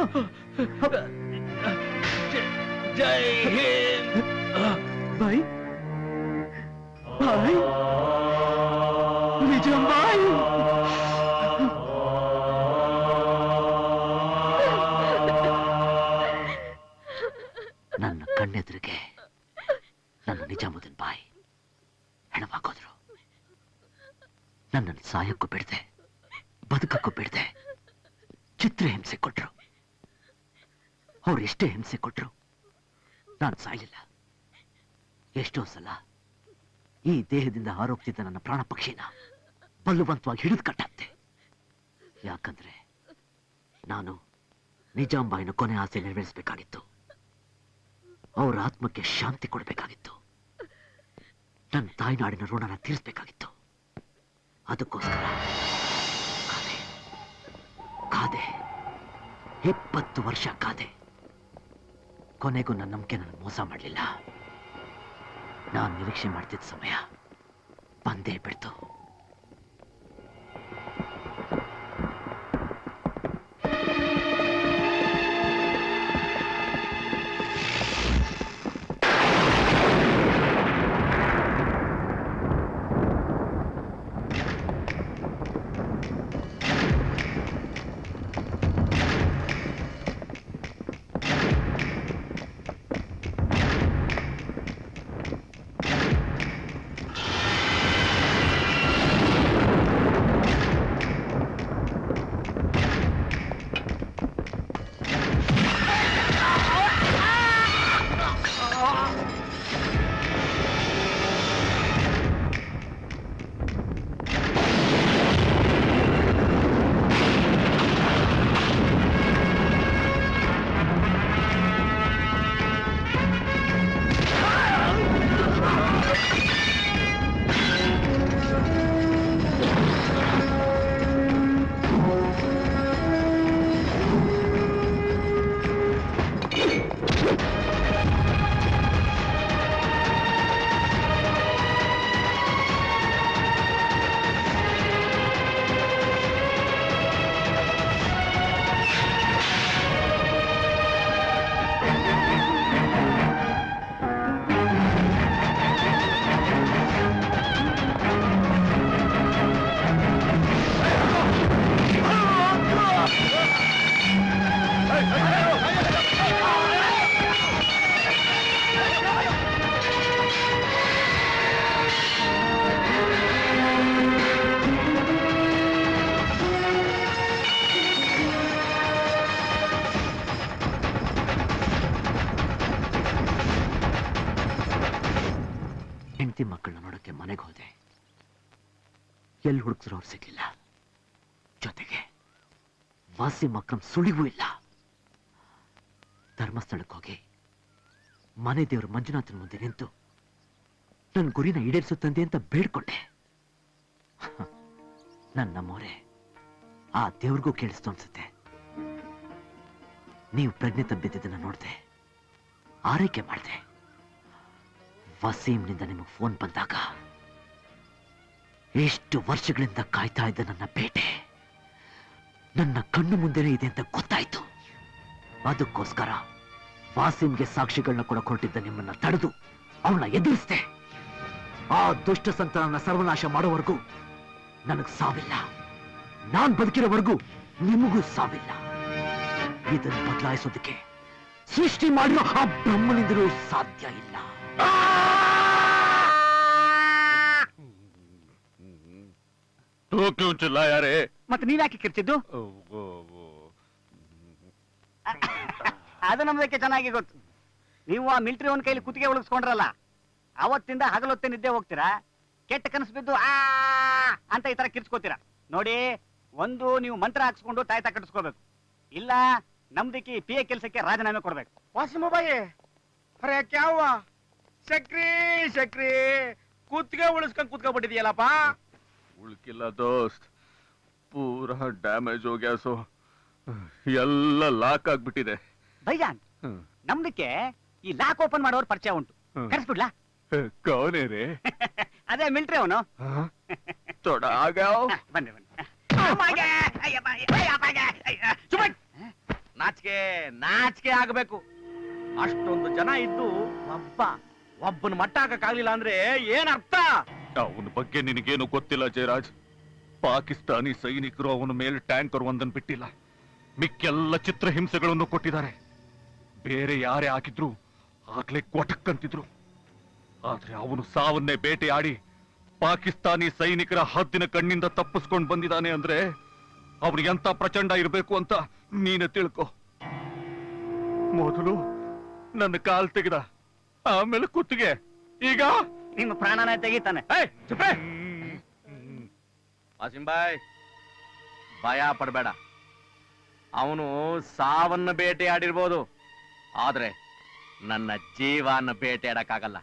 ಜೈ- ಜೈ ಹಿಂದ್ ಬಾಯ್ ಬಾಯ್ ನಿಜಾಂಬಾಯಿ ನನ್ನ ಕಣ್ಣೆದುರಿಗೆ ನನ್ನ ನಿಜಾಮುದ್ದೀನ್ ಬಾಯ್ ಹೆಣವಾಕೋದ್ರು ನನ್ನನ್ನು ಸಾಯಕ್ಕೂ ಬಿಡದೆ ಬದುಕಕ್ಕೂ ಬಿಡದೆ ಚಿತ್ರ ಹಿಂಸೆ ಕೊಟ್ರು ಅವ್ರು ಎಷ್ಟೇ ಹಿಂಸೆ ಕೊಟ್ರು ನಾನು ಸಾಯಲಿಲ್ಲ ಎಷ್ಟೋ ಸಲ ಈ ದೇಹದಿಂದ ಹಾರೋಗ್ತಿದ್ದ ನನ್ನ ಪ್ರಾಣ ಪಕ್ಷಿನ ಬಲವಂತವಾಗಿ ಹಿಡಿದು ಕಟ್ಟಾಕ್ತೆ ಯಾಕಂದ್ರೆ ನಾನು ನಿಜಾಂಬಾಯಿನ ಕೊನೆ ಆಸೆ ನೆರವೇರಿಸಬೇಕಾಗಿತ್ತು ಅವರ ಆತ್ಮಕ್ಕೆ ಶಾಂತಿ ಕೊಡಬೇಕಾಗಿತ್ತು ನನ್ನ ತಾಯ್ನಾಡಿನ ಋಣನ ತೀರಿಸಬೇಕಾಗಿತ್ತು ಅದಕ್ಕೋಸ್ಕರ ಕಾದೆ ಕಾದೆ ಇಪ್ಪತ್ತು ವರ್ಷ ಕಾದೆ ಕೊನೆಗೂ ನನ್ನ ನಂಬಿಕೆ ನನ್ನ ಮೋಸ ಮಾಡಲಿಲ್ಲ ನಾನು ನಿರೀಕ್ಷೆ ಮಾಡ್ತಿದ್ದ ಸಮಯ ಬಂದೇ ಬಿಡ್ತು ಹೆಂಡತಿ ಮಕ್ಕಳನ್ನ ನೋಡಕ್ಕೆ ಮನೆಗೆ ಹೋದೆ ಎಲ್ಲಿ ಹುಡುಕ್ಸ್ರು ಅವ್ರು ಸಿಗ್ಲಿಲ್ಲ ಜೊತೆಗೆ ವಾಸಿ ಮಕ್ಕಳ ಸುಳಿವೂ ಇಲ್ಲ ಧರ್ಮಸ್ಥಳಕ್ಕೆ ಹೋಗಿ ಮನೆ ದೇವರು ಮಂಜುನಾಥನ ಮುಂದೆ ನಿಂತು ನನ್ನ ಗುರಿನ ಈಡೇರಿಸುತ್ತಂದೆ ಅಂತ ಬೇಡ್ಕೊಂಡೆ ನನ್ನ ಮೊರೆ ಆ ದೇವ್ರಿಗೂ ಕೇಳಿಸ್ತು ಅನ್ಸುತ್ತೆ ನೀವು ಪ್ರಜ್ಞೆ ತಬ್ಬಿದ್ದನ್ನ ನೋಡ್ದೆ ಆರೈಕೆ ಮಾಡಿದೆ ವಸೀಮ್ನಿಂದ ನಿಮಗೆ ಫೋನ್ ಬಂದಾಗ ಎಷ್ಟು ವರ್ಷಗಳಿಂದ ಕಾಯ್ತಾ ಇದ್ದ ನನ್ನ ಬೇಟೆ ನನ್ನ ಕಣ್ಣು ಮುಂದೆನೇ ಇದೆ ಅಂತ ಗೊತ್ತಾಯ್ತು ಅದಕ್ಕೋಸ್ಕರ ವಾಸಿಂಗೆ ಸಾಕ್ಷಿಗಳನ್ನ ಕೂಡ ಕೊಟ್ಟಿದ್ದ ನಿಮ್ಮನ್ನ ತಡೆದು ಅವಳನ್ನ ಎದುರಿಸ್ದೆ ಆ ದುಷ್ಟ ಸಂತಾನನ ಸರ್ವನಾಶ ಮಾಡೋವರೆಗೂ ನನಗ್ ಸಾವಿಲ್ಲ ನಾನ್ ಬದುಕಿರೋವರೆಗೂ ನಿಮಗೂ ಸಾವಿಲ್ಲ ಇದನ್ನು ಬದಲಾಯಿಸೋದಕ್ಕೆ ಸೃಷ್ಟಿ ಮಾಡಿರೋ ಆ ಬ್ರಹ್ಮನಿಂದಲೂ ಸಾಧ್ಯ ಇಲ್ಲ तू क्यों चिल्लाया रे ಮತ್ತೆ ನೀವ್ಯಾಕೆ ಕಿರ್ಚಿದ್ದು ಅದು ನಮ್ದಕ್ಕೆ ಚೆನ್ನಾಗಿ ಗೊತ್ತು ನೀವು ಆ ಮಿಲಿಟರಿ ಒಂದ್ ಕೈಲಿ ಕುತ್ತಿಗೆ ಉಳಿಸ್ಕೊಂಡ್ರಲ್ಲ ಅವತ್ತಿಂದ ಹಗಲೊತ್ತೆ ನಿದ್ದೆ ಹೋಗ್ತೀರಾ ಕೆಟ್ಟ ಕನಸು ಬಿದ್ದು ಆ ಅಂತ ಈ ತರ ಕಿರ್ಚ್ಕೋತೀರಾ ನೋಡಿ ಒಂದು ನೀವು ಮಂತ್ರ ಹಾಕ್ಸ್ಕೊಂಡು ತಾಯ್ತ ಕಟ್ಟಿಸ್ಕೋಬೇಕು ಇಲ್ಲ ನಮ್ದಕ್ಕೆ ಪಿ ಎ ಕೆಲಸಕ್ಕೆ ರಾಜೀನಾಮೆ ಕೊಡ್ಬೇಕು ವಾಸಿಮ ಬಾಯಿ ಅರೆ ಕ್ಯಾವ ಸಕ್ರಿ ಸಕ್ರಿ ಕುತ್ಗೆ ಉಳಿಸ್ಕೊಂಡ್ ಕುತ್ಕೊಂಡ್ಬಿಟ್ಟಿದ್ಯಲ್ಲಪ್ಪ ಉಳ್ಕಿಲ್ಲ ದೋಸ್ತ್ ಪೂರಾ ಡ್ಯಾಮೇಜ್ ಹೋಗ್ಯಾ ಸೊ ಎಲ್ಲ ಲಾಕ್ ಆಗ್ಬಿಟ್ಟಿದೆ ಭೈಜಾನ್ ಹ್ಮ್. ನಮ್ದಕ್ಕೆ ಈ ಲಾಕ್ ಓಪನ್ ಮಾಡೋರ್ ಪರಿಚಯ ಉಂಟು ಹ್ಮ್. ಕರೆಸ್ಬಿಡ್ಲಾ ಕೌನೇ ರೇ ಅದೇ ಮಿಲಿಟರಿ ಅವನು ತೊಡ ಆಗ್ಯಾವ್ ಬನ್ನಿ ಬನ್ನಿ ನಾಚಿಕೆ ನಾಚಿಕೆ ಆಗಬೇಕು ಅಷ್ಟೊಂದು ಜನ ಇದ್ದು ಒಬ್ಬ ಒಬ್ಬನ ಮಟ್ಟ ಹಾಕಕ್ಕಾಗ್ಲಿಲ್ಲ ಅಂದ್ರೆ ಏನ್ ಅರ್ಥ ಅವನ ಬಗ್ಗೆ ನಿನಗೇನು ಗೊತ್ತಿಲ್ಲ ಜಯರಾಜ್ ಪಾಕಿಸ್ತಾನಿ ಸೈನಿಕರು ಅವನ ಮೇಲೆ ಟ್ಯಾಂಕರ್ ಒಂದನ್ನು ಬಿಟ್ಟಿಲ್ಲ ಮಿಕ್ಕೆಲ್ಲ ಚಿತ್ರಹಿಂಸೆಗಳನ್ನು ಕೊಟ್ಟಿದ್ದಾರೆ ಬೇರೆ ಯಾರೇ ಹಾಕಿದ್ರು ಆಗ್ಲೇ ಕೊಟಕ್ಕಂತಿದ್ರು ಆದ್ರೆ ಅವನು ಸಾವನ್ನೇ ಬೇಟೆಯಾಡಿ ಪಾಕಿಸ್ತಾನಿ ಸೈನಿಕರ ಹದ್ದಿನ ಕಣ್ಣಿಂದ ತಪ್ಪಿಸ್ಕೊಂಡು ಬಂದಿದ್ದಾನೆ ಅಂದ್ರೆ ಅವನಿಗೆ ಎಂತ ಪ್ರಚಂಡ ಇರಬೇಕು ಅಂತ ನೀನೆ ತಿಳ್ಕೊ ಮೊದಲು ನನ್ನ ಕಾಲ್ ತೆಗೆದ ಆಮೇಲೆ ಕುತ್ತಿಗೆ ಈಗ ನಿಮ್ಮ ಪ್ರಾಣನ ತೆಗಿತಾನೆ ವಾಸಿಂಬಾಯ್ ಭಯ ಪಡಬೇಡ ಅವನು ಸಾವನ್ನ ಬೇಟೆಯಾಡಿರ್ಬೋದು ಆದ್ರೆ ನನ್ನ ಜೀವನ ಬೇಟೆಯಾಡಕ್ಕಾಗಲ್ಲ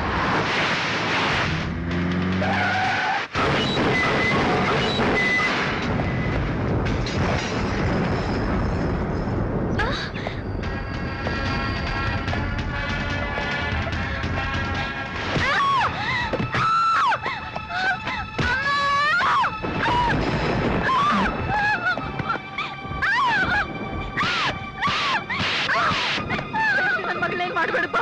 ನನ್ ಮಗಳೇನ್ ಮಾಡ್ಬೇಡಪ್ಪ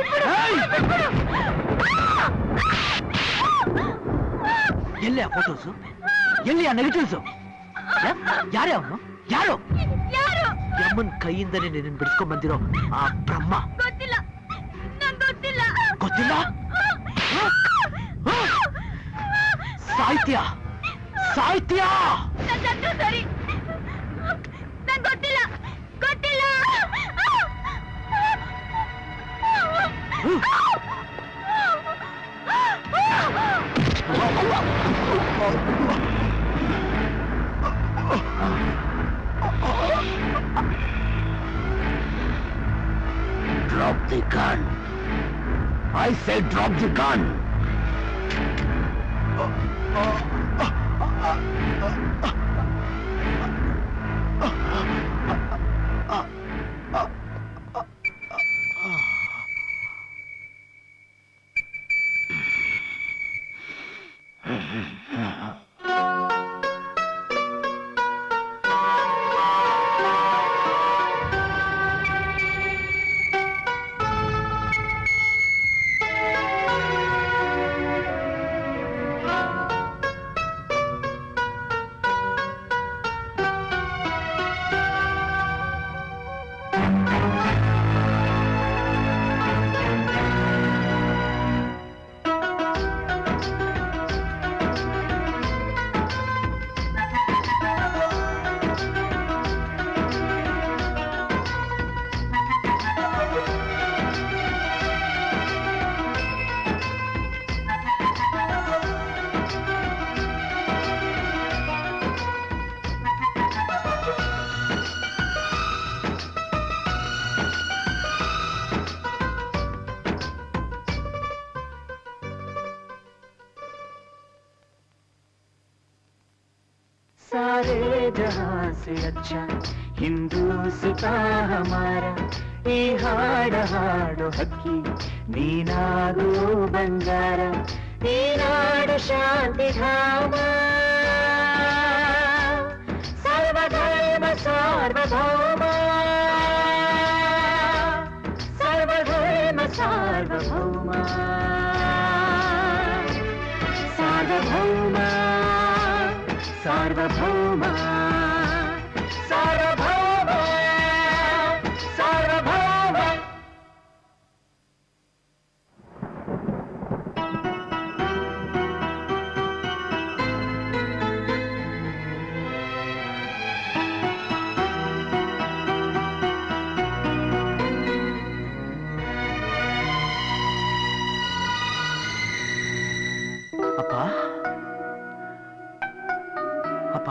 ಎಲ್ಲಿ ಆ ಫೋಟೋಸು ಎಲ್ಲಿ ಆ ನೆಗೆಟಿವ್ಸು ಯಾರೇ ಅವನು ಯಾರು ಯಾರು ಯಮ್ಮನ್ ಕೈಯಿಂದನೇ ನಿನ್ನ ಬಿಡಿಸ್ಕೊಂಡ್ ಬಂದಿರೋ ಆ ಬ್ರಹ್ಮ ಗೊತ್ತಿಲ್ಲ ನಂಗ್ ಗೊತ್ತಿಲ್ಲ ಗೊತ್ತಿಲ್ಲ ಸಾಹಿತ್ಯ ಸಾಹಿತ್ಯ ನನ್ ಸತ್ತು ಸರಿ ನಂಗ್ ಗೊತ್ತಿಲ್ಲ ಗೊತ್ತಿಲ್ಲ Drop the gun. I said drop the gun. सारे जहां से अच्छा ಹಿಂದೂಸುತ್ತಾ ಹಮಾರ ಈ ಹಾಡ ಹಾಡು ಹಕ್ಕಿ ನೀನಾಗೋ ಬಂಗಾರ ಈ ನಾಡ ಶಾಂತಿ ಧಾಮ ಸರ್ವಧರ್ಮ ಸಾರ್ವಭೌಮ ಸರ್ವಧರ್ಮ ಸಾರ್ವಭೌಮ ಸಾರ್ವಭೌಮ ಸಾರ್ವಭೌಮ ಸಾರ್ವಭೌಮ ಸಾರ್ವಭೌಮ ಅಪ್ಪ ಅಪ್ಪ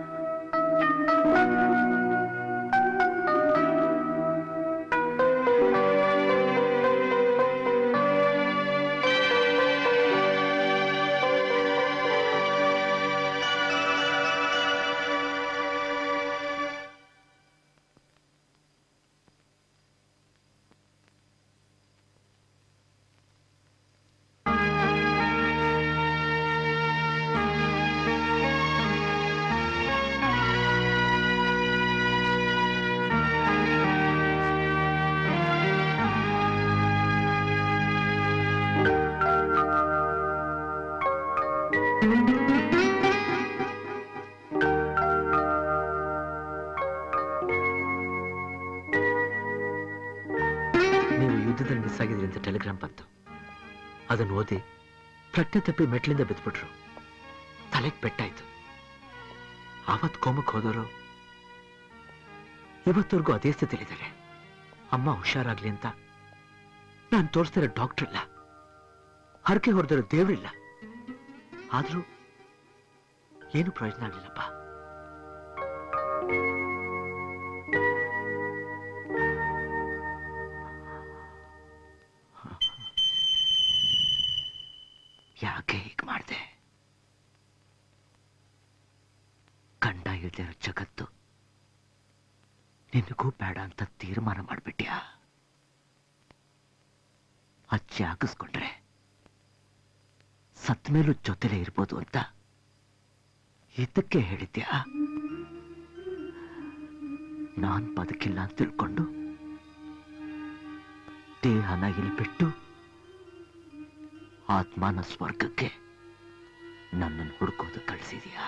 ನೀವು ಯುದ್ಧದಲ್ಲಿ ಮಿಸ್ ಆಗಿದ್ರಿ ಅಂತ ಟೆಲಿಗ್ರಾಮ್ ಬಂತು ಅದನ್ನು ಓದಿ ಪ್ರಜ್ಞೆ ತಪ್ಪಿ ಮೆಟ್ಲಿಂದ ಬಿದ್ಬಿಟ್ರು ತಲೆಗೆ ಪೆಟ್ಟಾಯ್ತು ಆವತ್ ಕೋಮಕ್ಕೆ ಹೋದವರು ಇವತ್ತವರೆಗೂ ಅದೇ ಸ್ಥಿತಿಲಿದ್ದಾರೆ ಅಮ್ಮ ಹುಷಾರಾಗ್ಲಿ ಅಂತ ನಾನು ತೋರಿಸ್ತಿರೋ ಡಾಕ್ಟರ್ ಇಲ್ಲ ಹರಕೆ ಹೊಡೆದಿರೋ ದೇವ್ರಿಲ್ಲ ಆದ್ರೂ ಏನು ಪ್ರಯೋಜನ ಆಗ್ಲಿಲ್ಲಪ್ಪ ಯಾಕೆ ಹೀಗೆ ಮಾಡಿದೆ ಕಂಡ ಇಲ್ದಿರೋ ಜಗತ್ತು ನಿನಗೂ ಬೇಡ ಅಂತ ತೀರ್ಮಾನ ಮಾಡ್ಬಿಟ್ಯಾ ಅಚ್ಚಿ ಹಾಕಿಸ್ಕೊಂಡ್ರೆ ಸತ್ ಮೇಲೂ ಜೊತೆಲೇ ಇರ್ಬೋದು ಅಂತ ಇದಕ್ಕೆ ಹೇಳಿದ್ಯಾ ನಾನ್ ಬದುಕಿಲ್ಲ ಅಂತ ತಿಳ್ಕೊಂಡು ದೇಹನ ಇಲ್ಲಿ ಬಿಟ್ಟು ಆತ್ಮನ ಸ್ವರ್ಗಕ್ಕೆ ನನ್ನನ್ನು ಹುಡುಕೋದು ಕಳಿಸಿದ್ಯಾ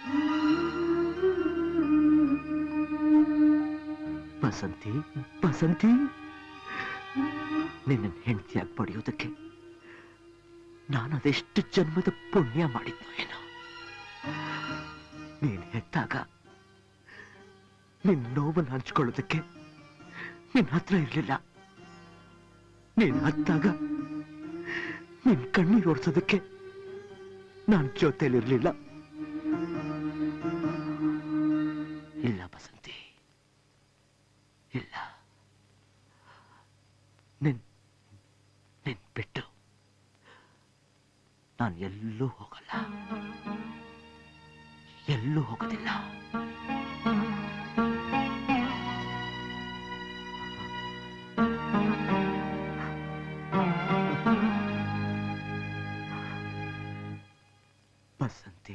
ಬಸಂತಿ ಬಸಂತಿ ನಿನ್ನ ಹೆಂಡತಿಯಾಗಿ ಪಡೆಯೋದಕ್ಕೆ ನಾನು ಅದೆಷ್ಟು ಜನ್ಮದ ಪುಣ್ಯ ಮಾಡಿದ್ನೋ ಏನೋ ನೀನ್ ಹೆತ್ತಾಗ ನಿನ್ ನೋವನ್ನು ಹಂಚ್ಕೊಳ್ಳೋದಕ್ಕೆ ನಿನ್ ಹತ್ರ ಇರ್ಲಿಲ್ಲ ನೀನ್ ಹತ್ತಾಗ ನಿನ್ ಕಣ್ಣೀರ್ ಓಡಿಸೋದಕ್ಕೆ ನಾನ್ ಜೊತೆಲಿರ್ಲಿಲ್ಲ ಇಲ್ಲ ಬಸಂತಿ ಇಲ್ಲ ನಿನ್ ನಿನ್ ಬಿಟ್ಟು ನಾನು ಎಲ್ಲೂ ಹೋಗಲ್ಲ ಎಲ್ಲೂ ಹೋಗೋದಿಲ್ಲ ಬಸಂತಿ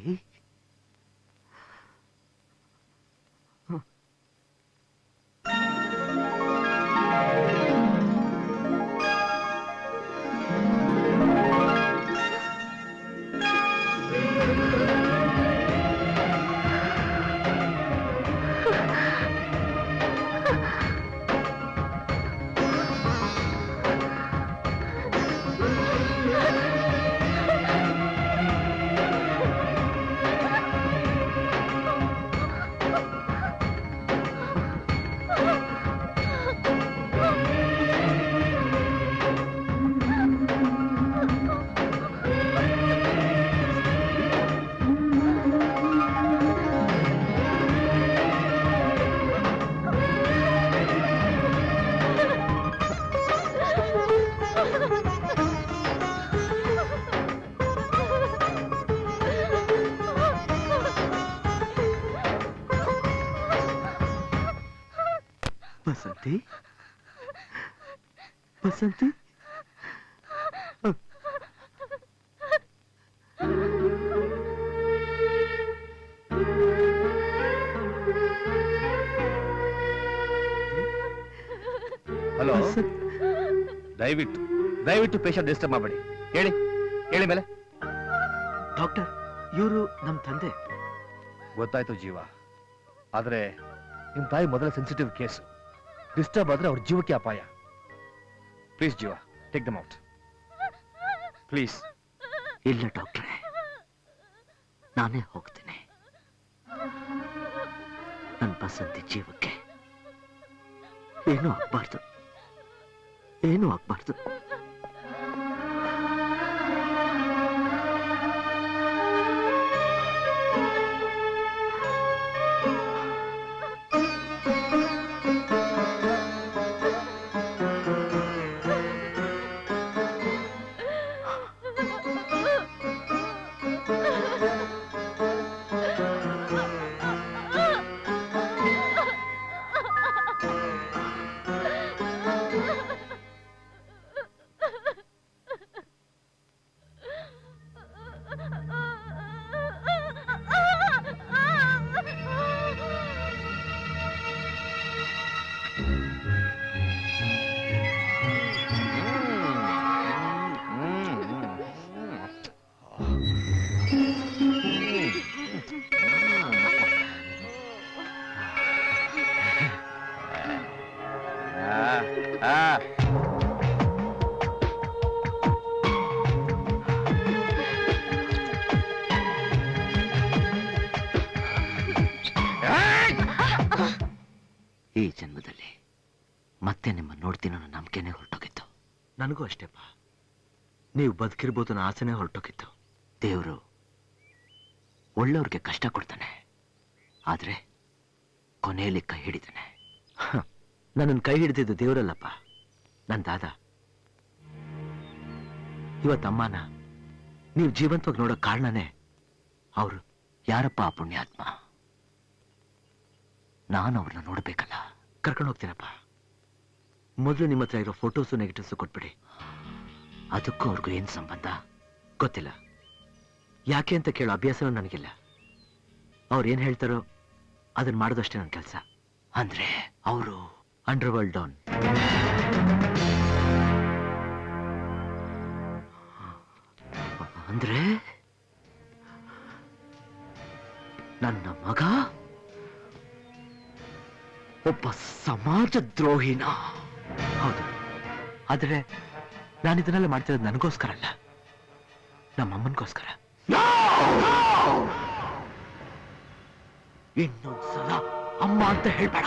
ಬಸಂತಿ ಬಸಂತಿ ದಯವಿಟ್ಟು ದಯವಿಟ್ಟು ಪೇಷಂಟ್ ಡಿಸ್ಟರ್ಬ್ ಮಾಡಬೇಡಿ ಹೇಳಿ ಹೇಳಿ ಮೇಲೆ ಡಾಕ್ಟರ್ ಇವರು ನಮ್ಮ ತಂದೆ ಗೊತ್ತಾಯ್ತು ಜೀವ ಆದ್ರೆ ನಿಮ್ ತಾಯಿ ಮೊದಲ ಸೆನ್ಸಿಟಿವ್ ಕೇಸ್ ಡಿಸ್ಟರ್ಬ್ ಆದ್ರೆ ಅವ್ರ ಜೀವಕ್ಕೆ ಅಪಾಯ ಪ್ಲೀಸ್ ಜೀವ ಟೇಕ್ ದಮ್ ಔಟ್ ಪ್ಲೀಸ್ ಇಲ್ಲ ಡಾಕ್ಟ್ರೆ ನಾನೇ ಹೋಗ್ತೇನೆ ನನ್ನ ಬಸಂತಿ ಜೀವಕ್ಕೆ ಏನೂ ಆಗ್ಬಾರ್ದು ಏನೂ ಆಗ್ಬಾರ್ದು ಆ ಈ ಜನ್ಮದಲ್ಲಿ ಮತ್ತೆ ನಿಮ್ಮ ನೋಡ್ತೀನೋ ಅನ್ನೋ ನಂಬಿಕೆನೇ ಹೊರಟೋಗಿತ್ತು ನನಗೂ ಅಷ್ಟೇಪ್ಪ ನೀವು ಬದುಕಿರ್ಬೋದು ಅನ್ನೋ ಆಸೆನೇ ಹೊರಟೋಗಿತ್ತು ದೇವರು ಒಳ್ಳೆಯವ್ರಿಗೆ ಕಷ್ಟ ಕೊಡ್ತಾನೆ ಆದ್ರೆ ಕೊನೆಯಲ್ಲಿ ಕೈ ಹಿಡಿತಾನೆ ನನ್ನನ್ನು ಕೈ ಹಿಡಿದಿದ್ದು ದೇವರಲ್ಲಪ್ಪ ನನ್ನ ದಾದ ಇವತ್ತಮ್ಮನ ನೀವು ಜೀವಂತವಾಗಿ ನೋಡೋ ಕಾರಣನೇ ಅವರು ಯಾರಪ್ಪ ಆ ಪುಣ್ಯಾತ್ಮ ನಾನು ಅವ್ರನ್ನ ನೋಡ್ಬೇಕಲ್ಲ ಕರ್ಕೊಂಡು ಹೋಗ್ತೀನಪ್ಪ ಮೊದಲು ನಿಮ್ಮ ಹತ್ರ ಇರೋ ಫೋಟೋಸು ನೆಗೆಟಿವ್ಸು ಕೊಟ್ಬಿಡಿ ಅದಕ್ಕೂ ಅವ್ರಿಗೂ ಏನ್ ಸಂಬಂಧ ಗೊತ್ತಿಲ್ಲ ಯಾಕೆ ಅಂತ ಕೇಳೋ ಅಭ್ಯಾಸನೂ ನನಗಿಲ್ಲ ಅವ್ರು ಏನ್ ಹೇಳ್ತಾರೋ ಅದನ್ನ ಮಾಡೋದಷ್ಟೇ ನನ್ನ ಕೆಲಸ ಅಂದ್ರೆ ಅವರು ಅಂಡರ್ ವರ್ಲ್ಡ್ ಡೌನ್ ಅಂದ್ರೆ ನನ್ನ ಮಗ ಒಬ್ಬ ಸಮಾಜ ದ್ರೋಹಿನ ಹೌದು ಆದ್ರೆ ನಾನು ಇದನ್ನೆಲ್ಲ ಮಾಡ್ತಿರೋದು ನನಗೋಸ್ಕರ ಅಲ್ಲ ನಮ್ಮ ಅಮ್ಮನಿಗೋಸ್ಕರ ಇನ್ನೊಂದ್ಸಲ ಅಮ್ಮ ಅಂತ ಹೇಳ್ಬೇಡ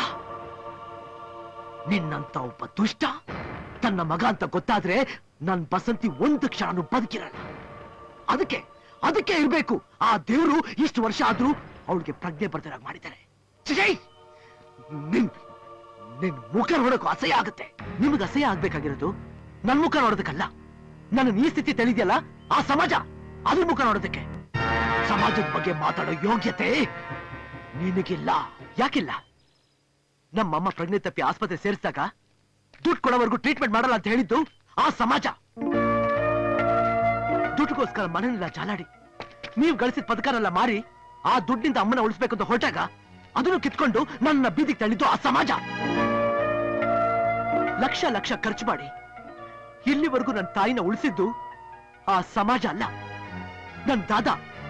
ನಿನ್ನಂತ ಒಬ್ಬ ದುಷ್ಟ ತನ್ನ ಮಗ ಅಂತ ಗೊತ್ತಾದ್ರೆ ನನ್ ಬಸಂತಿ ಒಂದು ಕ್ಷಣನೂ ಬದುಕಿರಲ್ಲ ಅದಕ್ಕೆ ಅದಕ್ಕೆ ಇರ್ಬೇಕು ಆ ದೇವರು ಇಷ್ಟು ವರ್ಷ ಆದ್ರೂ ಅವಳಿಗೆ ಪ್ರಜ್ಞೆ ಬರ್ದಿರಾಗ ಮಾಡಿದ್ದಾರೆ ಛೀ! ನಿನ್ ನಿನ್ ಮುಖ ನೋಡಕ್ಕೂ ಅಸಹ್ಯ ಆಗುತ್ತೆ ನಿಮ್ಗೆ ಅಸಹ್ಯ ಆಗ್ಬೇಕಾಗಿರೋದು ನನ್ ಮುಖ ನೋಡೋದಕ್ಕಲ್ಲ ನನ್ನ ಈ ಸ್ಥಿತಿ ತಿಳಿದ್ಯಲ್ಲ ಆ ಸಮಾಜ ಅದ್ರ ಮುಖ ನೋಡೋದಕ್ಕೆ ಸಮಾಜದ ಬಗ್ಗೆ ಮಾತಾಡೋ ಯೋಗ್ಯತೆ ನಿನಗಿಲ್ಲ ಯಾಕಿಲ್ಲ ನಮ್ಮಮ್ಮ ಪ್ರಜ್ಞೆ ತಪ್ಪಿ ಆಸ್ಪತ್ರೆ ಸೇರಿಸಿದಾಗ ದುಡ್ಡು ಕೊಡೋವರೆಗೂ ಟ್ರೀಟ್ಮೆಂಟ್ ಮಾಡಲ್ಲ ಅಂತ ಹೇಳಿದ್ದು ಆ ಸಮಾಜ ದುಡ್ಡುಗೋಸ್ಕರ ಮನೆಯಲ್ಲ ಚಾಲಾಡಿ ನೀವು ಗಳಿಸಿದ ಪದಕನೆಲ್ಲ ಮಾರಿ ಆ ದುಡ್ಡಿನಿಂದ ಅಮ್ಮನ ಉಳಿಸ್ಬೇಕು ಅಂತ ಹೊರಟಾಗ ಅದನ್ನು ಕಿತ್ಕೊಂಡು ನನ್ನ ಬೀದಿಗೆ ತಳ್ಳಿದ್ದು ಆ ಸಮಾಜ ಲಕ್ಷ ಲಕ್ಷ ಖರ್ಚು ಮಾಡಿ ಇಲ್ಲಿವರೆಗೂ ನನ್ನ ತಾಯಿನ ಉಳಿಸಿದ್ದು ಆ ಸಮಾಜ ಅಲ್ಲ ನನ್ ದಾದ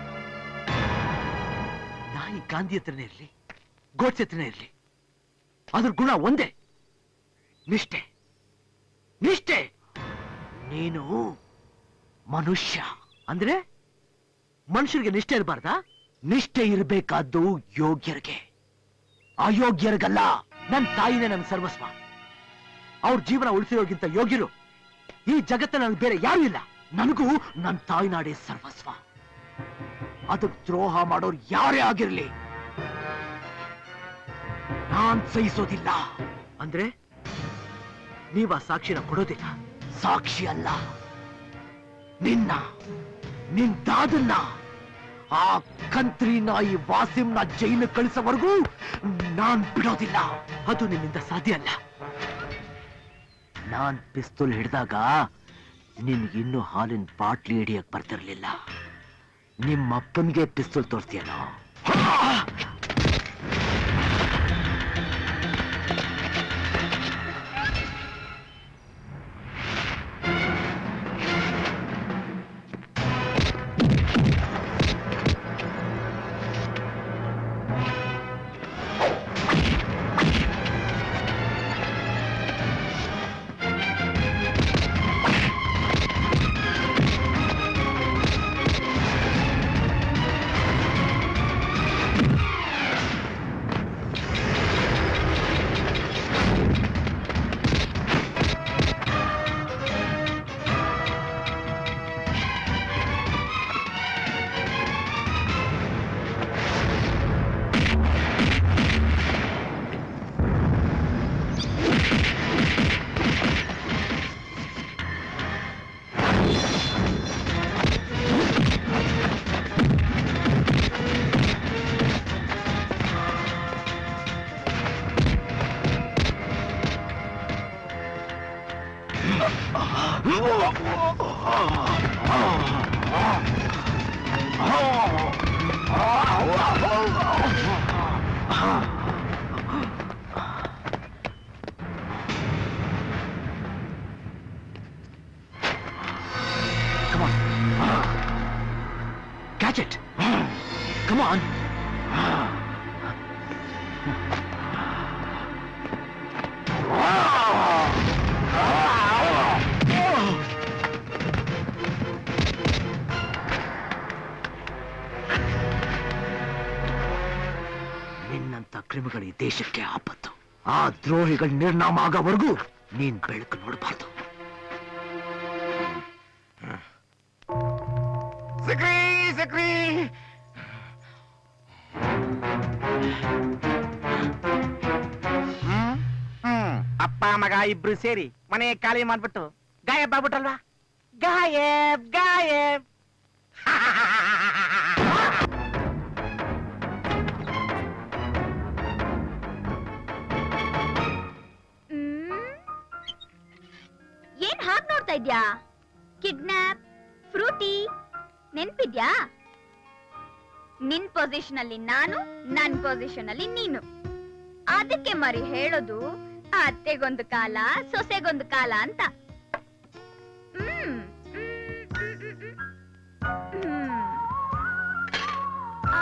ನಾಯಿ ಗಾಂಧಿ ಹತ್ರನೇ ಇರ್ಲಿ ಗೋಡ್ಸೆ ಹತ್ರನೇ ಇರ್ಲಿ ಅದ್ರ ಗುಣ ಒಂದೇ ನಿಷ್ಠೆ ನಿಷ್ಠೆ ನೀನು ಮನುಷ್ಯ ಅಂದ್ರೆ ಮನುಷ್ಯರಿಗೆ ನಿಷ್ಠೆ ಇರಬಾರ್ದಾ ನಿಷ್ಠೆ ಇರಬೇಕಾದ್ದು ಯೋಗ್ಯರಿಗೆ ಅಯೋಗ್ಯರಿಗಲ್ಲ ನನ್ನ ತಾಯಿನೇ ನನ್ನ ಸರ್ವಸ್ವ ಅವ್ರ ಜೀವನ ಉಳಿಸಿರೋಗಿಂತ ಯೋಗ್ಯರು ಈ ಜಗತ್ತ ನನಗೆ ಬೇರೆ ಯಾರು ಇಲ್ಲ ನನಗೂ ನನ್ನ ತಾಯಿನಾಡೇ ಸರ್ವಸ್ವ ಅದಕ್ಕೆ ದ್ರೋಹ ಮಾಡೋರು ಯಾರೇ ಆಗಿರ್ಲಿ ನಾನ್ ಸಹಿಸೋದಿಲ್ಲ ಅಂದ್ರೆ ನೀವ ಸಾಕ್ಷಿನ ಕೊಡೋದಿಲ್ಲ ಸಾಕ್ಷಿ ಅಲ್ಲ ನಿನ್ನ ನಿನ್ ದಾದನ್ನ ಆ ಕಂತ್ರಿ ನಾಯಿ ವಾಸಿಂನ ಜೈಲು ಕಳಿಸೋವರೆಗೂ ನಾನ್ ಬಿಡೋದಿಲ್ಲ ಅದು ನಿನ್ನಿಂದ ಸಾಧ್ಯ ಅಲ್ಲ ನಾನ್ ಪಿಸ್ತೂಲ್ ಹಿಡಿದಾಗ ನಿನ್ಗಿನ್ನೂ ಹಾಲಿನ ಬಾಟ್ಲಿ ಹಿಡಿಯಕ್ ಬರ್ತಿರ್ಲಿಲ್ಲ ನಿಮ್ಮಪ್ಪನ್ಗೆ ಪಿಸ್ತೂಲ್ ತೋರಿಸ್ತೀಯನೋ ವಾಚ್ ಇಟ್ ಕಮ್ ಆನ್ ನಿನ್ನಂತ ಕ್ರಿಮಿಗಳು ಈ ದೇಶಕ್ಕೆ ಆಪತ್ತು ಆ ದ್ರೋಹಿಗಳ ನಿರ್ನಾಮ ಆಗೋವರೆಗೂ ನೀನ್ ಬೆಳಕು ನೋಡಬಾರ್ದು ಸಿಕ್ರಿ ಸಿಕ್ರಿ ಹ್ಮ್ ಹ್ಮ್ ಅಪ್ಪ ಮಗ ಇಬ್ರು ಸೇರಿ ಮನೆ ಖಾಲಿ ಮಾಡ್ಬಿಟ್ಟು ಗಾಯಬ್ ಆಗ್ಬಿಟ್ರಲ್ವಾ ಗಾಯಬ್ ಗಾಯಬ್ ಏನ್ ಹಾಕ್ ನೋಡ್ತಾ ಇದ್ಯಾ ಕಿಡ್ನಾಪ್ ಫ್ರೂಟಿ ನೆನ್ಪಿದ್ಯಾ ನಿನ್ ಪೊಸಿಷನ್ ಅಲ್ಲಿ ನಾನು ನನ್ ಪೊಸಿಷನ್ ಅಲ್ಲಿ ನೀನು ಅದಕ್ಕೆ ಮರಿ ಹೇಳೋದು ಅತ್ತೆಗೊಂದು ಕಾಲ ಸೊಸೆಗೊಂದು ಕಾಲ ಅಂತ ಹ್ಮ್ ಹ್ಮ್. ಆ.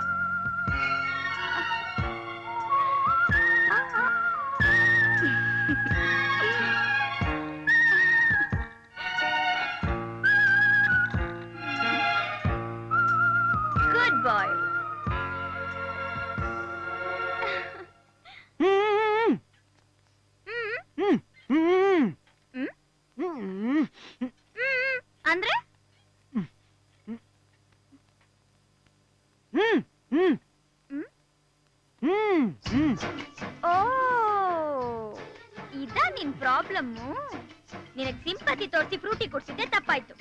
Good boy. ಅಂದ್ರೆ ಓ ಇದ ನಿನ್ ಪ್ರಾಬ್ಲಮ್ಮು ನಿನಗ್ ಸಿಂಪತಿ ತೋರಿಸಿ ಫ್ರೂಟಿ ಕೊಡ್ಸಿದ್ದೆ ತಪ್ಪಾಯ್ತು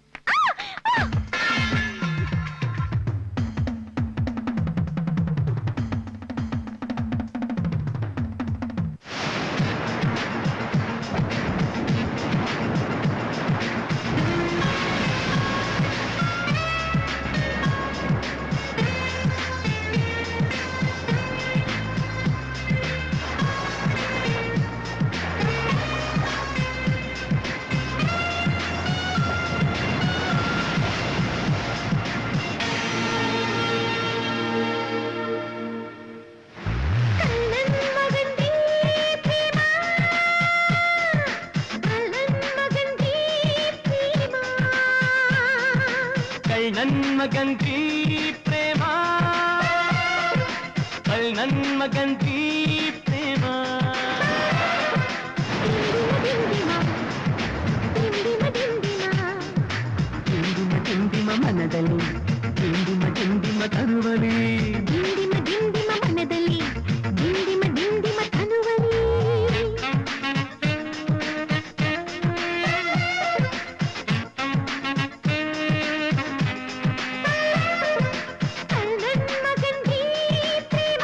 ಕಳ್ ನನ್ ಮಗಂತಿ ಪ್ರೇಮ ಕಳ್ ನನ್ ಮಗಂತಿ ಪ್ರೇಮ ದಿಂಡಿಮ ದಿಂಡಿಮ ಮನದಲ್ಲಿ ದಿಂಡಿಮ ದಿಂಡಿಮ ತರುವಲಿ ದಿಂಡಿಮ ದಿಂಡಿಮ ಮನದಲ್ಲಿ ದಿಂಡಿಮ ದಿಂಡಿಮ ತನುವಲಿ ಕಳ್ಳನ್ ಮಗಂದಿ ಪ್ರೇಮ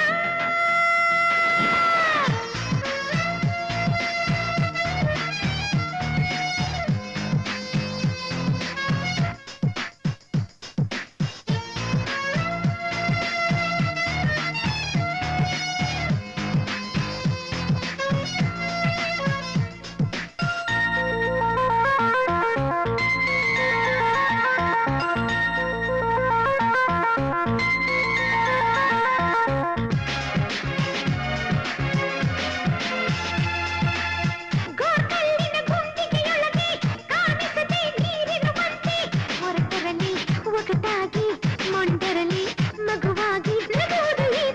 ಗೋಕಲ್ಲಿನ ಗುಂಡಿಗೆಯೊಳಗೆ ಕಾಣಿಸದೆ ನೀರಿರುವಂತೆ ಹೊರಟರಲ್ಲಿ ಒಗಟಾಗಿ ಮೊಂಡರಲ್ಲಿ ಮಗುವಾಗಿ ನಗುವುದು ಈ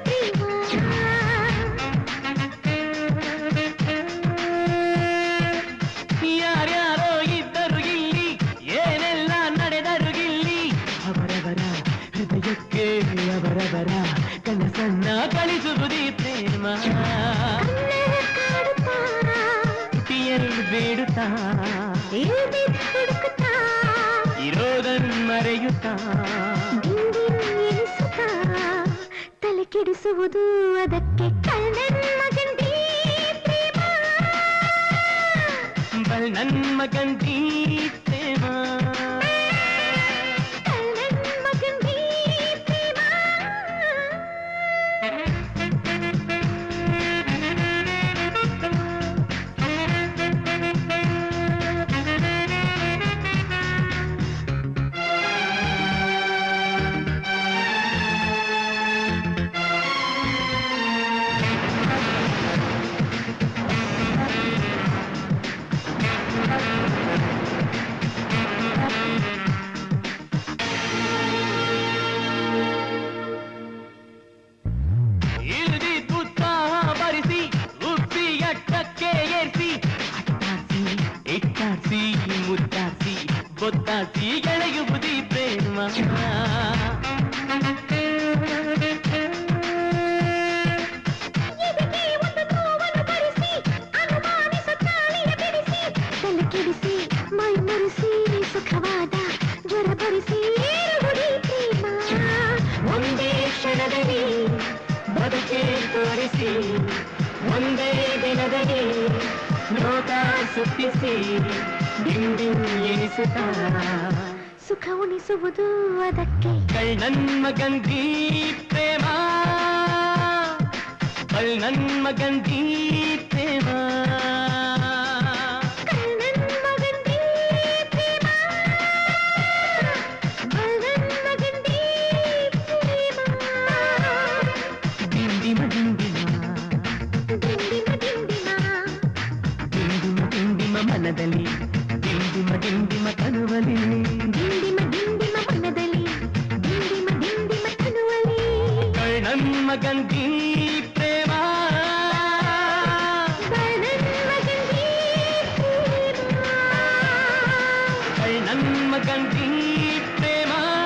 ಯಾರ್ಯಾರೋ ಇದ್ದರು ಇಲ್ಲಿ ಏನೆಲ್ಲ ನಡೆದರು ಇಲ್ಲಿ ಅವರವರ ಹೃದಯಕ್ಕೆ ಅವರವರ ಕನಸನ್ನ ಕಳಿಸುವುದೇ ಪ್ರೇಮ ಹುಟ್ಟಿಯಲ್ಲಿ ಬೇಡುತ್ತಾ ಹುಡುಕುತ್ತಾ ಇರೋದನ್ ಮರೆಯುತ್ತಾ ಎನಿಸುತ್ತಾ ತಲೆ ಕೆಡಿಸುವುದು ಅದಕ್ಕೆ ಕಳ್ಳನ್ ಮಗಂದಿ ಪ್ರೇಮ ಬಲ್ ನನ್ ಮಗಂತಿ ಪ್ರೇಮ ಕಳ್ಳನ್ ಮಗಂದಿ ಪ್ರೇಮ ಆ ಎದೆಗೆ ಒಂದು ನೋವನ್ನು ಬರಿಸಿ ಅನುಮಾನಿಸು ತಾಳಿಯ ಬಿಡಿಸಿ ತಲೆ ಕೆಡಿಸಿ ಮೈ ಮುರಿಸಿ ಸುಖವಾದ ಜ್ವರ ಭರಿಸಿ ಏರುಗುಡಿ ಪ್ರೇಮ ಒಂದೇ ಕ್ಷಣದಲ್ಲಿ ಬದುಕೆ ತೋರಿಸಿ ಒಂದೇ ದಿನದಲ್ಲಿ ಲೋಕ ಸುತ್ತಿಸಿ ಡಿಂಗ್ ಡಿಂಗ್ ಎನಿಸುತ್ತಾ ಸುಖ ಉಣಿಸುವುದು ಅದಕ್ಕೆ ಕಳ್ಳನ್ ಮಗಂದಿ ಪ್ರೇಮ ಕಳ್ಳನ್ ಮಗಂದಿ ಪ್ರೇಮ ಕಳ್ಳನ್ ಮಗಂದಿ ಪ್ರೇಮ ಕಳ್ಳನ್ ಮಗಂದಿ ಪ್ರೇಮ ದಿಂಡಿಮ ದಿಂಡಿಮ ದಿಂಡಿಮ ದಿಂಡಿಮ ದಿಂಡಿಮ ದಿಂಡಿಮ ಮನದಲ್ಲಿ ದಿಂಡಿಮ ದಿಂಡಿಮ ತನುವಲಿ ದಿಂಡಿಮ ದಿಂಡಿಮ ಮನದಲ್ಲಿ ದಿಂಡಿಮ ದಿಂಡಿಮ ತನುವಲಿ ಕಳ್ಳನ್ ಮಗಂದಿ ಪ್ರೇಮ ಕಳ್ಳನ್ ಮಗಂದಿ ಪ್ರೇಮ ಕಳ್ಳನ್ ಮಗಂದಿ ಪ್ರೇಮ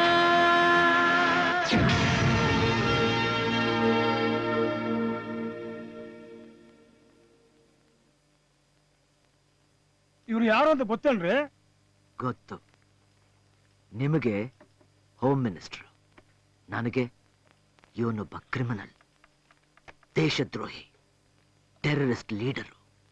ಇವ್ರು ಯಾರು ಅಂತ ಗೊತ್ತೇನ್ರಿ ಗೊತ್ತು ನಿಮಗೆ ಹೋಮ್ ಮಿನಿಸ್ಟರ್ ನನಗೆ ಇವನೊಬ್ಬ ಕ್ರಿಮಿನಲ್ ದೇಶದ್ರೋಹಿ ಟೆರರಿಸ್ಟ್ ಲೀಡರ್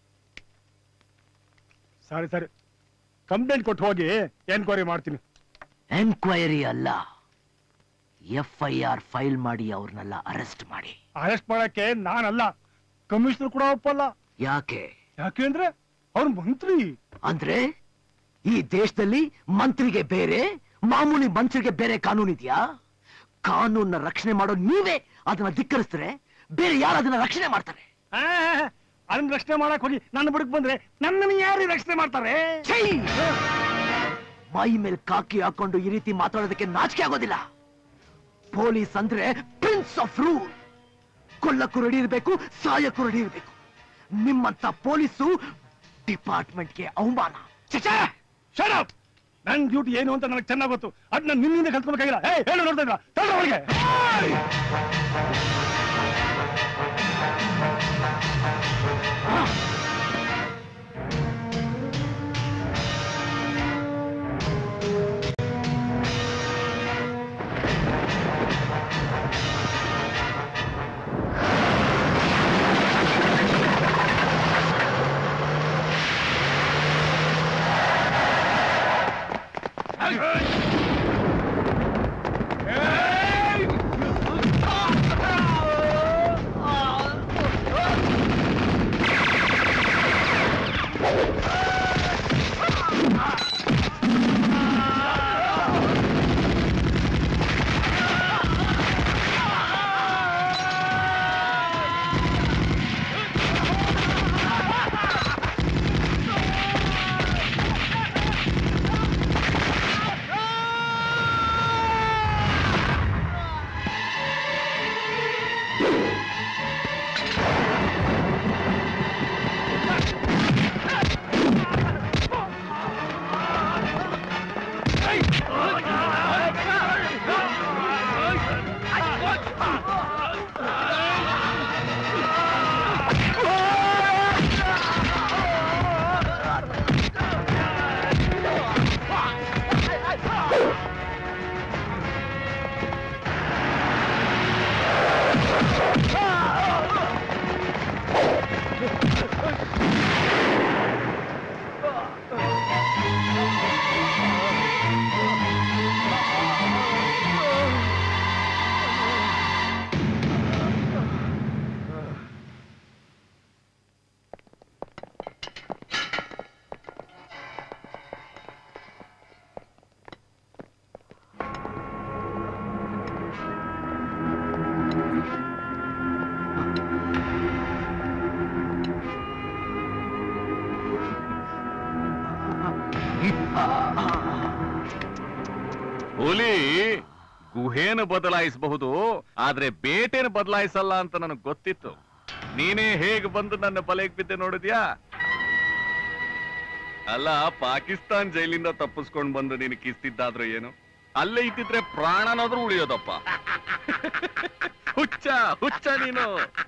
ಸರಿ ಸರಿ ಕಂಪ್ಲೇಂಟ್ ಕೊಟ್ಟು ಹೋಗಿ ಎನ್ಕ್ವೈರಿ ಮಾಡ್ತೀನಿ ಎನ್ಕ್ವೈರಿ ಅಲ್ಲ ಎಫ್ ಐ ಆರ್ ಫೈಲ್ ಮಾಡಿ ಅವ್ರನ್ನೆಲ್ಲ ಅರೆಸ್ಟ್ ಮಾಡಿ ಅರೆಸ್ಟ್ ಮಾಡಕ್ಕೆ ನಾನಲ್ಲ ಕಮಿಷನರ್ ಕೂಡ ಒಪ್ಪಲ್ಲ ಯಾಕೆ ಯಾಕೆಂದ್ರೆ ಅವ್ರ ಮಂತ್ರಿ ಅಂದ್ರೆ ಈ ದೇಶದಲ್ಲಿ ಮಂತ್ರಿಗೆ ಬೇರೆ ಮಾಮೂಲಿ ಮಂತ್ರಿಗೆ ಬೇರೆ ಕಾನೂನು ಇದೆಯಾ ಕಾನೂನ್ನ ರಕ್ಷಣೆ ಮಾಡೋ ನೀವೇ ಅದನ್ನ ಧಿಕ್ಕರಿಸಿದ್ರೆ ಬೇರೆ ಯಾರು ಅದನ್ನ ರಕ್ಷಣೆ ಮಾಡ್ತಾರೆ ಆ, ಅದನ್ನ ರಕ್ಷಣೆ ಮಾಡಕ್ ಹೋಗಿ ನನ್ನ ಬುಡಕ್ ಬಂದ್ರೆ ನನ್ನನ್ನು ಯಾರು ರಕ್ಷಣೆ ಮಾಡ್ತಾರೆ ಛೀ! ಮೈ ಮೇಲ್ ಕಾಕಿ ಹಾಕೊಂಡು ಈ ರೀತಿ ಮಾತಾಡೋದಕ್ಕೆ ನಾಚಿಕೆ ಆಗೋದಿಲ್ಲ ಪೊಲೀಸ್ ಅಂದ್ರೆ ಪ್ರಿನ್ಸ್ ಆಫ್ ರೂಲ್ ಕೊಲ್ಲಕ್ಕೂ ರೆಡಿ ಇರಬೇಕು ಸಾಯಕ್ಕೂ ರೆಡಿ ಇರಬೇಕು ನಿಮ್ಮಂತ ಪೊಲೀಸು ಡಿಪಾರ್ಟ್ಮೆಂಟ್ಗೆ ಅವಮಾನ ಶಟ್ ನನ್ ಡ್ಯೂಟಿ ಏನು ಅಂತ ನನಗೆ ಚೆನ್ನಾಗ್ ಗೊತ್ತು ಅದ್ ನಾನು ನಿನ್ನಿಂದ ಕಲ್ತ್ಕೊಬೇಕಾಗಿಲ್ಲ ಏ ಹೇಳು ನೋಡ್ತಾ ಇದ್ರ ತಳ್ಳ ಒಳಗೆ ಹುಲಿ ಗುಹೇನ ಬದಲಾಯಿಸಬಹುದು ಆದ್ರೆ ಬೇಟೆನ ಬದಲಾಯಿಸಲ್ಲ ಅಂತ ನನಗೆ ಗೊತ್ತಿತ್ತು ನೀನೇ ಹೇಗೆ ಬಂದು ನನ್ನ ಬಲೆಗೆ ಬಿದ್ದೆ ನೋಡಿದ್ಯಾ ಅಲ್ಲ ಪಾಕಿಸ್ತಾನ್ ಜೈಲಿಂದ ತಪ್ಪಿಸ್ಕೊಂಡ್ ಬಂದು ನೀನು ಕಿಸ್ತಿದ್ದಾದ್ರೂ ಏನು ಅಲ್ಲೇ ಇದ್ದಿದ್ರೆ ಪ್ರಾಣನಾದ್ರೂ ಉಳಿಯೋದಪ್ಪ ಹುಚ್ಚ ಹುಚ್ಚ ನೀನು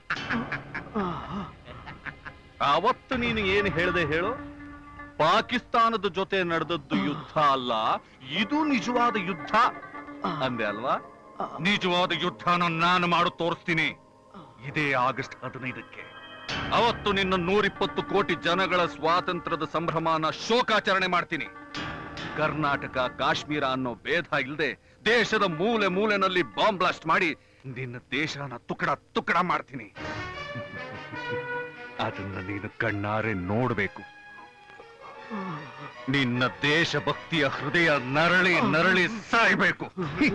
ಅವತ್ತು ನೀನು ಏನು ಹೇಳ್ದೆ ಹೇಳು ಪಾಕಿಸ್ತಾನದ ಜೊತೆ ನಡೆದದ್ದು ಯುದ್ಧ ಅಲ್ಲ ಇದು ನಿಜವಾದ ಯುದ್ಧ ಅಂದೆ ಅಲ್ವಾ ನಿಜವಾದ ಯುದ್ಧನ ನಾನು ಮಾಡು ತೋರಿಸ್ತೀನಿ ಇದೇ ಆಗಸ್ಟ್ ಹದಿನೈದಕ್ಕೆ ಅವತ್ತು ನಿನ್ನ ನೂರಿಪ್ಪತ್ತು ಕೋಟಿ ಜನಗಳ ಸ್ವಾತಂತ್ರ್ಯದ ಸಂಭ್ರಮನ ಶೋಕಾಚರಣೆ ಮಾಡ್ತೀನಿ ಕರ್ನಾಟಕ ಕಾಶ್ಮೀರ ಅನ್ನೋ ಭೇದ ಇಲ್ಲದೆ ದೇಶದ ಮೂಲೆ ಮೂಲೆನಲ್ಲಿ ಬಾಂಬ್ ಬ್ಲಾಸ್ಟ್ ಮಾಡಿ ನಿನ್ನ ದೇಶನ ತುಕಡ ತುಕಡ ಮಾಡ್ತೀನಿ ಅದನ್ನ ನೀನು ಕಣ್ಣಾರೆ ನೋಡ್ಬೇಕು ನಿನ್ನ ದೇಶಭಕ್ತಿಯ ಹೃದಯ ನರಳಿ ನರಳಿ ಸಾಯ್ಬೇಕು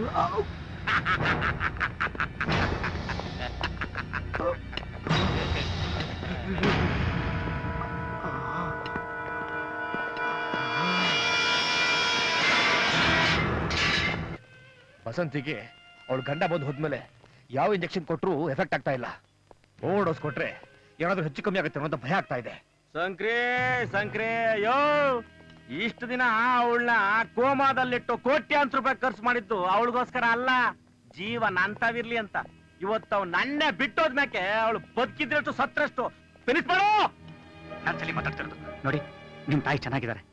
ವಸಂತಿಗೆ ಅವಳು ಗಂಡ ಬಂದು ಹೋದ್ಮೇಲೆ ಯಾವ ಇಂಜೆಕ್ಷನ್ ಕೊಟ್ರು ಎಫೆಕ್ಟ್ ಆಗ್ತಾ ಇಲ್ಲ ಓವರ್ ಡೋಸ್ ಕೊಟ್ರೆ ಏನಾದ್ರೂ ಹೆಚ್ಚು ಕಮ್ಮಿ ಆಗುತ್ತೆ ಅನ್ನೋ ಭಯ ಆಗ್ತಾ ಇದೆ ಸಂಕ್ರಿ ಸಂಕ್ರಿ ಅಯ್ಯೋ ಇಷ್ಟು ದಿನ ಅವಳನ್ನ ಕೋಮಾದಲ್ಲಿಟ್ಟು ಕೋಟ್ಯಾಂತರ ರೂಪಾಯಿ ಖರ್ಚು ಮಾಡಿದ್ದು ಅವಳಿಗೋಸ್ಕರ ಅಲ್ಲ ಜೀವ ನಂತವಿರ್ಲಿ ಅಂತ ಇವತ್ತು ಅವ್ ನನ್ನೇ ಬಿಟ್ಟೋದ್ಮ್ಯಾಕೆ ಅವಳು ಬದುಕಿದ್ರಷ್ಟು ಸತ್ರಷ್ಟು ಫಿನಿಶ್ ಮಾಡು ನಾನು ಸಲಿ ಮಾತಾಡ್ತಿರೋದು ನೋಡಿ ನಿಮ್ ತಾಯಿ ಚೆನ್ನಾಗಿದ್ದಾರೆ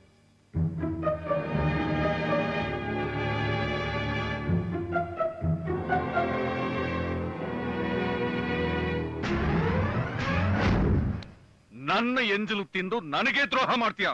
ನನ್ನ ಎಂಜಲು ತಿಂದು ನನಗೆ ದ್ರೋಹ ಮಾಡ್ತೀಯ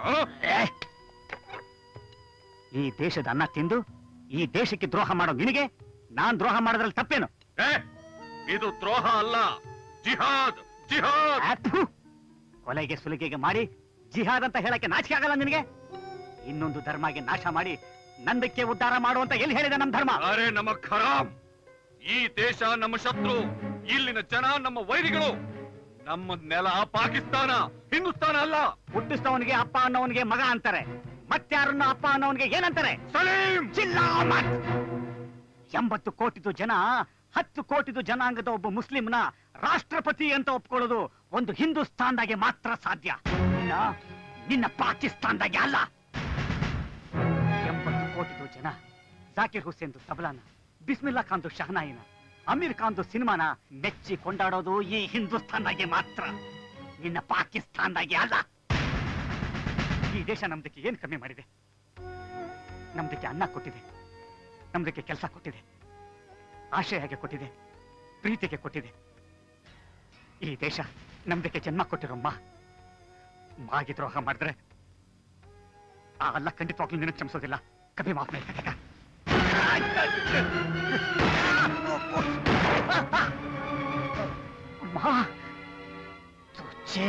ಈ ದೇಶದ ಅನ್ನ ತಿಂದು ಈ ದೇಶಕ್ಕೆ ದ್ರೋಹ ಮಾಡೋ ನಿನಗೆ ನಾನ್ ದ್ರೋಹ ಮಾಡೋದ್ರಲ್ಲಿ ತಪ್ಪೇನು ಇದು ದ್ರೋಹ ಅಲ್ಲ ಜಿಹಾದ್ ಜಿಹಾದ್ ಅಪ್ಪು! ಕೊಲೆಗೆ ಸುಲಿಗೆಗೆ ಮಾಡಿ ಜಿಹಾದ್ ಅಂತ ಹೇಳಕ್ಕೆ ನಾಚಿಕೆ ಆಗಲ್ಲ ನಿನಗೆ ಇನ್ನೊಂದು ಧರ್ಮಗೆ ನಾಶ ಮಾಡಿ ನಂದಕ್ಕೆ ಉದ್ಧಾರ ಮಾಡುವಂತ ಎಲ್ಲಿ ಹೇಳಿದೆ ನಮ್ ಧರ್ಮ ಅರೆ ನಮ್ಮ ಖರಾಮ್ ಈ ದೇಶ ನಮ್ಮ ಶತ್ರು ಇಲ್ಲಿನ ಜನ ನಮ್ಮ ವೈರಿಗಳು ನಮ್ಮ ನೆಲ ಪಾಕಿಸ್ತಾನ ಹಿಂದೂಸ್ತಾನ ಅಲ್ಲ ಹುಟ್ಟಿಸಿದವನಿಗೆ ಅಪ್ಪ ಅನ್ನೋವನಿಗೆ ಮಗ ಅಂತಾರೆ ಮತ್ತಾರನ್ನ ಅಪ್ಪ ಅನ್ನೋವನಿಗೆ ಏನಂತಾರೆ ಸಲೀಂ ಚಿಲ್ಲಾಮತ್ ಎಂಬತ್ತು ಕೋಟಿದು ಜನ ಹತ್ತು ಕೋಟಿದು ಜನಾಂಗದ ಒಬ್ಬ ಮುಸ್ಲಿಂನ ರಾಷ್ಟ್ರಪತಿ ಅಂತ ಒಪ್ಕೊಳ್ಳೋದು ಒಂದು ಹಿಂದೂಸ್ತಾನ್ದಾಗೆ ಮಾತ್ರ ಸಾಧ್ಯ ನಿನ್ನ ನಿನ್ನ ಪಾಕಿಸ್ತಾನ್ದಾಗೆ ಅಲ್ಲ ಎಂಬತ್ತು ಕೋಟಿದು ಜನ ಜಾಕಿರ್ ಹುಸೇನ್ದು ತಬಲಾನ ಬಿಸ್ಮಿಲ್ಲಾ ಖಾನ್ದು ಶಹನಾಯಿನ ಅಮೀರ್ ಖಾನ್ದು ಸಿನಿಮಾನ ಮೆಚ್ಚಿ ಕೊಂಡಾಡೋದು ಈ ಹಿಂದೂಸ್ತಾನ್ದಾಗೆ ಮಾತ್ರ ನಿನ್ನ ಪಾಕಿಸ್ತಾನ್ದಾಗೆ ಅಲ್ಲ ಈ ದೇಶ ನಮ್ದಕ್ಕೆ ಏನ್ ಕಮ್ಮಿ ಮಾಡಿದೆ ನಮ್ದಕ್ಕೆ ಅನ್ನ ಕೊಟ್ಟಿದೆ ನಮ್ದಕ್ಕೆ ಕೆಲಸ ಕೊಟ್ಟಿದೆ ಆಶಯಗೆ ಕೊಟ್ಟಿದೆ ಪ್ರೀತಿಗೆ ಕೊಟ್ಟಿದೆ ಈ ದೇಶ ನಮ್ದಕ್ಕೆ ಜನ್ಮ ಕೊಟ್ಟಿರೋ ಮಾ ಮಾಗೆ ದ್ರೋಹ ಮಾಡಿದ್ರೆ ಆ ಅಲ್ಲ ಖಂಡಿತವಾಗ್ಲೂ ನಿನಗೆ ಕ್ಷಮಿಸೋದಿಲ್ಲ ಕಭಿ ಮಾಫ್ नहीं करेगा माँ तुझे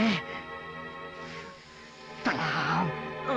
सलाम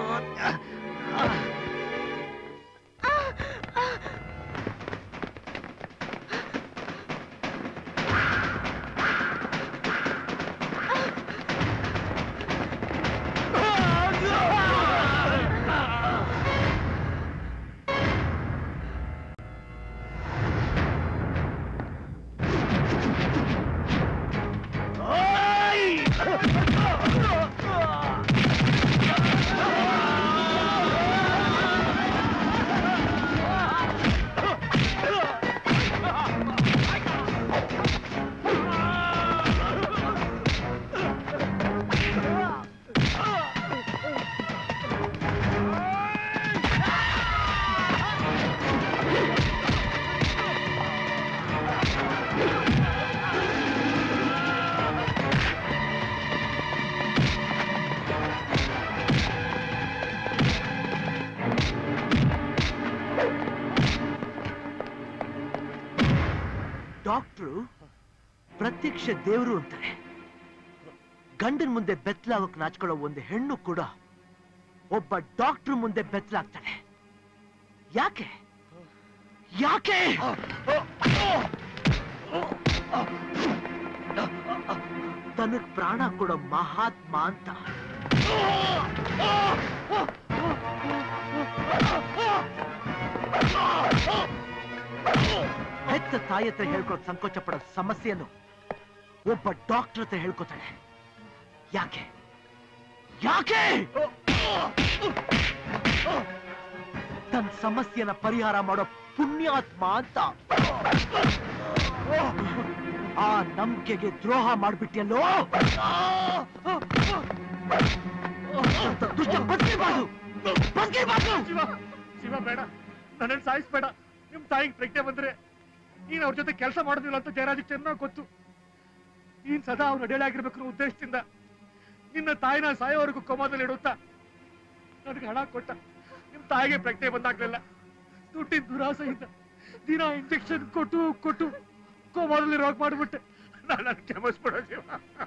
ಡಾಕ್ಟ್ರು ಪ್ರತ್ಯಕ್ಷ ದೇವರು ಅಂತಾರೆ ಗಂಡನ ಮುಂದೆ ಬೆತ್ತಲಾಗಕ್ ನಾಚ್ಕೊಳ್ಳೋ ಒಂದು ಹೆಣ್ಣು ಕೂಡ ಒಬ್ಬ ಡಾಕ್ಟ್ರು ಮುಂದೆ ಬೆತ್ತಲಾಗ್ತಾಳೆ ಯಾಕೆ ಯಾಕೆ ತನಗ್ ಪ್ರಾಣ ಕೊಡೋ ಮಹಾತ್ಮ ಅಂತ ಹೆತ್ತ ತಾಯಿ ಹತ್ರ ಹೇಳ್ಕೊಳಕ್ ಸಂಕೋಚ ಪಡೋ ಸಮಸ್ಯೆಯನ್ನು ಒಬ್ಬ ಡಾಕ್ಟರ್ ಹತ್ರ ಹೇಳ್ಕೊತಾಳೆ ಯಾಕೆ ಯಾಕೆ ತನ್ನ ಸಮಸ್ಯೆನ ಪರಿಹಾರ ಮಾಡೋ ಪುಣ್ಯಾತ್ಮ ಅಂತ ಆ ನಂಬಿಕೆಗೆ ದ್ರೋಹ ಮಾಡ್ಬಿಟ್ಟಿಯಲ್ಲೋ ದುಷ್ಟ ಬದುಕಿರ್ಬಾರ್ದು ಬದುಕಿರ್ಬಾರ್ದು ಶಿವ ಶಿವ ಬೇಡ ನನ್ನನ್ನು ಸಾಯಿಸ್ಬೇಡ ನಿಮ್ ತಾಯಿಗೆ ಪ್ರಜ್ಞೆ ಬಂದ್ರೆ ನೀನ್ ಅವ್ರ ಜೊತೆ ಕೆಲಸ ಮಾಡೋದಿಲ್ಲ ಅಂತ ಜಯರಾಜ್ ಚೆನ್ನಾಗಿ ಗೊತ್ತು ನೀನ್ ಸದಾ ಅವ್ನ ಅಡಿಯಾಗಿರ್ಬೇಕು ಅನ್ನೋ ಉದ್ದೇಶದಿಂದ ನಿನ್ನ ತಾಯಿನ ಸಾಯೋವರೆಗೂ ಕೋಮಾದಲ್ಲಿ ಇಡುತ್ತಾ ನನಗೆ ಹಣ ಕೊಟ್ಟ ನಿಮ್ ತಾಯಿಗೆ ಪ್ರಜ್ಞೆ ಬಂದಾಗ್ಲಿಲ್ಲ ದುಡ್ಡಿನ ದುರಾಸೆಯಿಂದ ದಿನ ಇಂಜೆಕ್ಷನ್ ಕೊಟ್ಟು ಕೊಟ್ಟು ಕೋಮಾದಲ್ಲಿ ರೋಗ ಮಾಡ್ಬಿಟ್ಟೆ ನಾನು ಕ್ಷಮಿಸ್ಬಿಡೋ ಶಿವ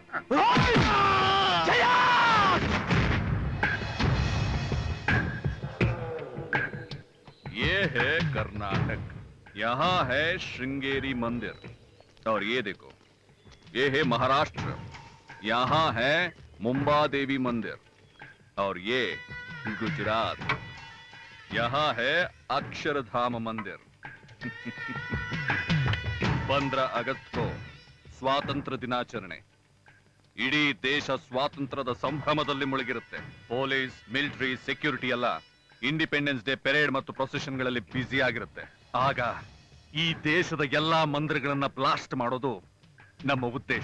ये है कर्नाटक यहाँ है श्रृंगेरी मंदिर और ये देखो ये है महाराष्ट्र यहाँ है मुंबा देवी मंदिर और ये गुजरात यहाँ है अक्षरधाम मंदिर पंद्रह अगस्त को ಸ್ವಾತಂತ್ರ್ಯ ದಿನಾಚರಣೆ ಇಡೀ ದೇಶ ಸ್ವಾತಂತ್ರ್ಯದ ಸಂಭ್ರಮದಲ್ಲಿ ಮುಳುಗಿರುತ್ತೆ ಪೊಲೀಸ್ ಮಿಲಿಟರಿ ಸೆಕ್ಯೂರಿಟಿ ಎಲ್ಲ ಇಂಡಿಪೆಂಡೆನ್ಸ್ ಡೇ ಪೆರೇಡ್ ಮತ್ತು ಪ್ರೊಸೆಷನ್ಗಳಲ್ಲಿ ಬ್ಯುಸಿ ಆಗಿರುತ್ತೆ ಆಗ ಈ ದೇಶದ ಎಲ್ಲಾ ಮಂದಿರಗಳನ್ನ ಬ್ಲಾಸ್ಟ್ ಮಾಡೋದು ನಮ್ಮ ಉದ್ದೇಶ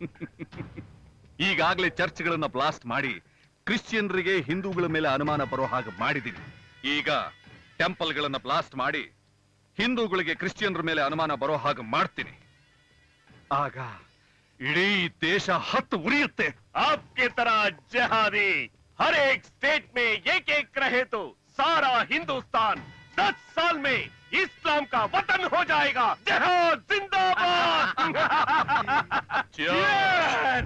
ಈಗಾಗಲೇ ಚರ್ಚ್ಗಳನ್ನ ಬ್ಲಾಸ್ಟ್ ಮಾಡಿ ಕ್ರಿಶ್ಚಿಯನ್ರಿಗೆ ಹಿಂದೂಗಳ ಮೇಲೆ ಅನುಮಾನ ಬರೋ ಹಾಗೆ ಮಾಡಿದೀನಿ ಈಗ ಟೆಂಪಲ್ಗಳನ್ನ ಬ್ಲಾಸ್ಟ್ ಮಾಡಿ ಹಿಂದೂಗಳಿಗೆ ಕ್ರಿಶ್ಚಿಯನ್ರ ಮೇಲೆ ಅನುಮಾನ ಬರೋ ಹಾಗೆ ಮಾಡ್ತೀನಿ ಆಗ ಇಡೀ ದೇಶ ಹತ್ತು ಉರಿಯುತ್ತೆ आपके तरह जहादी हर एक स्टेट में एक एक रहे तो सारा हिंदुस्तान दस साल में इस्लाम का वतन हो जाएगा जहाद जिंदाबाद Cheers!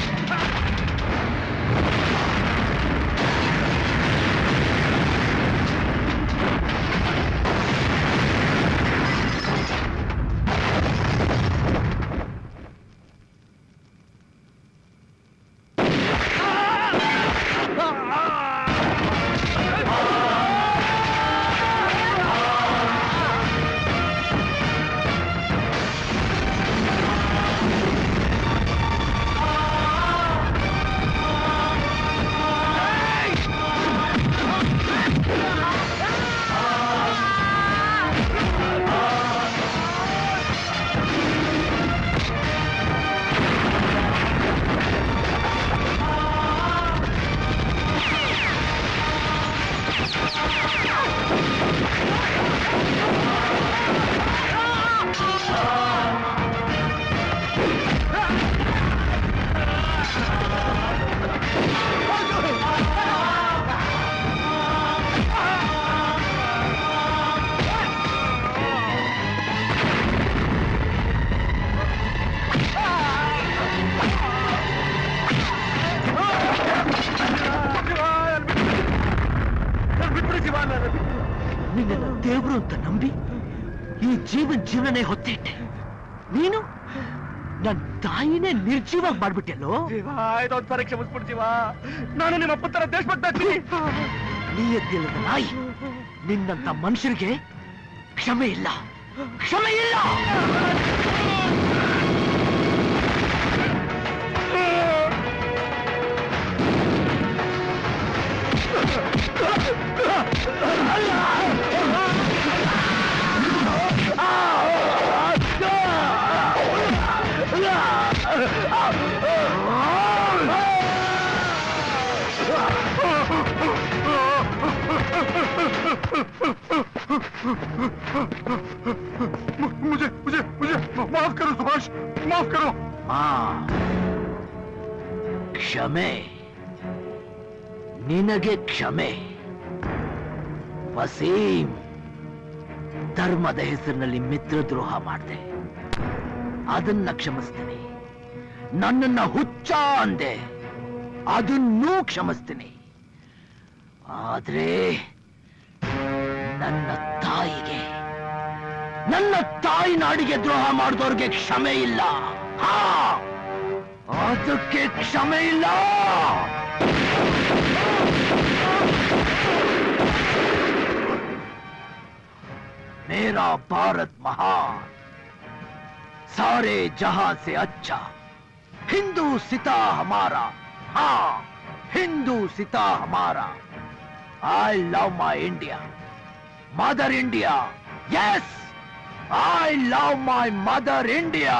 ಆ ನಿನ್ನ ದೇವರು ಅಂತ ನಂಬಿ ಈ ಜೀವನ್ ಜೀವನನೇ ಹೊತ್ತಿಟ್ಟೆ ನೀನು ನನ್ ತಾಯಿನೇ ನಿರ್ಜೀವಾಗಿ ಮಾಡ್ಬಿಟ್ಟೆಲ್ಲೋ ಇದೊಂದು ಸಾರಿ ಕ್ಷಮಿಸ್ಬಿಡ್ತೀವ ನಾನು ನಿಮ್ಮ ಅಪ್ಪ ತರ ದೇಶಭಕ್ತ ಇದ್ದೀನಿ ನೀಯತ್ತಿಲ್ಲದ ನಾಯಿ ನಿನ್ನಂತ ಮನುಷ್ಯರಿಗೆ ಕ್ಷಮೆ ಇಲ್ಲ ಕ್ಷಮೆ ಇಲ್ಲ मुझे मुझे मुझे माफ करो सुभाष माफ करो ಆ ಕ್ಷಮೆ ನಿನಗೆ ಕ್ಷಮೆ ವಸೀಂ ಧರ್ಮದ ಹೆಸರಿನಲ್ಲಿ ಮಿತ್ರದ್ರೋಹ ಮಾಡಿದೆ ಅದನ್ನ ಕ್ಷಮಿಸ್ತೀನಿ ನನ್ನನ್ನ ಹುಚ್ಚ ಅಂದೆ ಅದನ್ನೂ ಕ್ಷಮಿಸ್ತೀನಿ ಆದ್ರೆ ನನ್ನ ತಾಯಿಗೆ ನನ್ನ ತಾಯಿ ನಾಡಿಗೆ ದ್ರೋಹ ಮಾಡಿದವ್ರಿಗೆ ಕ್ಷಮೆ ಇಲ್ಲ ಹಾ ಅದಕ್ಕೆ ಕ್ಷಮೆ ಇಲ್ಲ मेरा भारत महान सारे जहां से अच्छा हिंदू सिता हमारा हाँ हिंदू सिता हमारा I love my India mother India yes I love my mother India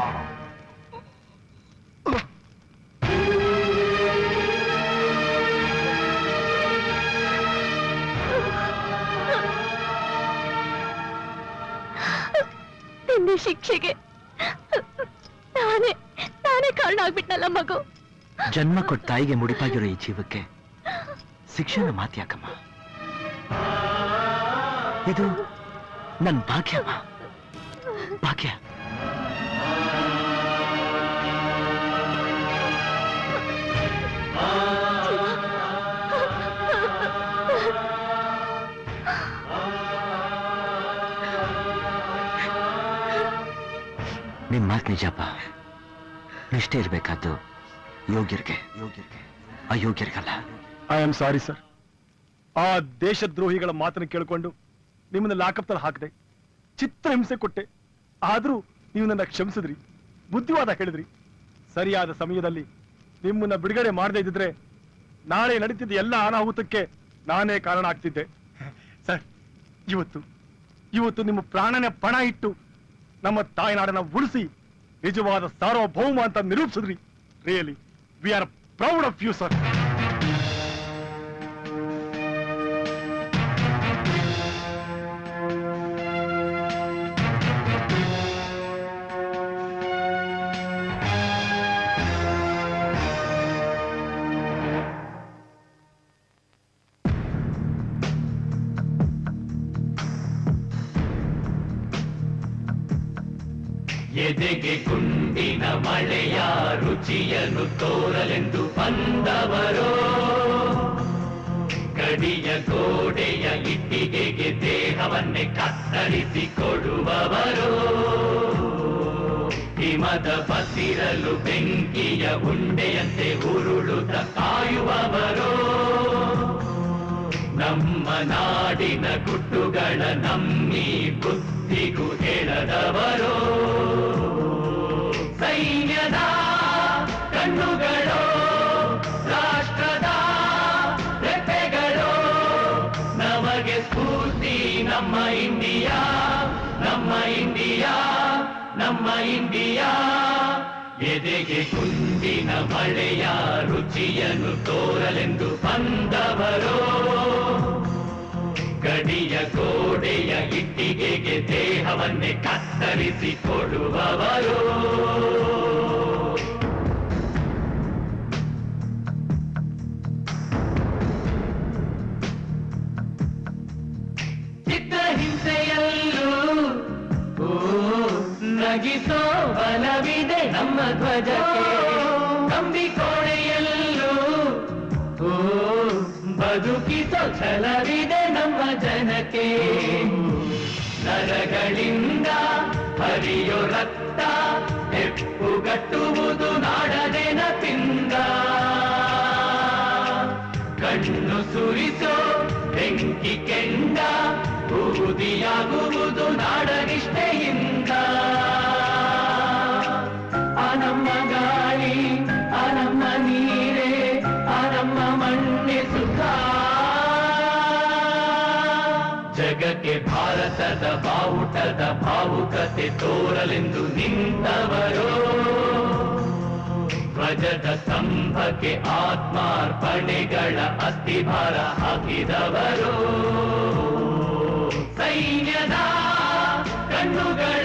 ನಿನ್ನ ಶಿಕ್ಷೆಗೆ ನಾನೇ ನಾನೇ ಕಾರಣ ಆಗ್ಬಿಟ್ನಲ್ಲ ಮಗು ಜನ್ಮ ಕೊಟ್ಟ ತಾಯಿಗೆ ಮುಡಿಪಾಗಿರೋ ಈ ಜೀವಕ್ಕೆ ಶಿಕ್ಷಣ ಮಾತ್ಯಾಕಮ್ಮ ಇದು ನನ್ ಭಾಗ್ಯಮ್ಮ ಭಾಗ್ಯ ನಿಮ್ ಮಾತು ನಿಜಪ್ಪ ನಿಷ್ಠೆ ಇರ್ಬೇಕಾದ್ದು ಯೋಗ್ಯರಿಗೆ ಯೋಗ್ಯರಿಗೆ ಅಯೋಗ್ಯರಿಗಲ್ಲ ಐ ಆಮ್ ಸಾರಿ ಸರ್ ಆ ದೇಶದ್ರೋಹಿಗಳ ಮಾತನ್ನು ಕೇಳಿಕೊಂಡು ನಿಮ್ಮನ್ನ ಲಾಕಪ್ನಲ್ಲಿ ಹಾಕಿದೆ ಚಿತ್ರ ಹಿಂಸೆ ಕೊಟ್ಟೆ ಆದ್ರೂ ನೀವು ನನ್ನ ಕ್ಷಮಿಸಿದ್ರಿ ಬುದ್ಧಿವಾದ ಹೇಳಿದ್ರಿ ಸರಿಯಾದ ಸಮಯದಲ್ಲಿ ನಿಮ್ಮನ್ನ ಬಿಡುಗಡೆ ಮಾಡದೇ ಇದ್ದಿದ್ರೆ ನಾಳೆ ನಡೀತಿದ್ದ ಎಲ್ಲ ಅನಾಹುತಕ್ಕೆ ನಾನೇ ಕಾರಣ ಆಗ್ತಿದ್ದೆ ಸರ್ ಇವತ್ತು ಇವತ್ತು ನಿಮ್ಮ ಪ್ರಾಣನ ಪಣ ಇಟ್ಟು ನಮ್ಮ ತಾಯ್ನಾಡನ್ನ ಉಳಿಸಿ ನಿಜವಾದ ಸಾರ್ವಭೌಮ ಅಂತ ನಿರೂಪಿಸಿದ್ರಿ really we are proud of you sir ಎದೆಗೆ ಗುಂಡಿನ ಮಳೆಯ ರುಚಿಯನ್ನು ತೋರಲೆಂದು ಬಂದವರೋ ಗಡಿಯ ಗೋಡೆಯ ಇಟ್ಟಿಗೆಗೆ ದೇಹವನ್ನೇ ಕತ್ತರಿಸಿ ಕೊಡುವವರೋ ಹಿಮದ ಬಸಿರಲು ಬೆಂಕಿಯ ಉಂಡೆಯಂತೆ ಉರುಳುತ್ತ ಕಾಯುವವರೋ ನಮ್ಮ ನಾಡಿನ ಗುಟ್ಟುಗಳ ನಮ್ಮಿ ಬುದ್ಧಿಗೂ ಹೇಳದವರೋ ಸೈನ್ಯದ ಕಣ್ಣುಗಳು ರಾಷ್ಟ್ರದ ರೆಪ್ಪೆಗಳು ನಮಗೆ ಸ್ಫೂರ್ತಿ ನಮ್ಮ ಇಂಡಿಯಾ ನಮ್ಮ ಇಂಡಿಯಾ ನಮ್ಮ ಇಂಡಿಯಾ ಎದೆಗೆ ಕುಂದಿನ ಮಳೆಯ ರುಚಿಯನ್ನು ತೋರಲೆಂದು ಬಂದವರೋ ಗಡಿಯ ಗೋಡೆಯ ಇಟ್ಟಿಗೆಗೆ ದೇಹವನ್ನೇ ಕತ್ತರಿಸಿ ಕೊಡುವವರು ಚಿತ್ರಹಿಂಸೆಯಲ್ಲೂ ಓ ನಗಿಸೋ ಬಲವಿದೆ ನಮ್ಮ ಧ್ವಜಕ್ಕೆ ಕಂಬಿ ಕೋಣೆಯಲ್ಲೂ ಓ ಬದುಕಿಸೋ ಛಲವಿದೆ ನಮ್ಮ ಜನಕ್ಕೆ ನರಗಳಿಂದ ಹರಿಯೋ ರಕ್ತ ಹೆಪ್ಪುಗಟ್ಟುವುದು ನಾಡದೆ ನೆನಪಿಂದ ಕಣ್ಣು ಸುರಿಸೋ ಬೆಂಕಿ ಕೆಂಡ ಬೂದಿಯಾಗುವುದು ನಾಡನಿಷ್ಠೆಯಿಂದ ಆ ನಮ್ಮ ಗಾಳಿ ಆ ನಮ್ಮ ನೀರೇ ಆ ನಮ್ಮ ಮಣ್ಣೆ ಸುಖ ಜಗಕ್ಕೆ ಭಾರತದ ಬಾವುಟದ ಭಾವುಕತೆ ತೋರಲೆಂದು ನಿಂತವರು ಧ್ವಜದ ಸ್ತಂಭಕ್ಕೆ ಆತ್ಮಾರ್ಪಣೆಗಳ ಅಸ್ಥಿಭಾರ ಹಾಕಿದವರು ಸೈನ್ಯದ ಕಣ್ಣುಗಳ